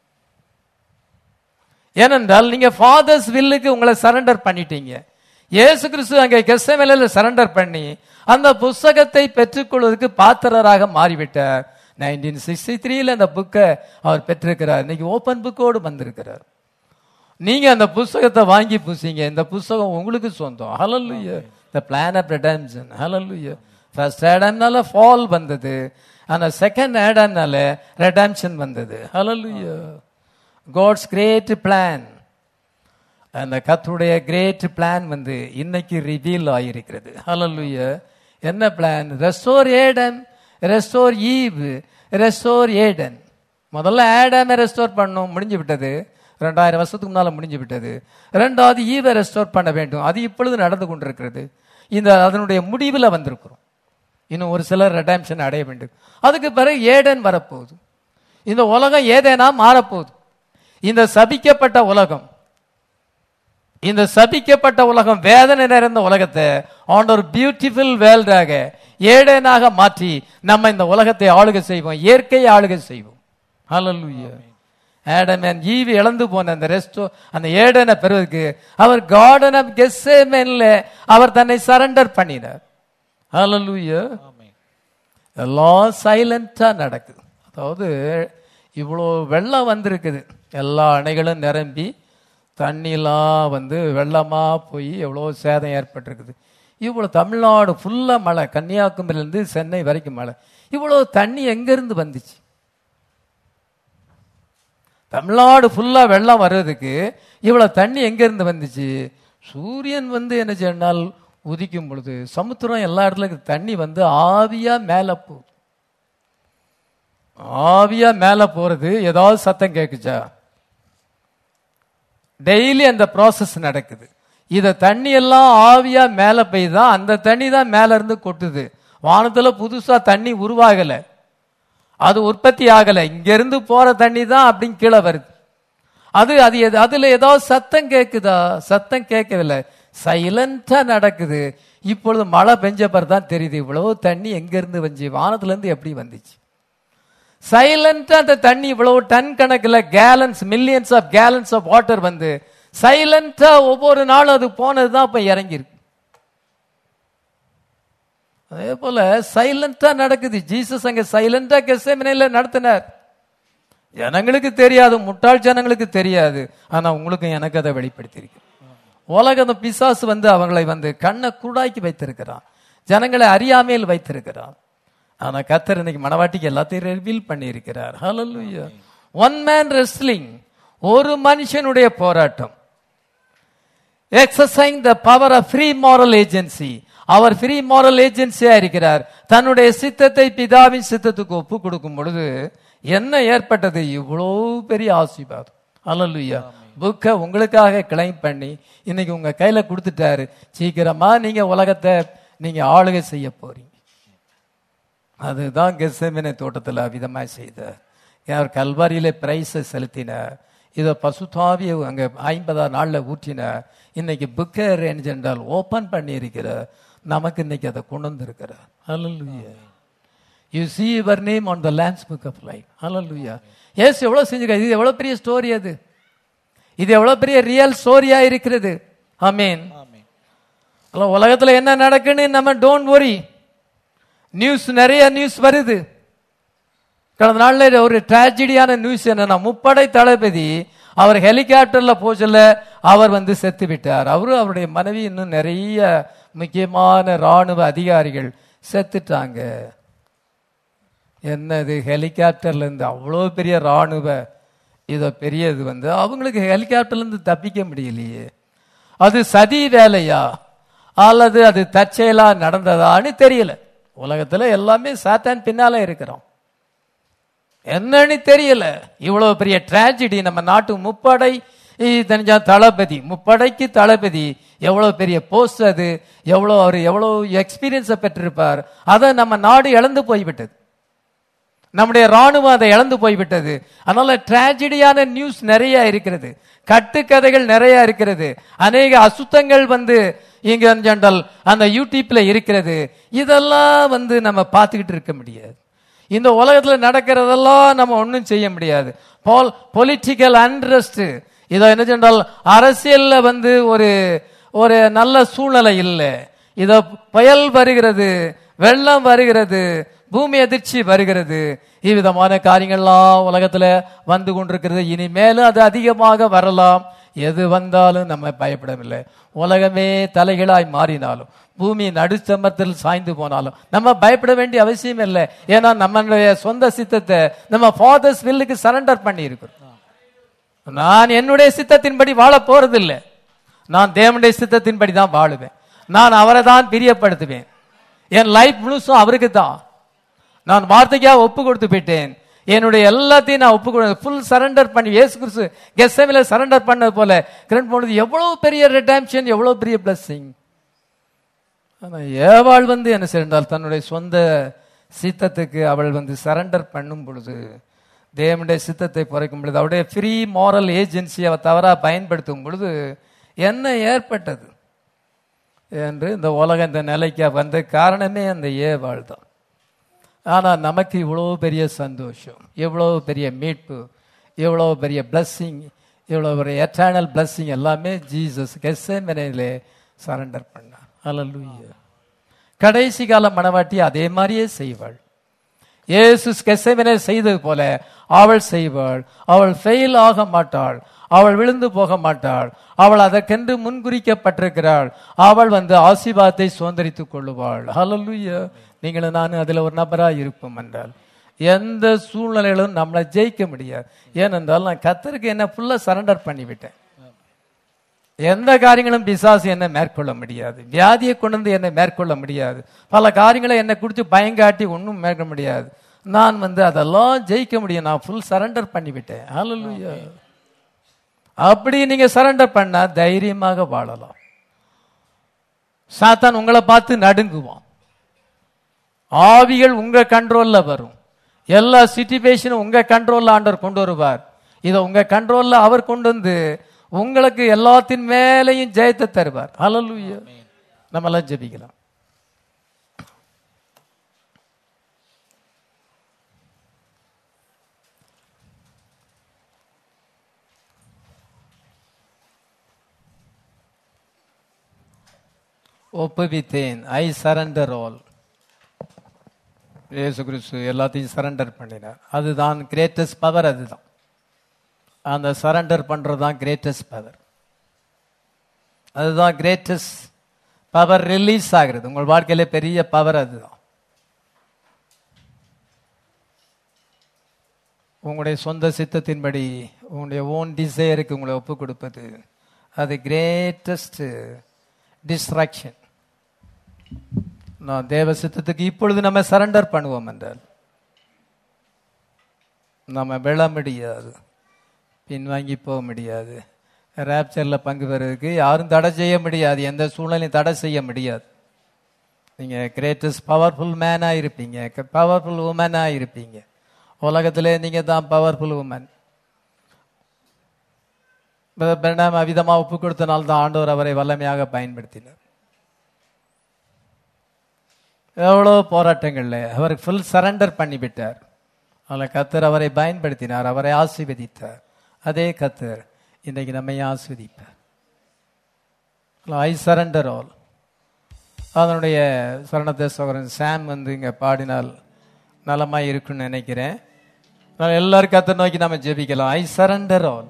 Speaker 1: ஏனென்றால் நீங்க ஃபாதர்ஸ் வில்லுக்கு உங்களை சரண்டர் பண்ணிட்டீங்க இயேசு கிறிஸ்து அங்கே கெஸ்ஸமேல சரண்டர் பண்ணி அந்த புஸ்தகத்தை பெற்றுக்கொள்வதற்கு பாத்திரராக மாறிவிட்டார் நைன்டீன் சிக்ஸ்டி த்ரீல அந்த புக்கை அவர் பெற்றிருக்கிறார் இன்னைக்கு ஓப்பன் புக்கோடு வந்திருக்கிறார் நீங்க அந்த புஸ்தகத்தை வாங்கி பூசிங்க இந்த புஸ்தகம் உங்களுக்கு சொந்தம் hallelujah the plan of redemption hallelujah first ஆடம்னால ஃபால் வந்தது ஆனா செகண்ட் ஆடம்னால ரெடம்ஷன் வந்தது hallelujah காட்ஸ் கிரேட் பிளான் அந்த கத்துடைய கிரேட் பிளான் வந்து இன்னைக்கு ரிவீல் ஆகியிருக்கிறது ஹalleluya என்ன plan restore Eden restore Eve restore Eden முதல்ல ஆடாம ரெஸ்டோர் பண்ணோம் முடிஞ்சு விட்டது ரெண்டாயிரம் வருஷத்துக்கு முன்னால முடிஞ்சு விட்டது ரெண்டாவது ஈவை ரெஸ்டோர் பண்ண வேண்டும் அது இப்பொழுது நடந்து கொண்டிருக்கிறது இந்த அதனுடைய முடிவில் வந்திருக்கிறோம் இன்னும் ஒரு சிலர் ரெடாம்ஷன் அடைய வேண்டும் அதுக்கு பிறகு ஏடன் வரப்போகுது இந்த உலகம் ஏதேனா மாறப்போகுது இந்த சபிக்கப்பட்ட உலகம் இந்த சபிக்கப்பட்ட உலகம் வேதனை நிறைந்த உலகத்தை ஆண்டவர் பியூட்டிஃபுல் வேல்டாக ஏடேனாக மாற்றி நம்ம இந்த உலகத்தை ஆளுகை செய்வோம் இயற்கையை ஆளுகை செய்வோம் ஹalleluya ஆடம் அண்ட் ஈவ் இழந்து போன அந்த ரெஸ்டோ அந்த ஏடனை பெறுவதற்கு அவர் கார்டன் ஆஃப் கெஸ்ஸேமென்ல அவர் தன்னை சரண்டர் பண்ணினார் ஹalleluya
Speaker 2: ஆமென்.
Speaker 1: எல்லாம் சைலண்டா நடக்குது அதாவது இவ்வளோ வெள்ளம் வந்திருக்குது எல்லா அணைகளும் நிரம்பி தண்ணிலாம் வந்து வெள்ளமா போய் எவ்வளோ சேதம் ஏற்பட்டிருக்குது இவ்வளோ தமிழ்நாடு ஃபுல்லா மழை கன்னியாகுமரியிலேருந்து சென்னை வரைக்கும் மழை இவ்வளோ தண்ணி எங்கேருந்து வந்துச்சு தமிழ்நாடு ஃபுல்லா வெள்ளம் வர்றதுக்கு இவ்வளவு தண்ணி எங்கேருந்து வந்துச்சு சூரியன் வந்து என்ன செய்யனால் உதிக்கும் பொழுது சமுத்திரம் எல்லா இடத்துலயும் தண்ணி வந்து ஆவியா மேல போகுது ஆவியா மேல போறது ஏதாவது சத்தம் கேக்குச்சா டெய்லி அந்த ப்ராசஸ் நடக்குது இத தண்ணி எல்லாம் ஆவியா மேல பெய்யுதான் அந்த தண்ணி தான் மேல இருந்து கொட்டுது வானத்துல புதுசா தண்ணி உருவாகல அது உற்பத்தி ஆகல இங்க இருந்து போற தண்ணி தான் அப்படின்னு கீழே வருது அது அது எது- அதுல ஏதாவது சத்தம் கேக்குதா சத்தம் கேட்கவில்லை சைலண்டா நடக்குது இப்பொழுது மழை பெஞ்ச பிறகு தான் தெரியுது இவ்வளவு தண்ணி எங்க இருந்து வந்துச்சு வானத்துல இருந்து எப்படி வந்துச்சு சைலண்டா அந்த தண்ணி இவ்வளவு டன் கணக்குல gallons millions of gallons of water வந்து சைலண்டா ஒவ்வொரு நாளும் அது போனதுதான் இப்ப இறங்கியிருக்கு அதே போல சைலண்டா நடக்குது ஜீசஸ் அங்க சைலண்டா கெசமனையில நடத்தினார் ஜனங்களுக்கு தெரியாது முட்டாள் ஜனங்களுக்கு தெரியாது ஆனா உங்களுக்கும் எனக்கு அதை வெளிப்படுத்தியிருக்கு உலக அந்த பிசாசு வந்து அவங்களை வந்து கண்ணை குருடாக்கி வைத்திருக்கிறான் ஜனங்களை அறியாமையில் வைத்திருக்கிறான் ஆனா கத்தர் இன்னைக்கு மனவாட்டிக்கு எல்லாத்தையும் ரிவீல் பண்ணி இருக்கிறார் ஹalleluya ஒன் மேன் ரெஸ்லிங் ஒரு மனுஷனுடைய போராட்டம் exercising the power of free moral agency அவர் ஃப்ரீ மாரல் ஏஜென்சியா இருக்கிறார் தன்னுடைய சித்தத்தை பிதாவின் சித்தத்துக்கு ஒப்பு கொடுக்கும் பொழுது என்ன ஏற்பட்டது இவ்வளோ பெரிய ஆசீர்வாதம் அல்லலுயா புக்கை உங்களுக்காக கிளைம் பண்ணி இன்னைக்கு உங்க கையில கொடுத்துட்டாரு சீக்கிரமா நீங்க உலகத்தை நீங்க ஆளுகை செய்ய போறீங்க அதுதான் கெசமினை தோட்டத்தில் அவிதமாய் செய்தார் அவர் கல்வாரியில பிரைஸை செலுத்தினார் இதை பசுதாவிய அங்க ஐம்பதாம் நாள்ல ஊற்றினார் இன்னைக்கு புக்கர் என்றால் ஓபன் பண்ணி இருக்கிறார் நமக்கு இன்னைக்கு அதை கொண்டு வந்திருக்கிறார் hallelujah you see your name on the lamb's book of life hallelujah yes எவ்வளவு செஞ்சிருக்காரு இது எவ்வளவு பெரிய ஸ்டோரி அது இது எவ்வளவு பெரிய ரியல் ஸ்டோரியா இருக்கிறது ஆமீன்
Speaker 2: ஆமென்.
Speaker 1: அல்ல உலகத்துல என்ன நடக்குன்னு நம்ம டோன்ட் worry நியூஸ் நிறைய நியூஸ் வருது கடந்த நாள்ல ஒரு டிராஜடியான நியூஸ் என்னன்னா முப்படை தளபதி அவர் ஹெலிகாப்டர்ல போச்சல அவர் வந்து செத்து விட்டார் அவரு அவருடைய மனைவி இன்னும் நிறைய முக்கியமான ராணுவ அதிகாரிகள் செத்துட்டாங்க என்னது ஹெலிகாப்டர்ல இருந்து அவ்வளோ பெரிய ராணுவ இதோ பெரியது வந்து அவங்களுக்கு ஹெலிகாப்டர்ல இருந்து தப்பிக்க முடியலையே அது சதி வேலையா அல்லது அது தற்செயலா நடந்ததான்னு தெரியல உலகத்துல எல்லாமே சாத்தான் பின்னால இருக்கிறோம் என்னன்னு தெரியல இவ்வளவு பெரிய டிராஜடி நம்ம நாட்டு முப்படை தெரிஞ்சா தளபதி முப்படைக்கு தளபதி எவ்வளவு பெரிய போஸ்ட் அது எவ்வளவு அவர் எவ்வளவு எக்ஸ்பீரியன்ஸை பெற்றிருப்பார் அதை நம்ம நாடு இழந்து போய்விட்டது நம்முடைய ராணுவம் அதை இழந்து போய்விட்டது அதனால டிராஜடியான நியூஸ் நிறைய இருக்கிறது கட்டுக்கதைகள் நிறைய இருக்கிறது அநேக அசுத்தங்கள் வந்து இங்க ஜெண்டல் அந்த யூடியூப்ல இருக்கிறது இதெல்லாம் வந்து நம்ம பார்த்துக்கிட்டு இருக்க முடியாது இந்த உலகத்துல நடக்கிறதெல்லாம் நம்ம ஒன்றும் செய்ய முடியாது பால் பொலிட்டிக்கல் அண்ட்ரஸ்ட் இதோ என்ன சொன்னால் அரசியல்ல வந்து ஒரு ஒரு நல்ல சூழ்நிலை இல்லை இதோ புயல் வருகிறது வெள்ளம் வருகிறது பூமி அதிர்ச்சி வருகிறது இவ்விதமான காரியங்கள்லாம் உலகத்துல வந்து கொண்டிருக்கிறது இனிமேலும் அது அதிகமாக வரலாம் எது வந்தாலும் நம்ம பயப்படவில்லை உலகமே தலைகளாய் மாறினாலும் பூமி நடுச்சமத்தில் சாய்ந்து போனாலும் நம்ம பயப்பட வேண்டிய அவசியம் இல்லை ஏன்னா நம்மளுடைய சொந்த சித்தத்தை நம்ம ஃபாதர்ஸ் வில்லுக்கு சரண்டர் பண்ணி இருக்கிறோம் நான் என்னுடைய சித்தத்தின்படி வாழ போறதில்லை நான் தேவனுடைய சித்தத்தின்படி தான் வாழுவேன் நான் அவரை தான் பிரியப்படுத்துவேன் என் லைஃப் முழுசும் அவருக்கு தான் நான் வார்த்தைக்காக ஒப்பு கொடுத்து போயிட்டேன் என்னுடைய எல்லாத்தையும் நான் ஒப்பு கொடு ஃபுல் சரண்டர் பண்ணி இயேசு கிறிஸ்து கெஸ்ஸமில சரண்டர் பண்ணது போல கிரண் போனது எவ்வளவு பெரிய ரிடாம்ஷன் எவ்வளவு பெரிய பிளஸ்ஸிங் ஆனா ஏவாள் வந்து என்ன செய்தால் தன்னுடைய சொந்த சித்தத்துக்கு அவள் வந்து சரண்டர் பண்ணும் பொழுது தேவனுடைய சித்தத்தை குறைக்கும் பொழுது அவருடைய ஃப்ரீ moral ஏஜென்சியை அவர் தவறாக பயன்படுத்தும் பொழுது என்ன ஏற்பட்டது என்று இந்த உலகம் இந்த நிலைக்கு வந்த காரணமே அந்த ஏவாள் தான் ஆனால் நமக்கு இவ்வளோ பெரிய சந்தோஷம் இவ்வளோ பெரிய மீட்பு இவ்வளோ பெரிய blessing இவ்வளோ பெரிய எட்டர்னல் blessing எல்லாமே ஜீசஸ் கெஸ்ஸேமனையிலே சரண்டர் பண்ணார் அல்லேலூயா கடைசி கால மணவாட்டி அதே மாதிரியே செய்வாள் இயேசு கெசேமனை செய்தது போல அவள் செய்வாள் அவள் ஃபெயில் ஆக மாட்டாள் அவள் விழுந்து போக மாட்டாள் அவள் அதற்கென்று முன்குறிக்கப்பட்டிருக்கிறாள் அவள் வந்து ஆசீர்வாதத்தை சுதந்திரித்துக் கொள்ளுவாள் ஹalleluya நீங்களும் நானும் அதுல ஒரு நபரா இருப்போம் என்றால் எந்த சூழ்நிலையிலும் நம்மளை ஜெயிக்க முடியாது ஏனென்றால் நான் கத்தருக்கு என்ன ஃபுல்லா சரண்டர் பண்ணிவிட்டேன் எந்த காரியங்களும் பிசாசு என்னை மேற்கொள்ள முடியாது வியாதியை கொண்டு வந்து என்னை மேற்கொள்ள முடியாது பல காரியங்களை என்னை குறித்து பயங்காட்டி ஒன்றும் மேற்கொள்ள முடியாது நான் வந்து அதெல்லாம் ஜெயிக்க முடியும் நான் ஃபுல் சரண்டர் பண்ணிவிட்டேன் ஹalleluya அப்படி நீங்க சரண்டர் பண்ணா தைரியமாக வாழலாம் சாத்தான் உங்களை பார்த்து நடுங்குவான் ஆவிகள் உங்க கண்ட்ரோல்ல வரும் எல்லா சிச்சுவேஷனும் உங்க கண்ட்ரோல்ல ஆண்டவர் கொண்டு வருவார் இதை உங்க கண்ட்ரோல்ல அவர் கொண்டு வந்து உங்களுக்கு எல்லாத்தின் மேலையும் ஜெயத்தை தருவார் ஹalleluya நம்ம எல்லாம் ஜெபிக்கலாம் ஒப்புவித்தேன் ஐ சரண்டர் ஆல் இயேசு கிறிஸ்து எல்லாத்தையும் சரண்டர் பண்ணினார் அதுதான் கிரேட்டஸ்ட் பவர் அதுதான் அந்த சரண்டர் பண்றது தான் கிரேட்டஸ்ட் பவர் அதுதான் கிரேட்டஸ்ட் பவர் ரிலீஸ் ஆகிறது உங்கள் வாழ்க்கையில பெரிய பவர் அதுதான் உங்களுடைய சொந்த சித்தத்தின்படி உங்களுடைய ஓன் டிசைருக்கு உங்களை ஒப்பு கொடுப்பது அது கிரேட்டஸ்ட் டிஸ்ட்ராக்ஷன் நான் தேவ சித்தத்துக்கு இப்பொழுது நம்ம சரண்டர் பண்ணுவோம் என்றால் நம்ம விழ முடியாது பின்வாங்கி போக முடியாது ரேப்சரில் பங்கு பெறதுக்கு யாரும் தடை செய்ய முடியாது எந்த சூழ்நிலையும் தடை செய்ய முடியாது நீங்கள் கிரேட்டஸ்ட் பவர்ஃபுல் மேனாக இருப்பீங்க பவர்ஃபுல் உமனாக இருப்பீங்க உலகத்திலே நீங்கள் தான் பவர்ஃபுல் உமன் பிரணாம விதமாக ஒப்பு கொடுத்தனால தான் ஆண்டவர் அவரை வல்லமையாக பயன்படுத்தினார் எவ்வளோ போராட்டங்கள்ல அவர் ஃபுல் சரண்டர் பண்ணிவிட்டார் அதில் கத்தர் அவரை பயன்படுத்தினார் அவரை ஆசீர்வதித்தார் அதே கத்தர் இன்றைக்கு நம்மை ஆஸ்வதிப்பார் ஐ சரண்டர் ஆல் அதனுடைய சரணத்தை சோகரன் சாம் வந்து இங்கே பாடினால் நலமாக இருக்குன்னு நினைக்கிறேன் அதனால எல்லாரும் கத்தை நோக்கி நம்ம ஜெபிக்கலாம் ஐ சரண்டர் ஆல்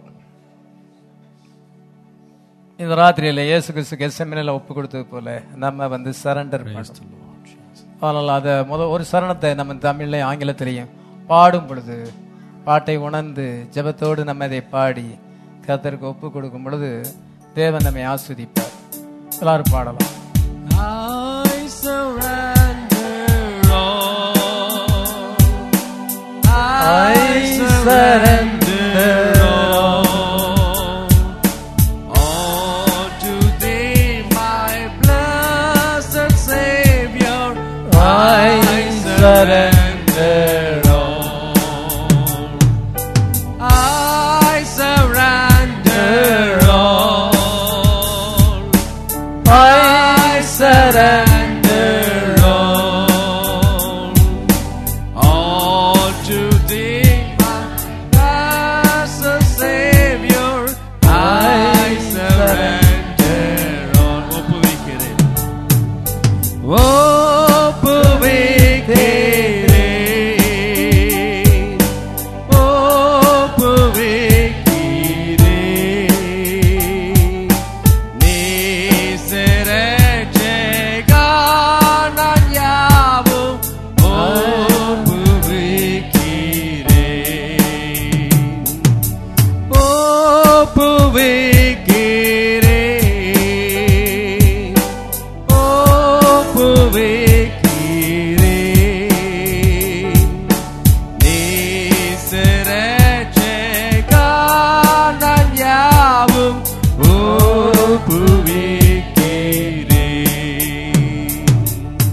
Speaker 1: இந்த ராத்திரியில் இயேசு கிறிஸ்து கெசமினில் ஒப்பு கொடுத்தது போல நம்ம வந்து சரண்டர் பண்ணணும் அதனால் அதை முத ஒரு சரணத்தை நம்ம தமிழ்லையும் ஆங்கிலத்திலையும் பாடும் பொழுது பாட்டை உணர்ந்து ஜெபத்தோடு நம்ம அதை பாடி கத்தருக்கு ஒப்பு கொடுக்கும் பொழுது தேவன் நம்மை ஆஸ்வதிப்பார் எல்லாரும் பாடலாம்
Speaker 3: I surrender all.
Speaker 1: I surrender
Speaker 3: all. All to thee, my blessed Savior.
Speaker 1: I surrender
Speaker 3: all. I surrender all.
Speaker 1: I surrender
Speaker 3: all, all to thee, my blessed Savior. I surrender all. ஒப்புவிக்கிறேன். ஒப்புவிக்கிறேன். நேசரட்சகன் நான் யாவும் ஒப்புவிக்கிறேன். ஒப்புவிக்கிறேன். ஒப்புவிக்கிறேன். நேசரட்சகன் நான் யாவும்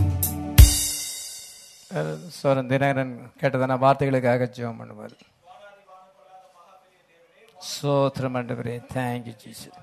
Speaker 3: ஒப்புவிக்கிறேன்.
Speaker 1: சோரன் தினகரன் கேட்டதான வார்த்தைகளுக்காக ஜெபம் பண்ணுவார் சோத்திரம் ஆண்டவரே தேங்க்யூ ஜீசஸ்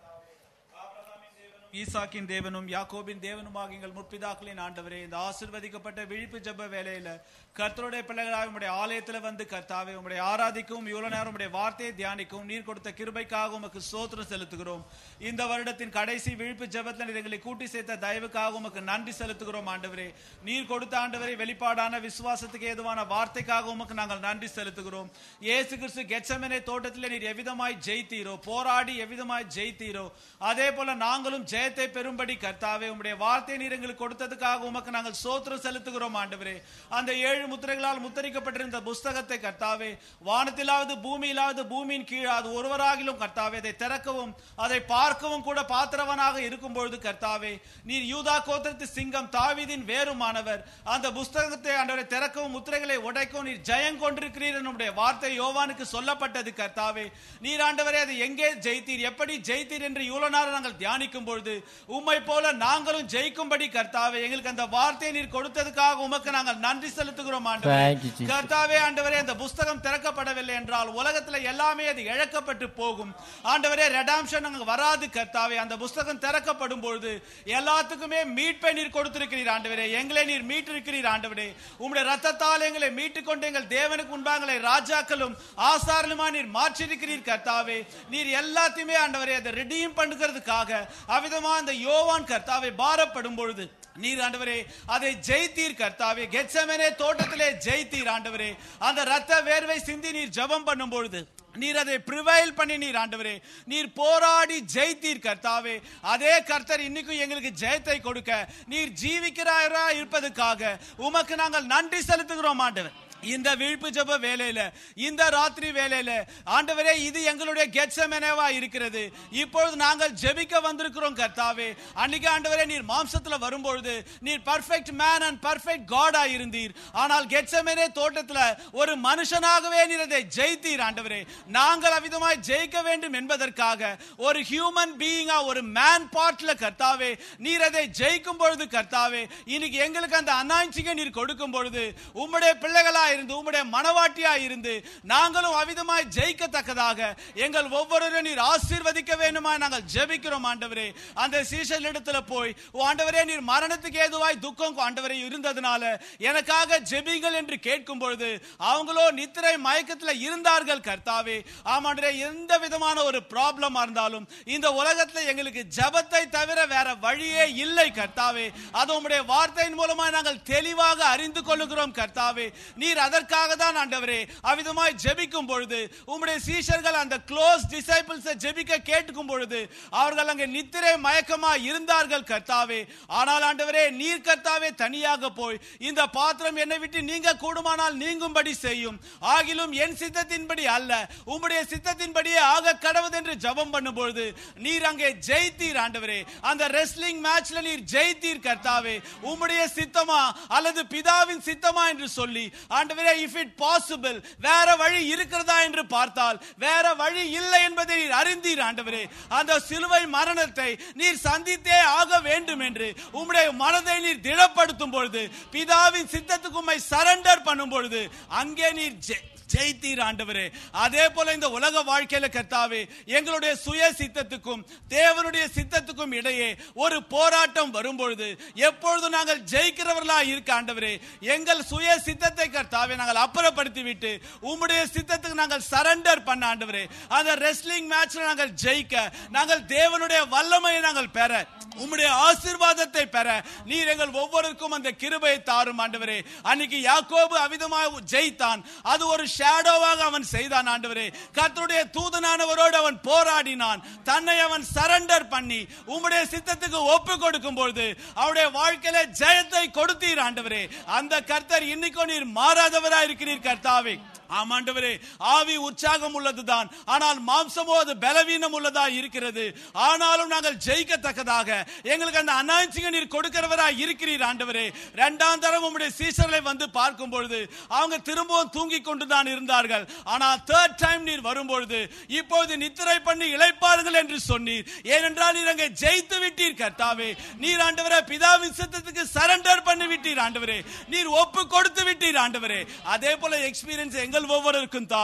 Speaker 2: ஈசாக்கின் தேவனும் யாக்கோபின் தேவனுமாக எங்கள் முற்பிதாக்களின் ஆண்டவரே இந்த ஆசிர்வதிக்கப்பட்ட விழிப்பு ஜெப வேலையில கர்த்தருடைய பிள்ளைகளாக உங்களுடைய ஆலயத்துல வந்து கர்த்தாவே உங்களுடைய ஆராதிக்கவும் இவ்வளவு நேரம் உங்களுடைய வார்த்தையை தியானிக்கவும் நீர் கொடுத்த கிருபைக்காக உமக்கு சோத்திரம் செலுத்துகிறோம் இந்த வருடத்தின் கடைசி விழிப்பு ஜெபத்துல நீர் எங்களை கூட்டி சேர்த்த தயவுக்காக உமக்கு நன்றி செலுத்துகிறோம் ஆண்டவரே நீர் கொடுத்த ஆண்டவரை வெளிப்பாடான விசுவாசத்துக்கு ஏதுவான வார்த்தைக்காக உமக்கு நாங்கள் நன்றி செலுத்துகிறோம் இயேசு கிறிஸ்து கெச்சமனே தோட்டத்தில் நீர் எவ்விதமாய் ஜெயித்தீரோ போராடி எவ்விதமாய் ஜெயித்தீரோ அதே போல நாங்களும் ஜெயத்தை பெறும்படி கர்த்தாவே உம்முடைய வார்த்தை நீர் எங்களுக்கு கொடுத்ததுக்காக உமக்கு நாங்கள் சோத்திரம் செலுத்துகிறோம் ஆண்டவரே அந்த ஏழு முத்திரைகளால் முத்தரிக்கப்பட்டிருந்த புஸ்தகத்தை கர்த்தாவே வானத்திலாவது பூமியிலாவது பூமியின் கீழ் அது ஒருவராகிலும் கர்த்தாவே அதை திறக்கவும் அதை பார்க்கவும் கூட பாத்திரவனாக இருக்கும் பொழுது கர்த்தாவே நீர் யூதா கோத்திரத்து சிங்கம் தாவீதின் வேறுமானவர் அந்த புஸ்தகத்தை ஆண்டவரை திறக்கவும் முத்திரைகளை உடைக்கவும் நீர் ஜெயம் கொண்டிருக்கிறீர் என்னுடைய வார்த்தை யோவானுக்கு சொல்லப்பட்டது கர்த்தாவே நீர் ஆண்டவரே அதை எங்கே ஜெயித்தீர் எப்படி ஜெயித்தீர் என்று இவ்வளவு நேரம் நாங்கள் தியானிக்கும் பொழுது உம்மை போல நாங்களும் ஜெயிக்கும்படி கர்த்தாவே எங்களுக்கு அந்த வார்த்தையை நீர் கொடுத்ததுக்காக உமக்கு நாங்கள் நன்றி செலுத்துகிறோம் ஆண்டவரே
Speaker 1: Thank you, Jesus.
Speaker 2: கர்த்தாவே ஆண்டவரே அந்த புஸ்தகம் திறக்கப்படவில்லை என்றால் உலகத்துல எல்லாமே அது இழக்கப்பட்டு போகும் ஆண்டவரே ரெடாம்ஷன் அங்க வராது கர்த்தாவே அந்த புஸ்தகம் திறக்கப்படும் பொழுது எல்லாத்துக்குமே மீட்பை நீர் கொடுத்திருக்கிறீர் ஆண்டவரே எங்களை நீர் மீட்டிருக்கிறீர் ஆண்டவரே உம்முடைய ரத்தத்தால் எங்களை மீட்டுக் கொண்டு எங்கள் தேவனுக்கு முன்பாங்களை ராஜாக்களும் ஆசாரலுமா நீர் மாற்றிருக்கிறீர் கர்த்தாவே நீர் எல்லாத்தையுமே ஆண்டவரே அதை ரிடீம் பண்ணுகிறதுக்காக அவ்விதமா அந்த யோவான் கர்த்தாவை பாரப்படும் பொழுது நீர் ஆண்டவரே அதை ஜெயித்தீர் கர்த்தாவே கெட்சமனே தோட்டத்திலே ஜெயித்தீர் ஆண்டவரே அந்த ரத்த வேர்வை சிந்தி நீர் ஜெபம் பண்ணும் பொழுது நீர் அதை ப்ரிவைல் பண்ணி நீர் ஆண்டவரே நீர் போராடி ஜெயித்தீர் கர்த்தாவே அதே கர்த்தர் இன்னைக்கும் எங்களுக்கு ஜெயத்தை கொடுக்க நீர் ஜீவிக்கிறாரா இருப்பதுக்காக உமக்கு நாங்கள் நன்றி செலுத்துகிறோம் ஆண்டவர் இந்த விழிப்பு ஜெப வேலையில இந்த ராத்திரி வேலையில ஆண்டவரே இது எங்களுடைய கெட்சமெனவா இருக்கிறது இப்பொழுது நாங்கள் ஜெபிக்க வந்திருக்கிறோம் கர்த்தாவே அன்னைக்கு ஆண்டவரே நீர் மாம்சத்துல வரும்பொழுது நீர் பர்ஃபெக்ட் மேன் அண்ட் பர்ஃபெக்ட் காடா இருந்தீர் ஆனால் கெட்சமெனே தோட்டத்துல ஒரு மனுஷனாகவே நீர் அதை ஜெயித்தீர் ஆண்டவரே நாங்கள் அவ்விதமாய் ஜெயிக்க வேண்டும் என்பதற்காக ஒரு ஹியூமன் பீயிங்கா ஒரு மேன் பார்ட்ல கர்த்தாவே நீர் அதை ஜெயிக்கும் பொழுது கர்த்தாவே இன்னைக்கு எங்களுக்கு அந்த அனாய்ச்சிங்க நீர் கொடுக்கும் பொழுது உம்முடைய பிள்ளைகளா இருந்து உம்முடைய மனவாட்டியா இருந்து நாங்களும் அவிதமாய் ஜெயிக்கத்தக்கதாக எங்கள் ஒவ்வொருவரும் நீர் ஆசீர்வதிக்க வேண்டுமா நாங்கள் ஜெபிக்கிறோம் ஆண்டவரே அந்த சீசல் இடத்துல போய் "ஓ ஆண்டவரே நீர் மரணத்துக்கு ஏதுவாய் துக்கம் ஆண்டவரே இருந்ததுனால எனக்காக ஜெபிங்கள் என்று கேட்கும் பொழுது அவங்களோ நித்திரை மயக்கத்துல இருந்தார்கள் கர்த்தாவே ஆமாண்டரே எந்த விதமான ஒரு ப்ராப்ளமா இருந்தாலும் இந்த உலகத்துல எங்களுக்கு ஜெபத்தை தவிர வேற வழியே இல்லை கர்த்தாவே அது உம்முடைய வார்த்தையின் மூலமா நாங்கள் தெளிவாக அறிந்து கொள்ளுகிறோம் கர்த்தாவே நீர் அதற்காக தான் ஆண்டவரே அவிதமாய் ஜெபிக்கும் பொழுது உம்முடைய சீஷர்கள் அந்த க்ளோஸ் டிசைபிள்ஸ் ஜெபிக்க கேட்டுக்கும் பொழுது அவர்கள் அங்கே நித்திரை மயக்கமா இருந்தார்கள் கர்த்தாவே ஆனால் ஆண்டவரே நீர் கர்த்தாவே தனியாக போய் இந்த பாத்திரம் என்னை விட்டு நீங்க கூடுமானால் நீங்கும்படி செய்யும் ஆகிலும் என் சித்தத்தின்படி அல்ல உம்முடைய சித்தத்தின்படியே ஆக கடவுது என்று ஜெபம் பண்ணும் பொழுது நீர் அங்கே ஜெயித்தீர் ஆண்டவரே அந்த ரெஸ்லிங் மேட்ச்ல நீர் ஜெயித்தீர் கர்த்தாவே உம்முடைய சித்தமா அல்லது பிதாவின் சித்தமா என்று சொல்லி ஆண்டவரே இஃப் இட் பாசிபிள் வேற வழி இருக்கிறதா என்று பார்த்தால் வேற வழி இல்லை என்பதை நீர் அறிந்தீர் ஆண்டவரே அந்த சிலுவை மரணத்தை நீர் சந்தித்தே ஆக வேண்டும் என்று உம்முடைய மனதை நீர் திடப்படுத்தும் பொழுது பிதாவின் சித்தத்துக்கு உம்மை சரண்டர் பண்ணும் பொழுது அங்கே நீர் ஜெ- ஜெயித்தீர் ஆண்டவரே அதே போல இந்த உலக வாழ்க்கையில கர்த்தாவே எங்களுடைய சுய சித்தத்துக்கும் தேவனுடைய சித்தத்துக்கும் இடையே ஒரு போராட்டம் வரும்பொழுது எப்பொழுதும் நாங்கள் ஜெயிக்கிறவர்களா இருக்க ஆண்டவரே எங்கள் சுய சித்தத்தை கர்த்தாவே நாங்கள் அப்புறப்படுத்தி விட்டு உம்முடைய சித்தத்துக்கு நாங்கள் சரண்டர் பண்ண ஆண்டவரே அந்த ரெஸ்லிங் மேட்ச்ல நாங்கள் ஜெயிக்க நாங்கள் தேவனுடைய வல்லமையை நாங்கள் பெற உம்முடைய ஆசீர்வாதத்தை பெற நீர் எங்கள் ஒவ்வொருக்கும் அந்த கிருபையை தாரும் ஆண்டவரே அன்னைக்கு யாக்கோபு அவிதமாக ஜெயித்தான் அது ஒரு ஷேடோவாக அவன் செய்தான் ஆண்டவரே கர்த்தருடைய தூதனானவரோடு அவன் போராடினான் தன்னை அவன் சரண்டர் பண்ணி உம்முடைய சித்தத்துக்கு ஒப்பு கொடுக்கும் பொழுது அவருடைய வாழ்க்கையில ஜெயத்தை கொடுத்தீர் ஆண்டவரே அந்த கர்த்தர் இன்னைக்கும் நீர் மாறாதவரா இருக்கிறீர் கர்த்தாவே ஆமாண்டவரே ஆவி உற்சாகம் உள்ளதுதான் ஆனால் மாம்சமோ அது பலவீனம் உள்ளதா இருக்கிறது ஆனாலும் நாங்கள் ஜெயிக்கத்தக்கதாக எங்களுக்கு அந்த அனாய்ச்சிங்க நீர் கொடுக்கிறவரா இருக்கிறீர் ஆண்டவரே இரண்டாம் தரம் உம்முடைய சீசர்களை வந்து பார்க்கும் பொழுது அவங்க திரும்பவும் தூங்கி கொண்டுதான் இருந்தார்கள் ஆனால் தேர்ட் டைம் நீர் வரும்பொழுது இப்பொழுது நித்திரை பண்ணி இளைப்பார்கள் என்று சொன்னீர் ஏனென்றால் நீர் அங்கே ஜெயித்து விட்டீர் கர்த்தாவே நீர் ஆண்டவரே பிதாவின் சித்தத்துக்கு சரண்டர் பண்ணி விட்டீர் ஆண்டவரே நீர் ஒப்பு கொடுத்து விட்டீர் ஆண்டவரே அதே போல எக்ஸ்பீரியன்ஸ் எங்கள் ஒவ்வொருவருக்கும் தாரும்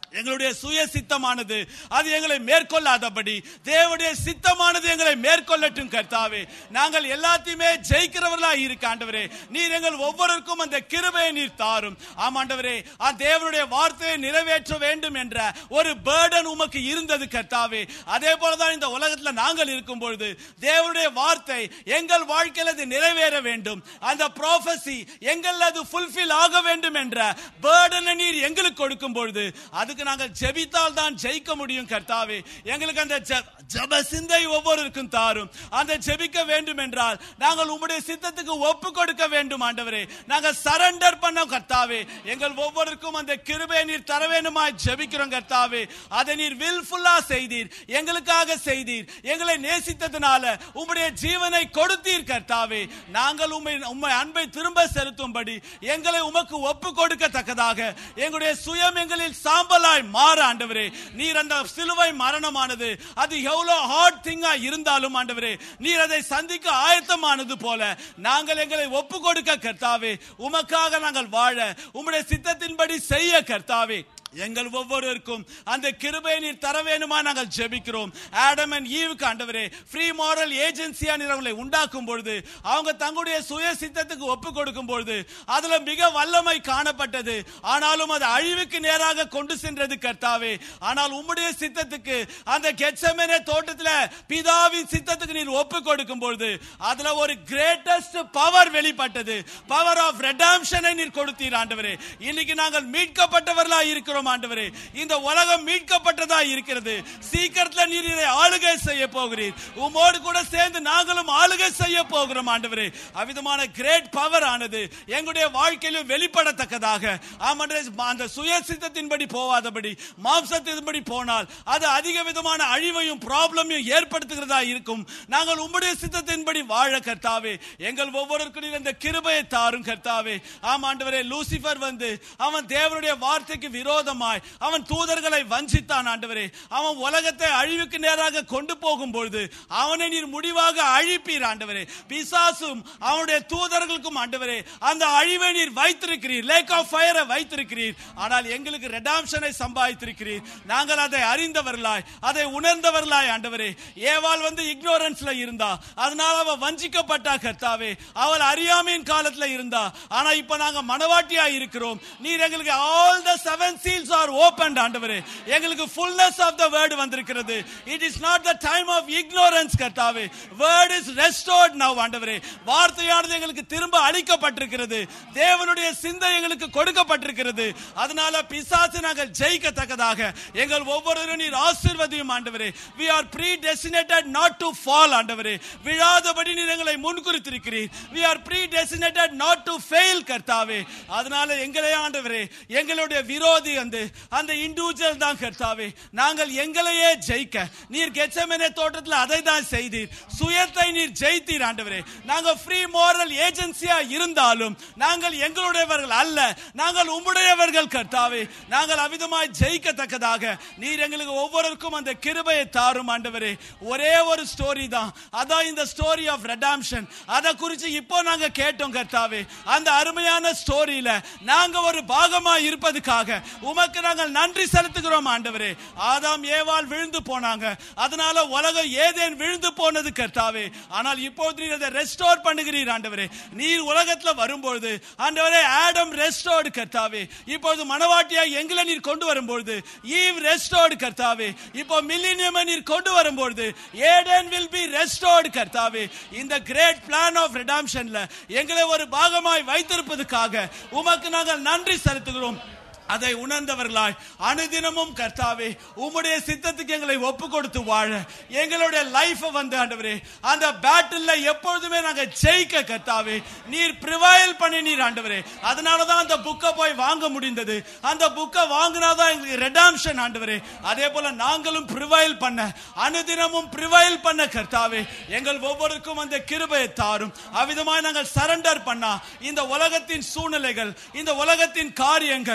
Speaker 4: எங்களுடைய சுய சித்தமானது அது எங்களை மேற்கொள்ளாதபடி தேவனுடைய சித்தமானது எங்களை மேற்கொள்ளட்டும் கர்த்தாவே நாங்கள் எல்லாத்தையுமே ஜெயிக்கிறவர்களா இருக்க ஆண்டவரே நீர் எங்கள் ஒவ்வொருவருக்கும் அந்த கிருபையை நீர் தாரும் ஆமாண்டவரே ஆ தேவனுடைய வார்த்தையை நிறைவேற்ற வேண்டும் என்ற ஒரு பேர்டன் உமக்கு இருந்தது கர்த்தாவே அதே போலதான் இந்த உலகத்துல நாங்கள் இருக்கும் பொழுது தேவனுடைய வார்த்தை எங்கள் வாழ்க்கையில் அது நிறைவேற வேண்டும் அந்த ப்ராஃபசி எங்கள் அது ஃபுல்ஃபில் ஆக வேண்டும் என்ற பேர்டனை நீர் எங்களுக்கு கொடுக்கும் பொழுது அதுக்கு நாங்கள் ஜெபித்தால் தான் ஜெயிக்க முடியும் கர்த்தாவே எங்களுக்கு அந்த ஜெ- ஜெப சிந்தை ஒவ்வொருவருக்கும் தாரும் அந்த ஜெபிக்க வேண்டும் என்றால் நாங்கள் உம்முடைய சித்தத்துக்கு ஒப்பு கொடுக்க வேண்டும் ஆண்டவரே நாங்கள் சரண்டர் பண்ண கர்த்தாவே எங்கள் ஒவ்வொருக்கும் அந்த கிருபை நீர் தர வேண்டுமாய் ஜெபிக்கிறோம் கர்த்தாவே அதை நீர் வில்ஃபுல்லா செய்தீர் எங்களுக்காக செய்தீர் எங்களை நேசித்ததுனால உம்முடைய ஜீவனை கொடுத்தீர் கர்த்தாவே நாங்கள் உம்மை உம்மை அன்பை திரும்ப செலுத்தும்படி எங்களை உமக்கு ஒப்பு கொடுக்கத்தக்கதாக எங்களுடைய சுயம் எங்களில் சாம்பலாய் மாற ஆண்டவரே நீர் அந்த சிலுவை மரணமானது அது எவ்வளவு ஹார்ட் திங்கா இருந்தாலும் ஆண்டவரே நீர் அதை சந்திக்க ஆயத்தமானது போல நாங்கள் எங்களை ஒப்பு கொடுக்க கர்த்தாவே உமக்காக நாங்கள் வாழ உம்முடைய சித்தத்தின்படி செய்ய கர்த்தாவே எங்கள் ஒவ்வொருவருக்கும் அந்த கிருபை நீர் தர வேணுமா நாங்கள் ஜெபிக்கிறோம் ஆடம் அண்ட் ஈவுக்கு ஆண்டவரே ஃப்ரீ மாரல் ஏஜென்சியா நீர் அவங்களை உண்டாக்கும் பொழுது அவங்க தங்களுடைய சுய சித்தத்துக்கு ஒப்பு கொடுக்கும் பொழுது அதுல மிக வல்லமை காணப்பட்டது ஆனாலும் அது அழிவுக்கு நேராக கொண்டு சென்றது கர்த்தாவே ஆனால் உம்முடைய சித்தத்துக்கு அந்த கெச்சமேனே தோட்டத்துல பிதாவின் சித்தத்துக்கு நீர் ஒப்பு கொடுக்கும் பொழுது அதுல ஒரு கிரேட்டஸ்ட் பவர் வெளிப்பட்டது பவர் ஆஃப் ரெடாம்ஷனை நீர் கொடுத்தீர் ஆண்டவரே இன்னைக்கு நாங்கள் மீட்கப்பட்டவர்களா இருக்கிறோம் ஆண்டவரே இந்த உலகம் மீட்கப்பட்டதா இருக்கிறது சீக்கிரத்துல நீர் இதை ஆளுகை செய்ய போகிறீர் உமோடு கூட சேர்ந்து நாங்களும் ஆளுகை செய்ய போகிறோம் ஆண்டவரே அவ்விதமான கிரேட் பவர் ஆனது எங்களுடைய வாழ்க்கையிலும் வெளிப்படத்தக்கதாக ஆமாண்டவரே, அந்த சுய சித்தத்தின்படி போவாதபடி மாம்சத்தின்படி போனால் அது அதிக விதமான அழிவையும் ப்ராப்ளமையும் ஏற்படுத்துகிறதா இருக்கும் நாங்கள் உம்முடைய சித்தத்தின்படி வாழ கர்த்தாவே எங்கள் ஒவ்வொருவருக்கும் நீர் இந்த கிருபையை தாரும் கர்த்தாவே ஆமாண்டவரே லூசிபர் வந்து அவன் தேவனுடைய வார்த்தைக்கு விரோதமாய் அவன் தூதர்களை வஞ்சித்தான் ஆண்டவரே அவன் உலகத்தை அழிவுக்கு நேராக கொண்டு போகும் பொழுது அவனை நீர் முடிவாக அழிப்பீர் ஆண்டவரே பிசாசும் அவனுடைய தூதர்களுக்கும் ஆண்டவரே அந்த அழிவை நீர் வைத்திருக்கிறீர் லேக் ஆஃப் ஃபயரை வைத்திருக்கிறீர் ஆனால் எங்களுக்கு ரெடாம்ஷனை சம்பாதித்திருக்கிறீர் நாங்கள் அதை அறிந்தவர்களாய் அதை உணர்ந்தவர்களாய் ஆண்டவரே ஏவாள் வந்து இக்னோரன்ஸ்ல இருந்தா அதனால அவ வஞ்சிக்கப்பட்டா கர்த்தாவே அவள் அறியாமையின் காலத்துல இருந்தா ஆனா இப்ப நாங்க மனவாட்டியா இருக்கிறோம் நீர் எங்களுக்கு all the seven seals are open ஆண்டவரே எங்களுக்கு ஃபுல்னஸ் ஆஃப் த வேர்ட் வந்திருக்கிறது it is not the time of ignorance கர்த்தாவே வேர்ட் இஸ் ரெஸ்டோர்ட் நவ் ஆண்டவரே வார்த்தையானது எங்களுக்கு திரும்ப அளிக்கப்பட்டிருக்கிறது தேவனுடைய சிந்தை எங்களுக்கு கொடுக்கப்பட்டிருக்கிறது அதனால பிசாசு நாங்கள் ஜெயிக்கத்தக்கதாக எங்கள் ஒவ்வொருவரும் நீர் ஆசீர்வதியும் ஆண்டவரே we are predestinated not to fall ஆண்டவரே விழாதபடி நீர் எங்களை முன்குறித்திருக்கிறீர் we are predestinated not to fail கர்த்தாவே அதனால எங்களே ஆண்டவரே எங்களுடைய விரோதி வந்து அந்த இண்டிவிஜுவல் தான் கர்த்தாவே நாங்கள் எங்களையே ஜெயிக்க நீர் கெச்சமெனே தோட்டத்தில் அதை தான் செய்தீர் சுயத்தை நீர் ஜெயித்தீர் ஆண்டவரே நாங்க ஃப்ரீ மோரல் ஏஜென்சியா இருந்தாலும் நாங்கள் எங்களுடையவர்கள் அல்ல நாங்கள் உம்முடையவர்கள் கர்த்தாவே நாங்கள் அவிதமாய் ஜெயிக்கத்தக்கதாக நீர் எங்களுக்கு ஒவ்வொருவருக்கும் அந்த கிருபையை தாரும் ஆண்டவரே ஒரே ஒரு ஸ்டோரி தான் அதான் இந்த ஸ்டோரி ஆஃப் ரெடாம்ஷன் அதை குறித்து இப்போ நாங்க கேட்டோம் கர்த்தாவே அந்த அருமையான ஸ்டோரியில நாங்க ஒரு பாகமா இருப்பதுக்காக உமக்கு நாங்கள் நன்றி செலுத்துகிறோம் ஆண்டவரே ஆதாம் ஏவாள் விழுந்து போனாங்க அதனால உலகம் ஏதேன் விழுந்து போனது கர்த்தாவே ஆனால் இப்போது நீர் அதை ரெஸ்டோர் பண்ணுகிறீர் ஆண்டவரே நீர் உலகத்துல வரும்பொழுது ஆண்டவரே ஆடம் ரெஸ்டோர்டு கர்த்தாவே இப்போது மனவாட்டியா எங்களை நீர் கொண்டு வரும்பொழுது ஈவ் ரெஸ்டோர்டு கர்த்தாவே இப்போ மில்லினியம் நீர் கொண்டு வரும்பொழுது ஏடேன் வில் பி ரெஸ்டோர்டு கர்த்தாவே இந்த கிரேட் பிளான் ஆஃப் ரெடாம்ஷன்ல எங்களை ஒரு பாகமாய் வைத்திருப்பதற்காக உமக்கு நாங்கள் நன்றி செலுத்துகிறோம் அதை உணர்ந்தவர்களாய் அனுதினமும் கர்த்தாவே உம்முடைய சித்தத்துக்கு எங்களை ஒப்பு கொடுத்து வாழ எங்களுடைய லைஃப் வந்து ஆண்டவரே அந்த பேட்டில்ல எப்பொழுதுமே நாங்க ஜெயிக்க கர்த்தாவே நீர் ப்ரிவைல் பண்ணி நீர் ஆண்டவரே அதனால தான் அந்த புக்கை போய் வாங்க முடிந்தது அந்த புக்கை வாங்கினாதான் எங்களுக்கு ரெடாம்ஷன் ஆண்டவரே அதே போல நாங்களும் ப்ரிவைல் பண்ண அனுதினமும் ப்ரிவைல் பண்ண கர்த்தாவே எங்கள் ஒவ்வொருக்கும் அந்த கிருபையை தாரும் அவ்விதமாய் நாங்கள் சரண்டர் பண்ணா இந்த உலகத்தின் சூழ்நிலைகள் இந்த உலகத்தின் காரியங்கள்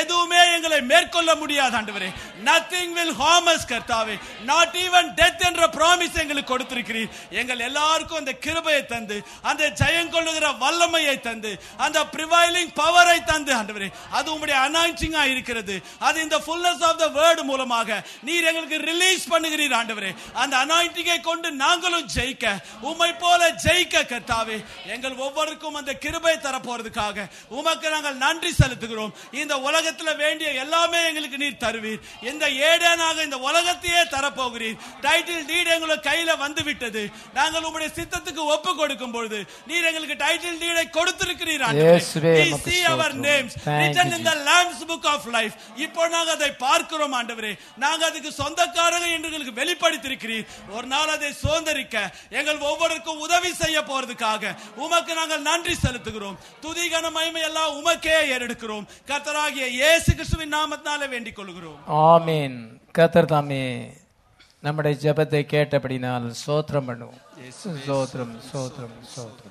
Speaker 4: எதுவுமே எங்களை மேற்கொள்ள முடியாது ஆண்டவரே நத்திங் வில் harm us கர்த்தாவே நாட் ஈவன் டெத் என்ற ப்ராமிஸ் எங்களுக்கு கொடுத்திருக்கிறீர் எங்கள் எல்லாருக்கும் அந்த கிருபையை தந்து அந்த ஜெயம் கொள்ளுகிற வல்லமையை தந்து அந்த ப்ரிவைலிங் பவரை தந்து ஆண்டவரே அது உம்முடைய அனாயிண்டிங்கா இருக்கிறது அது இந்த ஃபுல்னஸ் ஆஃப் த வேர்ட் மூலமாக நீர் எங்களுக்கு ரிலீஸ் பண்ணுகிறீர் ஆண்டவரே அந்த அனாயிண்டிங்கை கொண்டு நாங்களும் ஜெயிக்க உம்மை போல ஜெயிக்க கர்த்தாவே எங்கள் ஒவ்வொருக்கும் அந்த கிருபை தரப்போறதுக்காக உமக்கு நாங்கள் நன்றி செலுத்துகிறோம் இந்த உலகத்துல வேண்டிய எல்லாமே எங்களுக்கு நீர் தருவீர் இந்த ஏடனாக இந்த உலகத்தையே தரப்போகிறீர் டைட்டில் டீட் எங்களுக்கு கையில வந்து விட்டது நாங்கள் உம்முடைய சித்தத்துக்கு ஒப்பு கொடுக்கும் பொழுது நீர் எங்களுக்கு டைட்டில் டீடை கொடுத்திருக்கிறீர் ஆண்டவரே.
Speaker 1: இயேசுவே,
Speaker 4: We
Speaker 1: உமக்கு
Speaker 4: see our
Speaker 1: ஸ்தோத்திரம்.
Speaker 4: names
Speaker 1: Thank
Speaker 4: written
Speaker 1: you,
Speaker 4: in the Lamb's book of life இப்போ நாங்க அதை பார்க்கிறோம் ஆண்டவரே நாங்க அதுக்கு சொந்தக்காரங்க என்று எங்களுக்கு வெளிப்படுத்தியிருக்கிறீர் ஒரு நாள் அதை சுதந்திரிக்க எங்கள் ஒவ்வொருக்கும் உதவி செய்ய போறதுக்காக உமக்கு நாங்கள் நன்றி செலுத்துகிறோம் துதிகன மகிமை எல்லாம் உமக்கே ஏறெடுக்கிறோம் கர்த்தராகிய இயேசு கிறிஸ்துவின் நாமத்தினாலே வேண்டிக் கொள்கிறோம்
Speaker 1: ஆமீன் கத்தர் தாமே நம்முடைய ஜெபத்தை கேட்டபடினால் சோத்திரம் பண்ணுவோம் சோத்திரம் சோத்திரம் சோத்திரம்